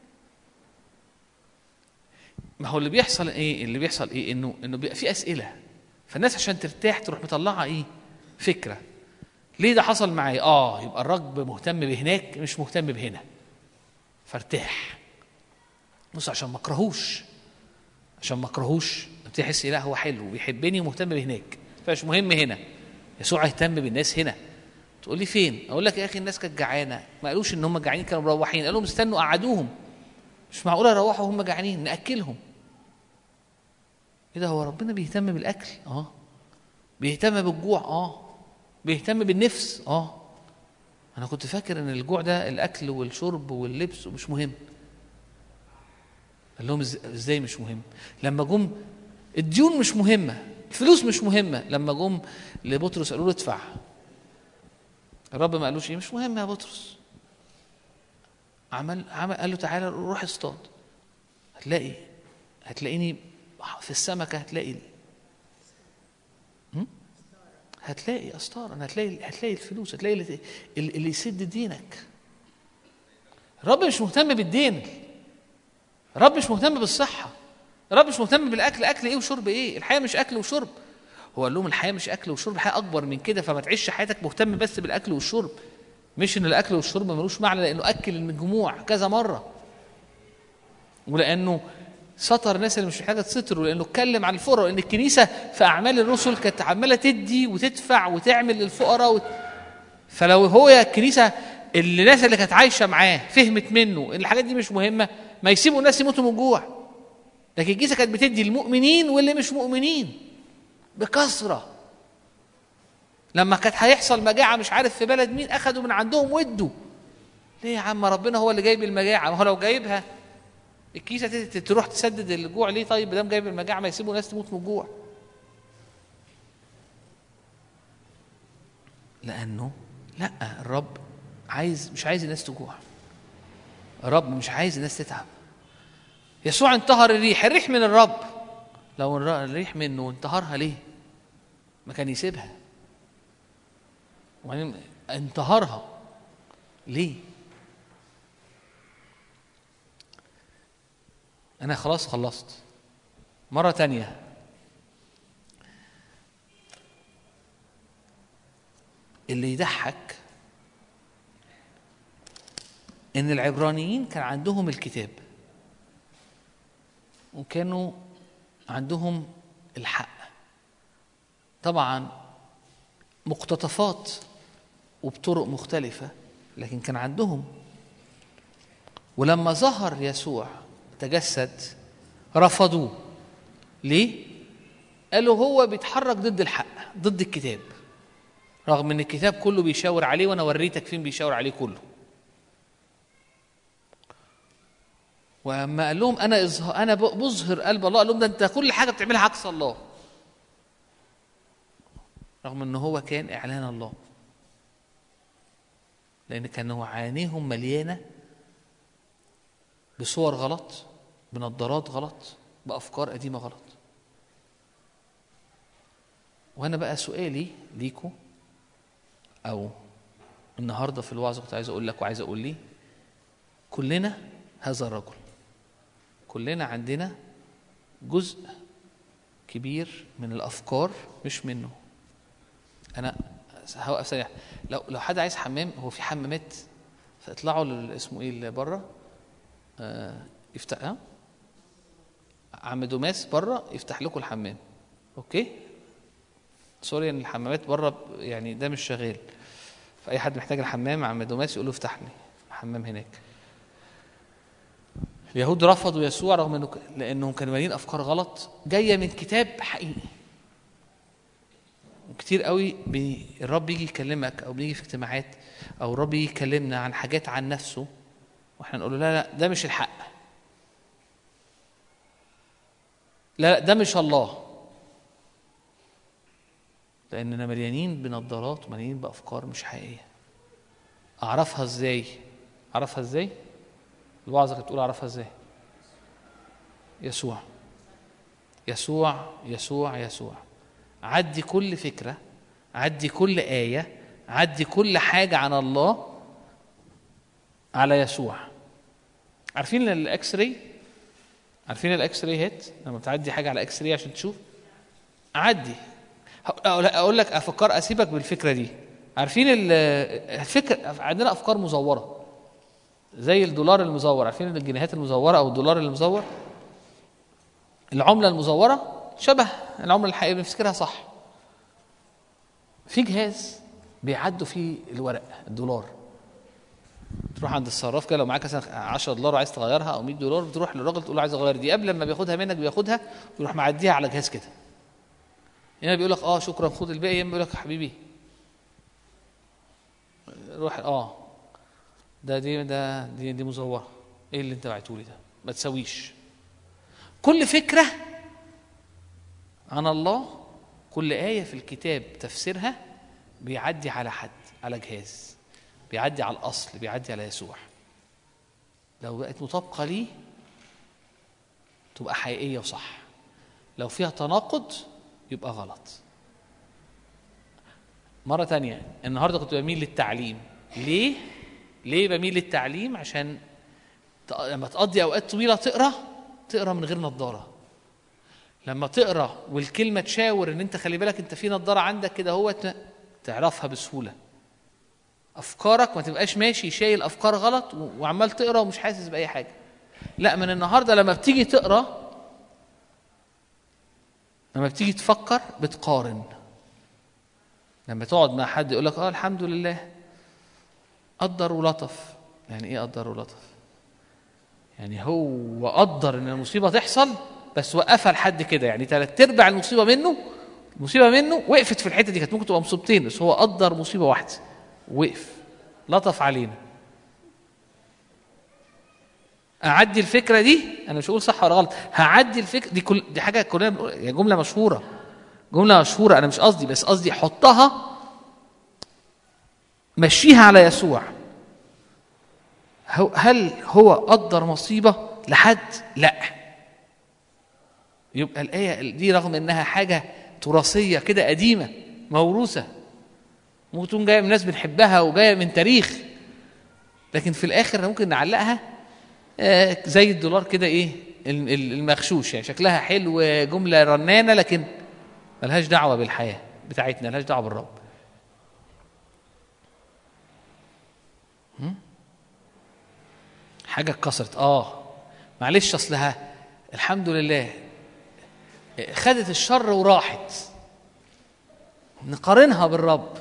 ما هو اللي بيحصل ايه اللي بيحصل ايه انه انه بيبقى في اسئله فالناس عشان ترتاح تروح مطلعه ايه فكره ليه ده حصل معايا اه يبقى الرب مهتم بهناك مش مهتم بهنا فارتاح بص عشان ما اكرهوش عشان ما اكرهوش تحس لا هو حلو بيحبني ومهتم بهناك فمش مهم هنا يسوع يهتم بالناس هنا تقول لي فين اقول لك يا اخي الناس كانت جعانه ما قالوش ان هم جعانين كانوا مروحين قالوا لهم استنوا قعدوهم مش معقول يروحوا وهم جعانين ناكلهم ايه ده هو ربنا بيهتم بالاكل اه بيهتم بالجوع اه بيهتم بالنفس اه انا كنت فاكر ان الجوع ده الاكل والشرب واللبس مش مهم قال لهم إز- ازاي مش مهم لما جم الديون مش مهمه الفلوس مش مهمه لما جم لبطرس قالوا له ادفع الرب ما قالوش ايه مش مهم يا بطرس عمل عمل قال له تعالى روح اصطاد هتلاقي هتلاقيني في السمكه هتلاقي هم؟ هتلاقي استار انا هتلاقي هتلاقي الفلوس هتلاقي اللي, اللي يسد دينك الرب مش مهتم بالدين الرب مش مهتم بالصحه الرب مش مهتم بالاكل اكل ايه وشرب ايه الحياه مش اكل وشرب هو قال لهم الحياه مش اكل وشرب الحياه اكبر من كده فما تعيش حياتك مهتم بس بالاكل والشرب مش ان الاكل والشرب ملوش معنى لانه اكل الجموع كذا مره ولانه ستر الناس اللي مش محتاجه تستر لانه اتكلم عن الفقراء لان الكنيسه في اعمال الرسل كانت عماله تدي وتدفع وتعمل للفقراء وت... فلو هو الكنيسه اللي الناس اللي كانت عايشه معاه فهمت منه ان الحاجات دي مش مهمه ما يسيبوا الناس يموتوا من جوع لكن الكنيسه كانت بتدي المؤمنين واللي مش مؤمنين بكثره لما كانت هيحصل مجاعه مش عارف في بلد مين اخدوا من عندهم ودوا ليه يا عم ربنا هو اللي جايب المجاعه ما هو لو جايبها الكيسه ت- ت- تروح تسدد الجوع ليه طيب ما دام جايب المجاعه ما يسيبوا الناس تموت من الجوع لانه لا الرب عايز مش عايز الناس تجوع الرب مش عايز الناس تتعب يسوع انتهر الريح الريح من الرب لو الر- الريح منه انتهرها ليه ما كان يسيبها وبعدين انتهرها ليه انا خلاص خلصت مره تانية اللي يضحك ان العبرانيين كان عندهم الكتاب وكانوا عندهم الحق طبعا مقتطفات وبطرق مختلفة لكن كان عندهم ولما ظهر يسوع تجسد رفضوه ليه؟ قالوا هو بيتحرك ضد الحق ضد الكتاب رغم ان الكتاب كله بيشاور عليه وانا وريتك فين بيشاور عليه كله واما قال لهم انا إظهار انا ب- بظهر قلب الله قال لهم ده انت كل حاجه بتعملها عكس الله رغم ان هو كان اعلان الله لان كانوا عينيهم مليانه بصور غلط بنظارات غلط بافكار قديمه غلط وانا بقى سؤالي ليكم او النهارده في الوعظه كنت عايز اقول لك وعايز اقول لي كلنا هذا الرجل كلنا عندنا جزء كبير من الافكار مش منه انا هوقف ثانيه لو لو حد عايز حمام هو في حمامات فاطلعوا لل- اسمه ايه اللي بره آه يفتح ها عم دوماس بره يفتح لكم الحمام اوكي سوري ان الحمامات بره يعني ده مش شغال فاي حد محتاج الحمام عم دوماس يقول له افتح لي الحمام هناك اليهود رفضوا يسوع رغم انه لانهم كانوا مالين افكار غلط جايه من كتاب حقيقي وكتير قوي بي الرب يجي يكلمك او بيجي في اجتماعات او الرب يجي يكلمنا عن حاجات عن نفسه واحنا نقول له لا لا ده مش الحق لا لا ده مش الله لاننا مليانين بنظارات ومليانين بافكار مش حقيقيه اعرفها ازاي اعرفها ازاي الوعظه كانت بتقول اعرفها ازاي يسوع يسوع يسوع يسوع عدي كل فكره عدي كل ايه عدي كل حاجه عن الله على يسوع عارفين الاكس راي عارفين الاكس راي هيت لما بتعدي حاجه على اكس راي عشان تشوف عدي اقول أقول لك افكار اسيبك بالفكره دي عارفين ال- الفكر عندنا افكار مزوره زي الدولار المزور عارفين الجنيهات المزوره او الدولار المزور العمله المزوره شبه العمله الحقيقيه بنفتكرها صح في جهاز بيعدوا فيه الورق الدولار تروح عند الصراف كده لو معاك مثلا 10 دولار وعايز تغيرها او 100 دولار بتروح للراجل تقول له عايز اغير دي قبل ما بياخدها منك بياخدها ويروح معديها على جهاز كده هنا بيقول لك اه شكرا خد الباقي هنا بيقول لك يا حبيبي روح اه ده دي ده دي, دي مزوره ايه اللي انت بعته لي ده ما تسويش كل فكره عن الله كل آية في الكتاب تفسيرها بيعدي على حد على جهاز بيعدي على الأصل بيعدي على يسوع لو بقت مطابقة ليه تبقى حقيقية وصح لو فيها تناقض يبقى غلط مرة تانية النهاردة كنت بميل للتعليم ليه؟ ليه بميل للتعليم؟ عشان ت- لما تقضي أوقات طويلة تقرأ تقرأ من غير نظارة لما تقرا والكلمه تشاور ان انت خلي بالك انت في نظاره عندك كده هو تعرفها بسهوله افكارك ما تبقاش ماشي شايل افكار غلط و- وعمال تقرا ومش حاسس باي حاجه لا من النهارده لما بتيجي تقرا لما بتيجي تفكر بتقارن لما تقعد مع حد يقول لك اه الحمد لله قدر ولطف يعني ايه قدر ولطف يعني هو قدر ان المصيبه تحصل بس وقفها لحد كده يعني ثلاث ارباع المصيبه منه المصيبه منه وقفت في الحته دي كانت ممكن تبقى مصيبتين بس هو قدر مصيبه واحده وقف لطف علينا اعدي الفكره دي انا مش هقول صح ولا غلط هعدي الفكره دي كل دي حاجه كلنا بنقول يعني جمله مشهوره جمله مشهوره انا مش قصدي بس قصدي حطها مشيها على يسوع هو- هل هو قدر مصيبه لحد لا يبقى الايه دي رغم انها حاجه تراثيه كده قديمه موروثه ممكن تكون جايه من ناس بنحبها وجايه من تاريخ لكن في الاخر ممكن نعلقها آه، زي الدولار كده ايه ال- ال- المغشوش يعني شكلها حلو جمله رنانه لكن ملهاش دعوه بالحياه بتاعتنا ملهاش دعوه بالرب هم؟ حاجه اتكسرت اه معلش اصلها الحمد لله خدت الشر وراحت نقارنها بالرب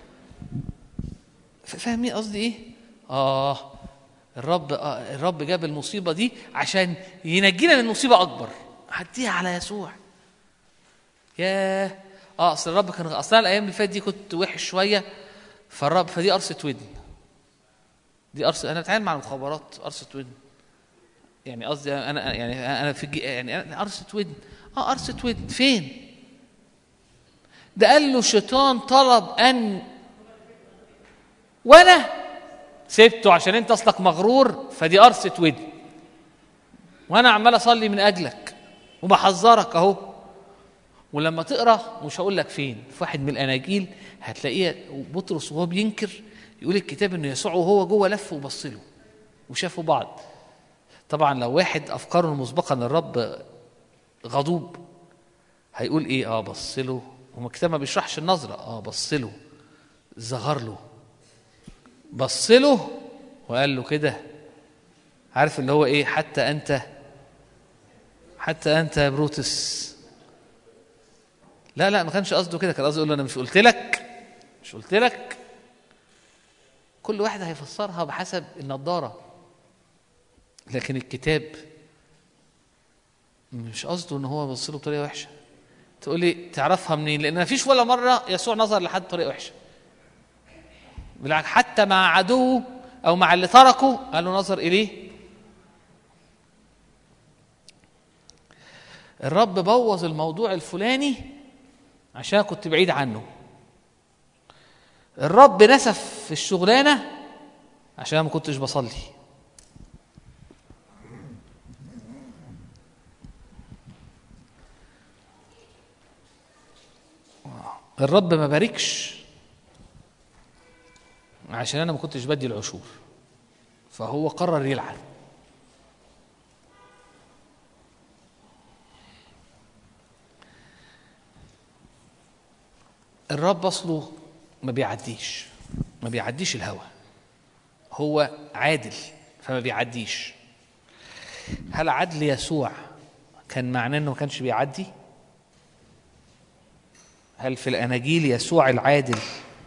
ف- فاهمين قصدي ايه اه الرب آه الرب جاب المصيبه دي عشان ينجينا من مصيبه اكبر هديها على يسوع ياه اه اصل الرب كان اصلا الايام اللي فاتت دي كنت وحش شويه فالرب فدي قرصه ودن دي قرصه انا بتعامل مع المخابرات قرصه ودن يعني قصدي انا يعني انا في الجي- يعني أنا قرصه ودن اه قرصه ودن فين ده قال له الشيطان طلب ان وانا سبته عشان انت اصلك مغرور فدي قرصه ودن وانا عمال اصلي من اجلك وبحذرك اهو ولما تقرا مش هقول لك فين في واحد من الاناجيل هتلاقيه بطرس وهو بينكر يقول الكتاب ان يسوع وهو جوه لف وبص له وشافوا بعض طبعا لو واحد افكاره المسبقه ان الرب غضوب هيقول ايه اه بص له هو الكتاب ما بيشرحش النظره اه بص له زغر له بص له وقال له كده عارف اللي هو ايه حتى انت حتى انت يا بروتس لا لا ما كانش قصده كده كان قصده يقول له انا مش قلت لك مش قلت لك كل واحد هيفسرها بحسب النضاره لكن الكتاب مش قصده ان هو بص له بطريقه وحشه تقول لي تعرفها منين لان ما فيش ولا مره يسوع نظر لحد بطريقه وحشه بالعكس حتى مع عدوه او مع اللي تركه قال له نظر اليه الرب بوظ الموضوع الفلاني عشان كنت بعيد عنه الرب نسف في الشغلانه عشان ما كنتش بصلي الرب ما باركش عشان انا ما كنتش بدي العشور فهو قرر يلعن الرب اصله ما بيعديش ما بيعديش الهوى هو عادل فما بيعديش هل عدل يسوع كان معناه انه ما كانش بيعدي هل في الاناجيل يسوع العادل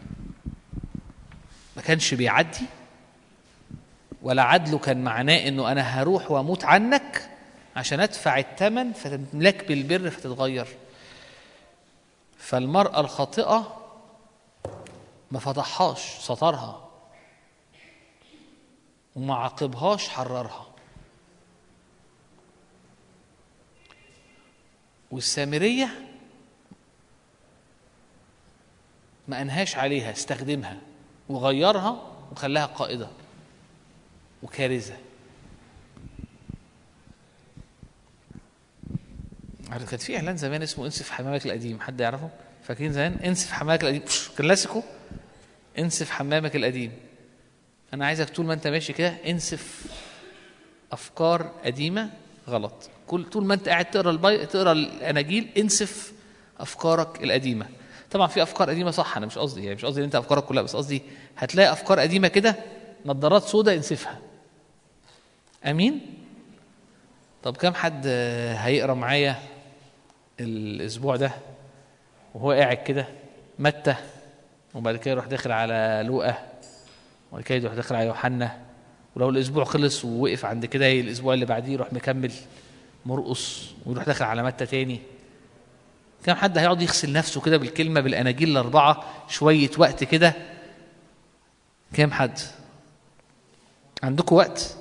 ما كانش بيعدي ولا عدله كان معناه انه انا هروح واموت عنك عشان ادفع الثمن فتملك بالبر فتتغير فالمرأة الخاطئة ما فضحهاش سترها وما عاقبهاش حررها والسامرية ما أنهاش عليها استخدمها وغيرها وخلاها قائدة وكارثة عارف كانت في اعلان زمان اسمه انسف حمامك القديم حد يعرفه فاكرين زمان انسف حمامك القديم بش، كلاسيكو انسف حمامك القديم انا عايزك طول ما انت ماشي كده انسف افكار قديمه غلط كل طول ما انت قاعد تقرا البي... تقرا الاناجيل انسف افكارك القديمه طبعا في افكار قديمه صح انا مش قصدي يعني مش قصدي ان انت افكارك كلها بس قصدي هتلاقي افكار قديمه كده نظارات سوداء انسفها امين طب كم حد آه، هيقرا معايا الاسبوع ده وهو قاعد كده متى وبعد كده يروح داخل على لوقا وبعد كده يروح داخل على يوحنا ولو الاسبوع خلص ووقف عند كده الاسبوع اللي بعديه يروح مكمل مرقص ويروح داخل على متى تاني كم حد هيقعد يغسل نفسه كده بالكلمه بالاناجيل الاربعه شويه وقت كده كام حد عندكم وقت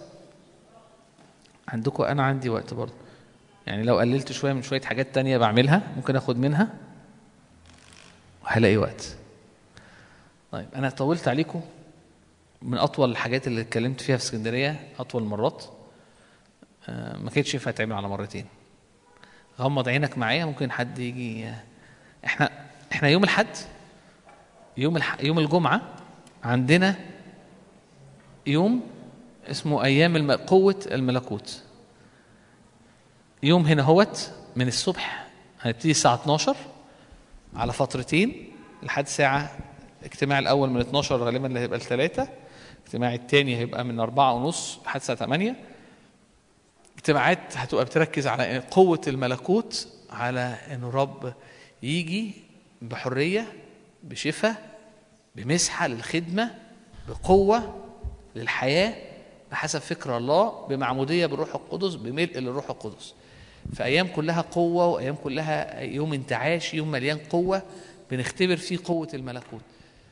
عندكم انا عندي وقت برضه يعني لو قللت شويه من شويه حاجات تانية بعملها ممكن اخد منها وهلاقي وقت طيب انا طولت عليكم من اطول الحاجات اللي اتكلمت فيها في اسكندريه اطول مرات آه، ما كانتش ينفع تعمل على مرتين غمض عينك معايا ممكن حد يجي آه، احنا احنا يوم الاحد يوم الح... يوم الجمعه عندنا يوم اسمه ايام الم... قوه الملكوت يوم هنا هوت من الصبح هنبتدي الساعه 12 على فترتين لحد ساعه اجتماع الاول من 12 غالبا اللي هيبقى الثلاثه الاجتماع الثاني هيبقى من أربعة ونص لحد الساعه 8 اجتماعات هتبقى بتركز على قوه الملكوت على ان الرب يجي بحريه بشفاء بمسحه للخدمه بقوه للحياه بحسب فكر الله بمعموديه بالروح القدس بملء للروح القدس في ايام كلها قوه وايام كلها يوم انتعاش يوم مليان قوه بنختبر فيه قوه الملكوت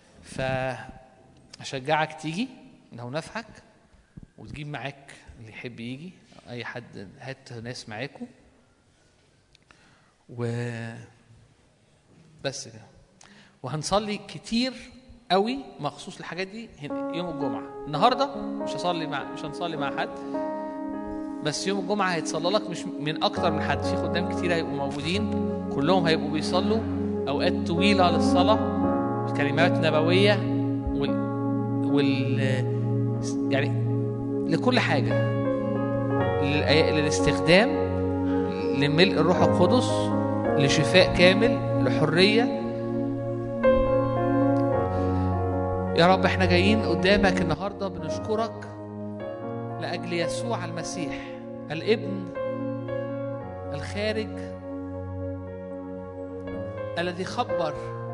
فاشجعك تيجي لو نفعك وتجيب معاك اللي يحب يجي اي حد هات ناس معاكم و بس كده وهنصلي كتير قوي مخصوص الحاجات دي هن- يوم الجمعه النهارده مش هصلي مع مش هنصلي مع حد بس يوم الجمعه هيتصلى لك مش من اكتر من حد في خدام كتير هيبقوا موجودين كلهم هيبقوا بيصلوا اوقات طويله للصلاه كلمات نبويه وال, وال يعني لكل حاجه للأي- للاستخدام لملء الروح القدس لشفاء كامل لحريه يا رب احنا جايين قدامك النهارده بنشكرك لاجل يسوع المسيح الابن الخارج الذي خبر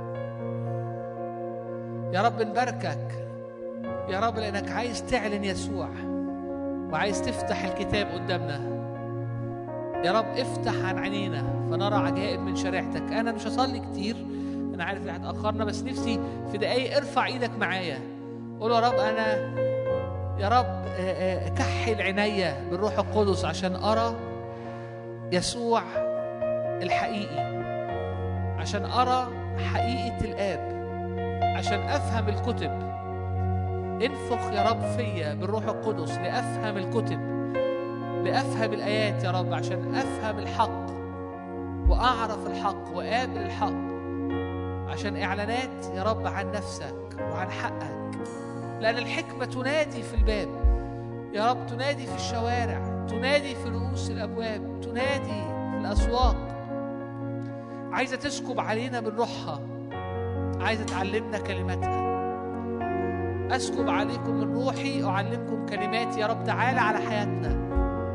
يا رب نباركك يا رب لانك عايز تعلن يسوع وعايز تفتح الكتاب قدامنا يا رب افتح عن عينينا فنرى عجائب من شريعتك انا مش هصلي كتير انا عارف ان احنا اتاخرنا بس نفسي في دقايق ارفع ايدك معايا قول يا رب انا يا رب آه، آه، كحل عينيا بالروح القدس عشان ارى يسوع الحقيقي عشان ارى حقيقه الاب عشان افهم الكتب انفخ يا رب فيا بالروح القدس لافهم الكتب لافهم الايات يا رب عشان افهم الحق واعرف الحق واقابل الحق عشان اعلانات يا رب عن نفسك وعن حقك لان الحكمه تنادي في الباب يا رب تنادي في الشوارع تنادي في رؤوس الابواب تنادي في الاسواق عايزه تسكب علينا من روحها عايزه تعلمنا كلماتها اسكب عليكم من روحي اعلمكم كلمات يا رب تعالى على حياتنا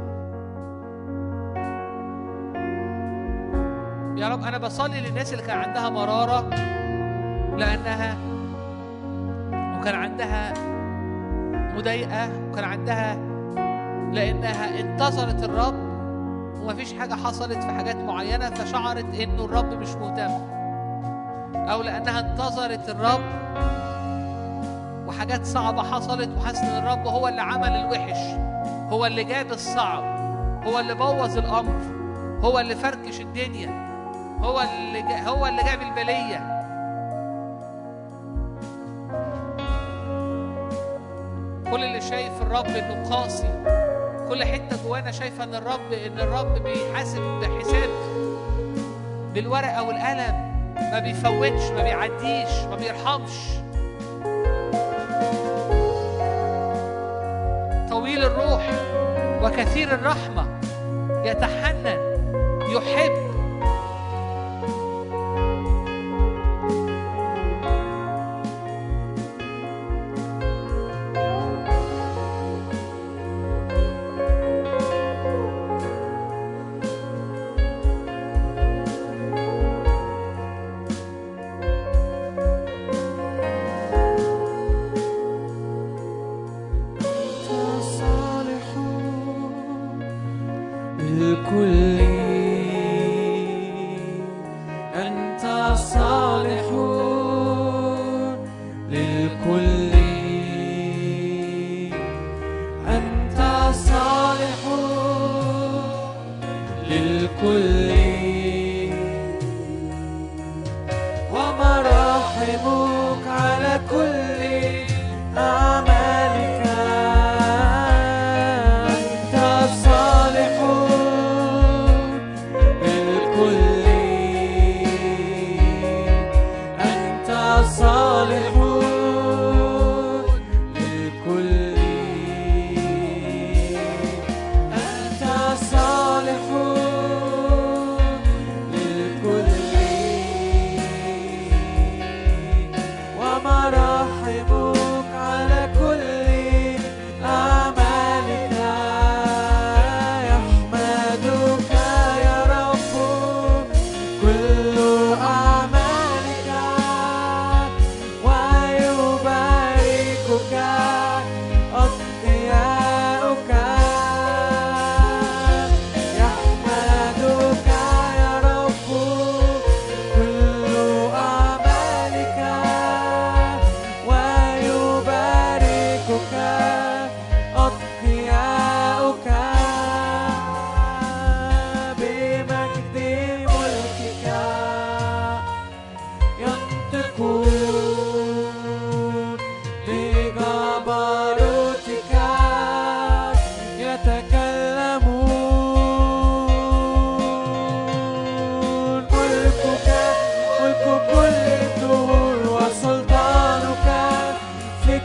يا رب انا بصلي للناس اللي كان عندها مراره لانها وكان عندها مضايقه وكان عندها لانها انتظرت الرب ومفيش حاجه حصلت في حاجات معينه فشعرت انه الرب مش مهتم او لانها انتظرت الرب وحاجات صعبه حصلت وحاسه ان الرب هو اللي عمل الوحش هو اللي جاب الصعب هو اللي بوظ الامر هو اللي فركش الدنيا هو اللي جا هو اللي جاب البليه كل اللي شايف الرب انه قاسي كل حته جوانا شايفه ان الرب ان الرب بيحاسب بحساب بالورقه والقلم ما بيفوتش ما بيعديش ما بيرحمش طويل الروح وكثير الرحمه يتحنن يحب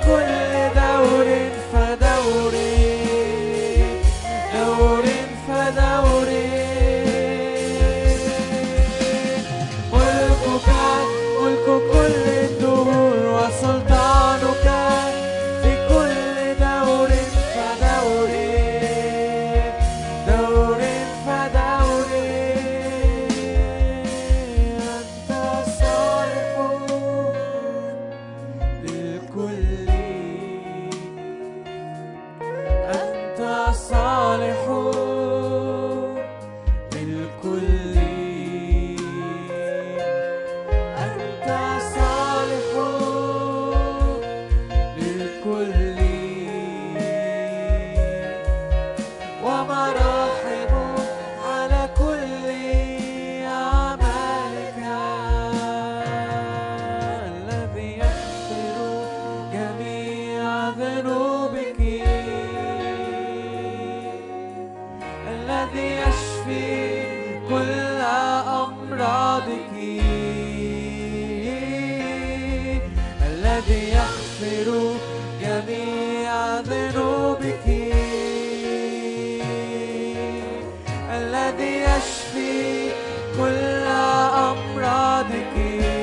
كل دور فدور دور فدور ملكك ملك كل الدهور وسلطانك في كل دور فدور دور فدور أنت صالح للكل أنت صالح للكل أنت صالح للكل ومراحم على كل أعمالك الذي يغفر جميع ذنوبك الذي يشفي كل أمراضك الذي يغفر جميع ذنوبك الذي يشفي كل أمراضك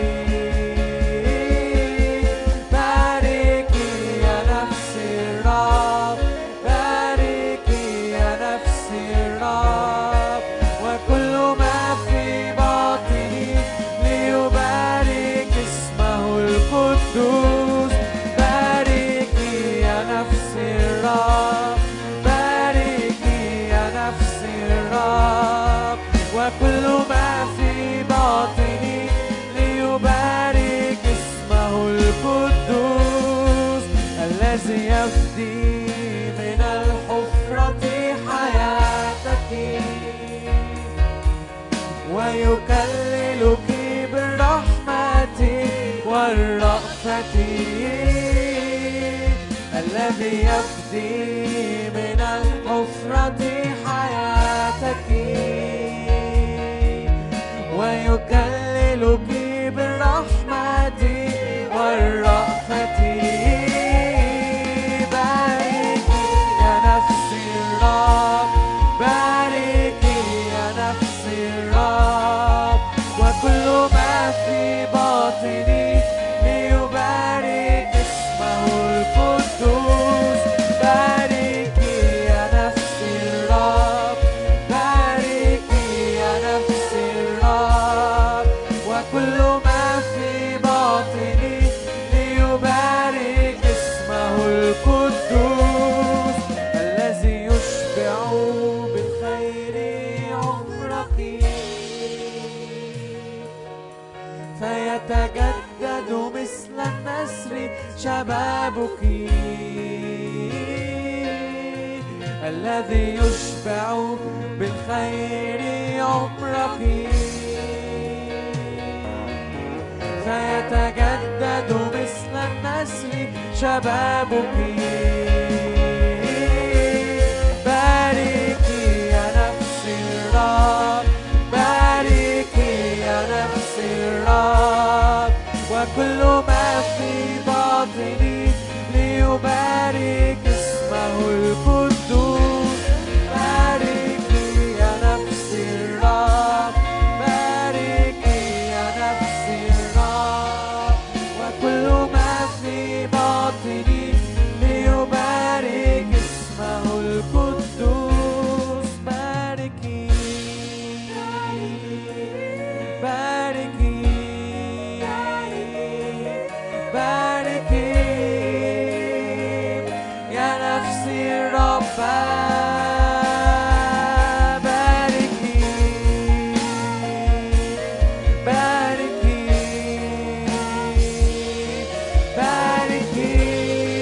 باركي يا نفسي الرب باركي يا نفسي الرب وكل ما في باطني ليبارك اسمه القدوس باركي يا نفسي الرب باركي يا نفسي الرب وكل ما في باطني ليبارك اسمه القدوس الذي يفدي من الحفرة حياتك ويكللك بالرحمة والرأفة الذي يفدي من الحفرة حياتك ويكللك بالرحمة والرأفة باركي يا نفسي الرب باركي يا نفسي الرب وكل ما في باطني ليبارك اسمه القدوس باركي يا نفسي الرب باركي يا نفسي الرب وكل ما في باطني ليبارك اسمه القدوس الذي يشبع بالخير عمرك فيتجدد مثل النسر شبابك الذي يشبع بالخير عمرك فيتجدد مثل النسر شبابك باركي يا نفسي الرب باركي يا نفسي الرب وكل ما في باطني ليبارك اسمه القدوس باركي يا نفسي الرب باركي يا نفسي الرب وكل ما في باطني ليبارك اسمه القدوس باركي باركي باركي يا نفسي الرب باركي باركي باركي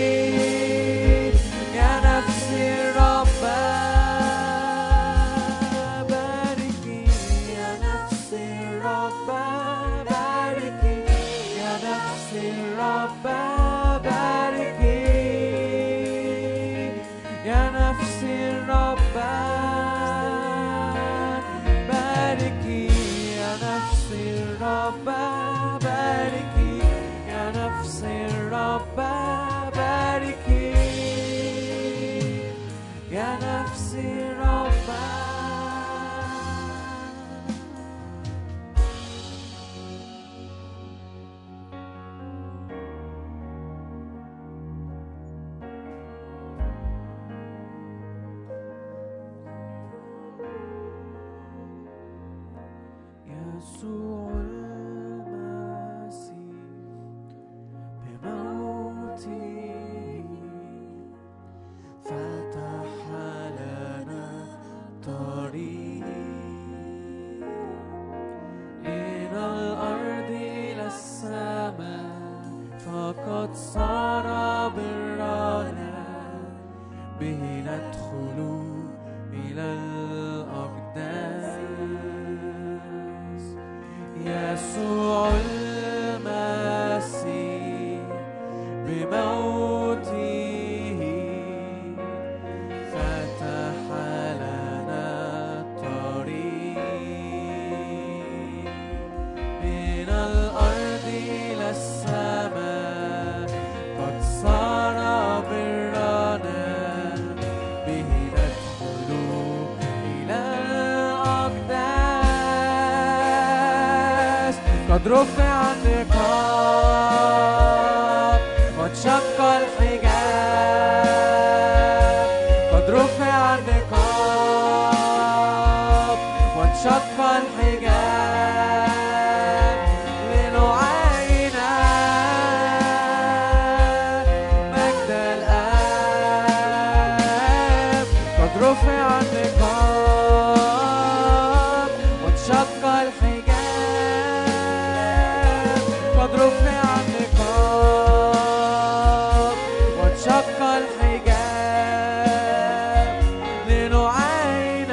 ندخل إلى الأقداس يسوع المسيح بموته فتح لنا الطريق من الأرض إلى السماء قد صار برنا به ندخل إلى الأقداس قد رفع النقاب قد شق الحجاب قد رفع النقاب وانشق الحجاب لنعاين مجد الآب قد رفع النقاب وانشق الحجاب قد رفع النقاب وانشق الحجاب لنعاين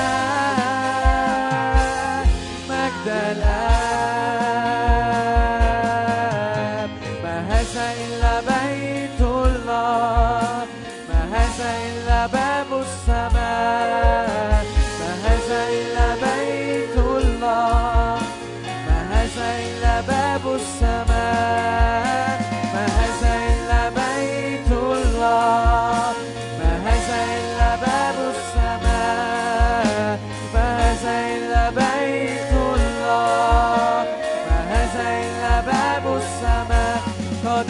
مجد الآب ما هذا إلا بيت الله ما هذا إلا باب السماء ما هذا إلا بيت الله ما هذا إلا باب السماء ما هذا إلا بيت الله ما هذا إلا باب السماء ما هذا إلا بيت الله ما هذا إلا باب السماء قد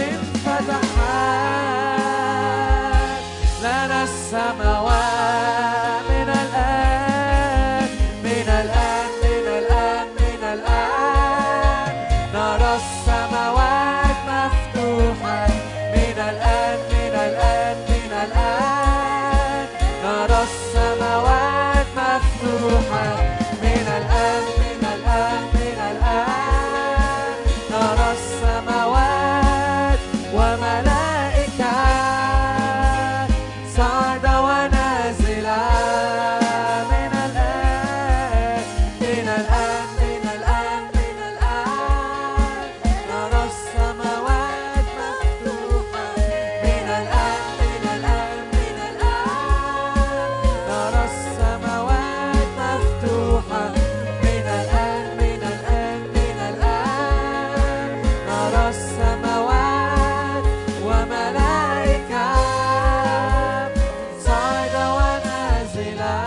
انفتحت لنا السماوات من الآن من الآن من الآن من الآن نرى السماوات مفتوحة من الآن من الآن من الآن نرى السماوات مفتوحة من الآن من الآن من الآن نرى السماوات وملائكة صعد ونازلا من الآن من الآن من الآن من الآن نرى السماوات مفتوحة من الآن من الآن من الآن نرى السماوات مفتوحة من الآن من الآن من الآن نرى السماوات وملائكة صعد ونازلا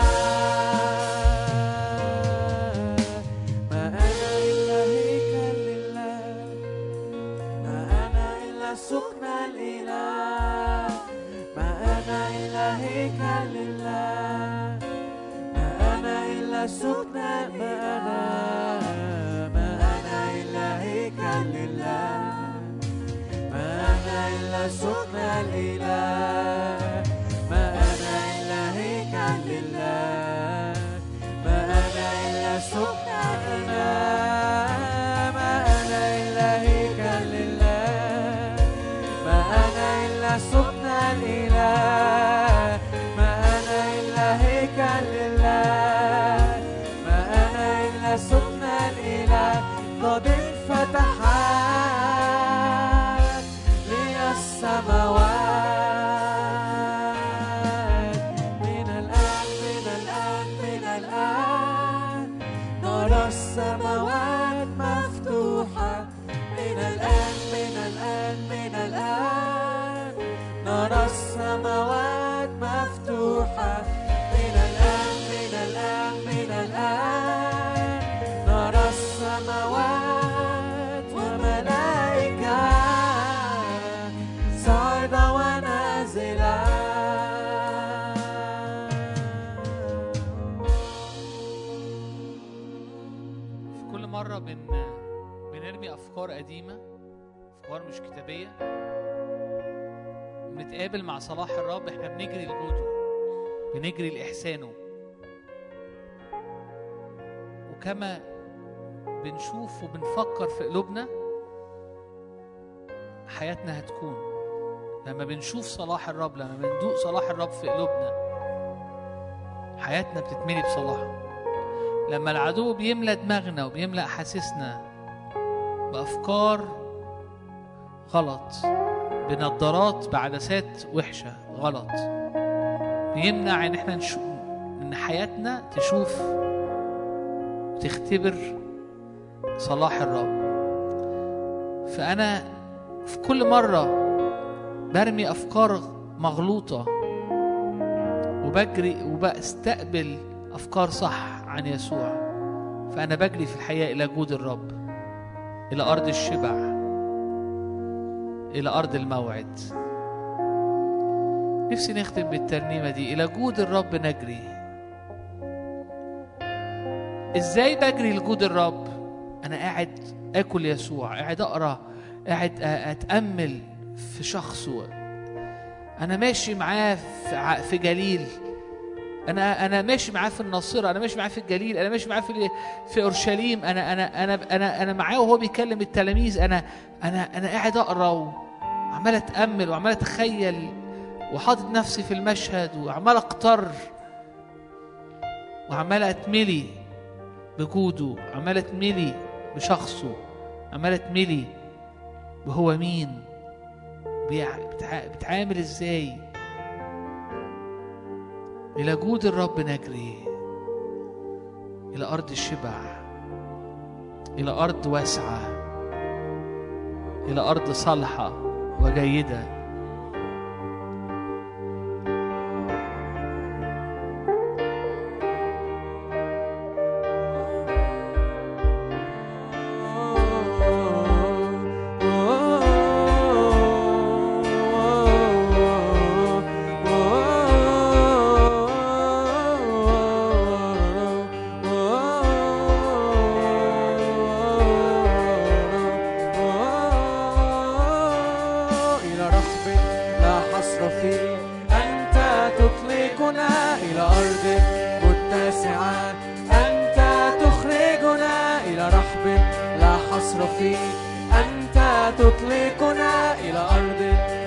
ما أنا إلا هيكل لله ما أنا إلا سكن الإله ما أنا إلا هيكل لله ما أنا إلا سكن ما أنا ما أنا إلا هيكل لله ما أنا إلا سكن الإله ما أنا إلا هيكل لله ما أنا إلا سكن الإله ما أنا إلا هيكل لله ما أنا إلا سكن الإله ما أنا إلا هيكل لله ما أنا إلا سكن الإله قد انفتحت لي السماوات من الآن من الآن من الآن نرى السماوات مفتوحة من الآن من الآن من الآن نرى السماوات مفتوحة من الآن من الآن من الآن نرى السماوات وملائكة صعد ونازلا في كل مرة بن بنرمي أفكار قديمة أفكار مش كتابية بنتقابل مع صلاح الرب احنا بنجري لجوده بنجري لإحسانه وكما بنشوف وبنفكر في قلوبنا حياتنا هتكون لما بنشوف صلاح الرب لما بندوق صلاح الرب في قلوبنا حياتنا بتتملي بصلاحه لما العدو بيملى دماغنا وبيملى احاسيسنا بافكار غلط بنظارات بعدسات وحشه غلط بيمنع ان احنا نشوف ان حياتنا تشوف وتختبر صلاح الرب فانا في كل مره برمي افكار مغلوطه وبجري وبستقبل افكار صح عن يسوع فانا بجري في الحياه الى جود الرب الى ارض الشبع الى ارض الموعد نفسي نختم بالترنيمه دي الى جود الرب نجري ازاي بجري لجود الرب انا قاعد اكل يسوع قاعد اقرا قاعد أ- اتامل في شخصه انا ماشي معاه في ع- في جليل انا انا ماشي معاه في الناصره انا ماشي معاه في الجليل انا ماشي معاه في في اورشليم انا انا انا انا انا معاه وهو بيكلم التلاميذ انا انا انا قاعد اقرا وعمال اتامل وعمال اتخيل وحاطط نفسي في المشهد وعمال اقتر وعمال اتملي بجوده عمال اتملي بشخصه عمال اتملي وهو مين بيع- بتع- بتعامل ازاي إلى جود الرب نجري إلى أرض الشبع إلى أرض واسعة إلى أرض صالحة وجيدة إلى رحب لا حصر فيه أنت تطلقنا إلى أرض متسعة أنت تخرجنا إلى رحب لا حصر فيه أنت تطلقنا إلى أرض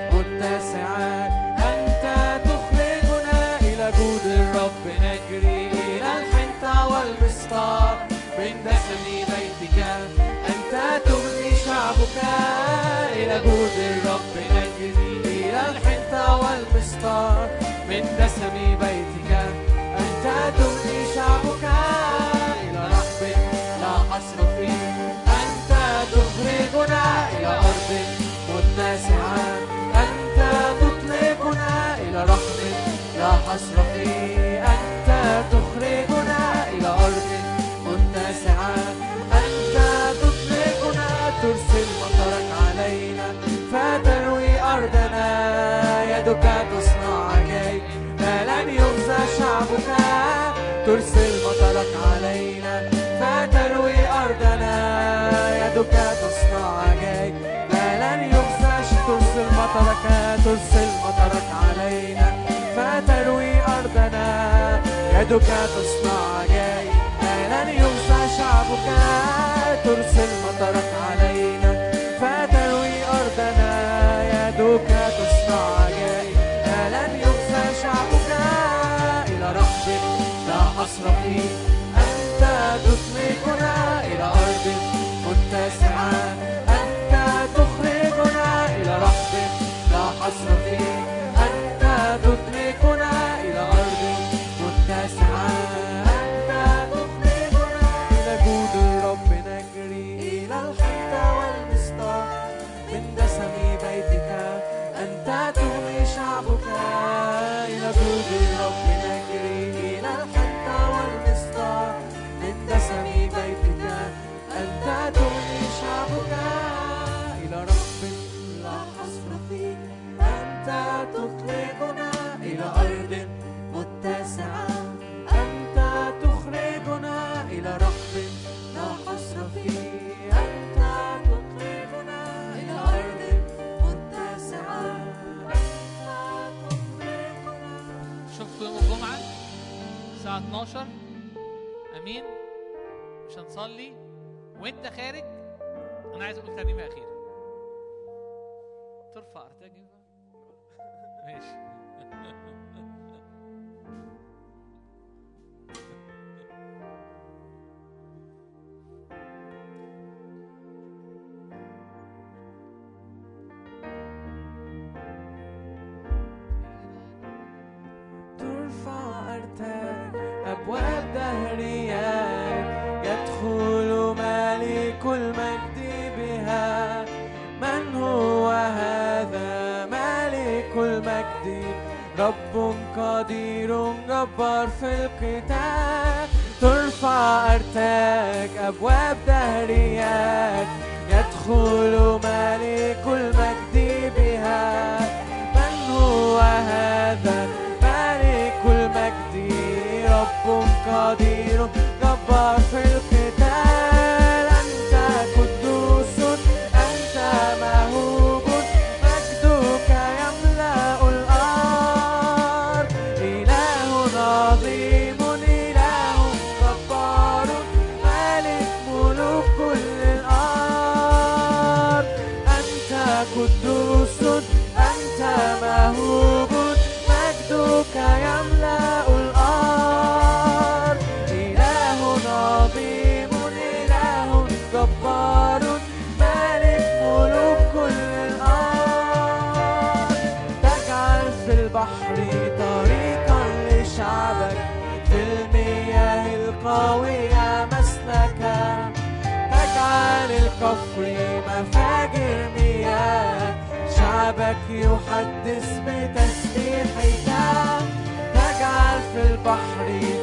متسعة أنت تخرجنا إلى جود الرب نجري إلى الحنطة والمسطار من دسم بيتك أنت تغني شعبك إلى جود الرب نجري إلى الحنطة والمسطار من دسم بيتك أنت تغني شعبك إلى رحب لا حصر فيه أنت تخرجنا إلى أرض متسعة أنت تطلقنا إلى رحب لا حصر فيه أنت تخرجنا إلى أرض متسعة أنت تطلقنا ترسل مطرك علينا فتروي أرضنا يدك تصنع عجائب ما لن يخزى شعبك ترسل مطرك علينا فتروي أرضنا يدك تصنع عجائب ما لن يخزى ترسل مطرك ترسل مطرك علينا فتروي أرضنا يدك تصنع عجائب ما لن يخزى شعبك ترسل مطرك علينا فتروي أرضنا يدك تصنع عجائب ما لن يخزى شعبك إلى رحب لا حصر فيه أنت تطلقنا إلى أرض متسعة أنت تخرجنا إلى رحب لا حصر فيه أنت تطلقنا إلى أرض متسعة أنت تخرجنا إلى جود الرب نجري إلى الحنطة والمسطار من دسم بيتك أنت تغني شعبك إلى جود الرب نجري إلى الحنطة والمسطار من دسم بيتك أنت تغني شعبك إلى رب لا حصر فيه أنت تطلقنا إلى أرض متسعة أنت تخرجنا إلى رحب لا حصر فيه أنت تطلقنا إلى أرض متسعة أنت تخرجنا شوفكم يوم الجمعة الساعة 12 أمين مش هنصلي وأنت خارج أنا عايز أقول ترنيمة أخيرة ترفع ارتجل ماشي أرتاج أبواب دهريات يدخل ملك المجد بها من هو هذا ملك المجد رب قدير جبار في القتال ترفع أرتاج أبواب دهريات يدخل ملك المجد بها من هو هذا ملك المجد رب قدير جبار في القتال أنت قدوس أنت مهوب مجدك يملأ الأرض إله عظيم إله جبار مالك ملوك كل الأرض أنت قدوس أنت مهوب مجدك يملأ الأرض إله عظيم إله جبار مالك ملوك كل الأرض تجعل في البحر طريقا لشعبك في المياه القوية مسلكا تجعل الكفر مفاجر مياه شعبك يحدث بتسبيحك تجعل في البحر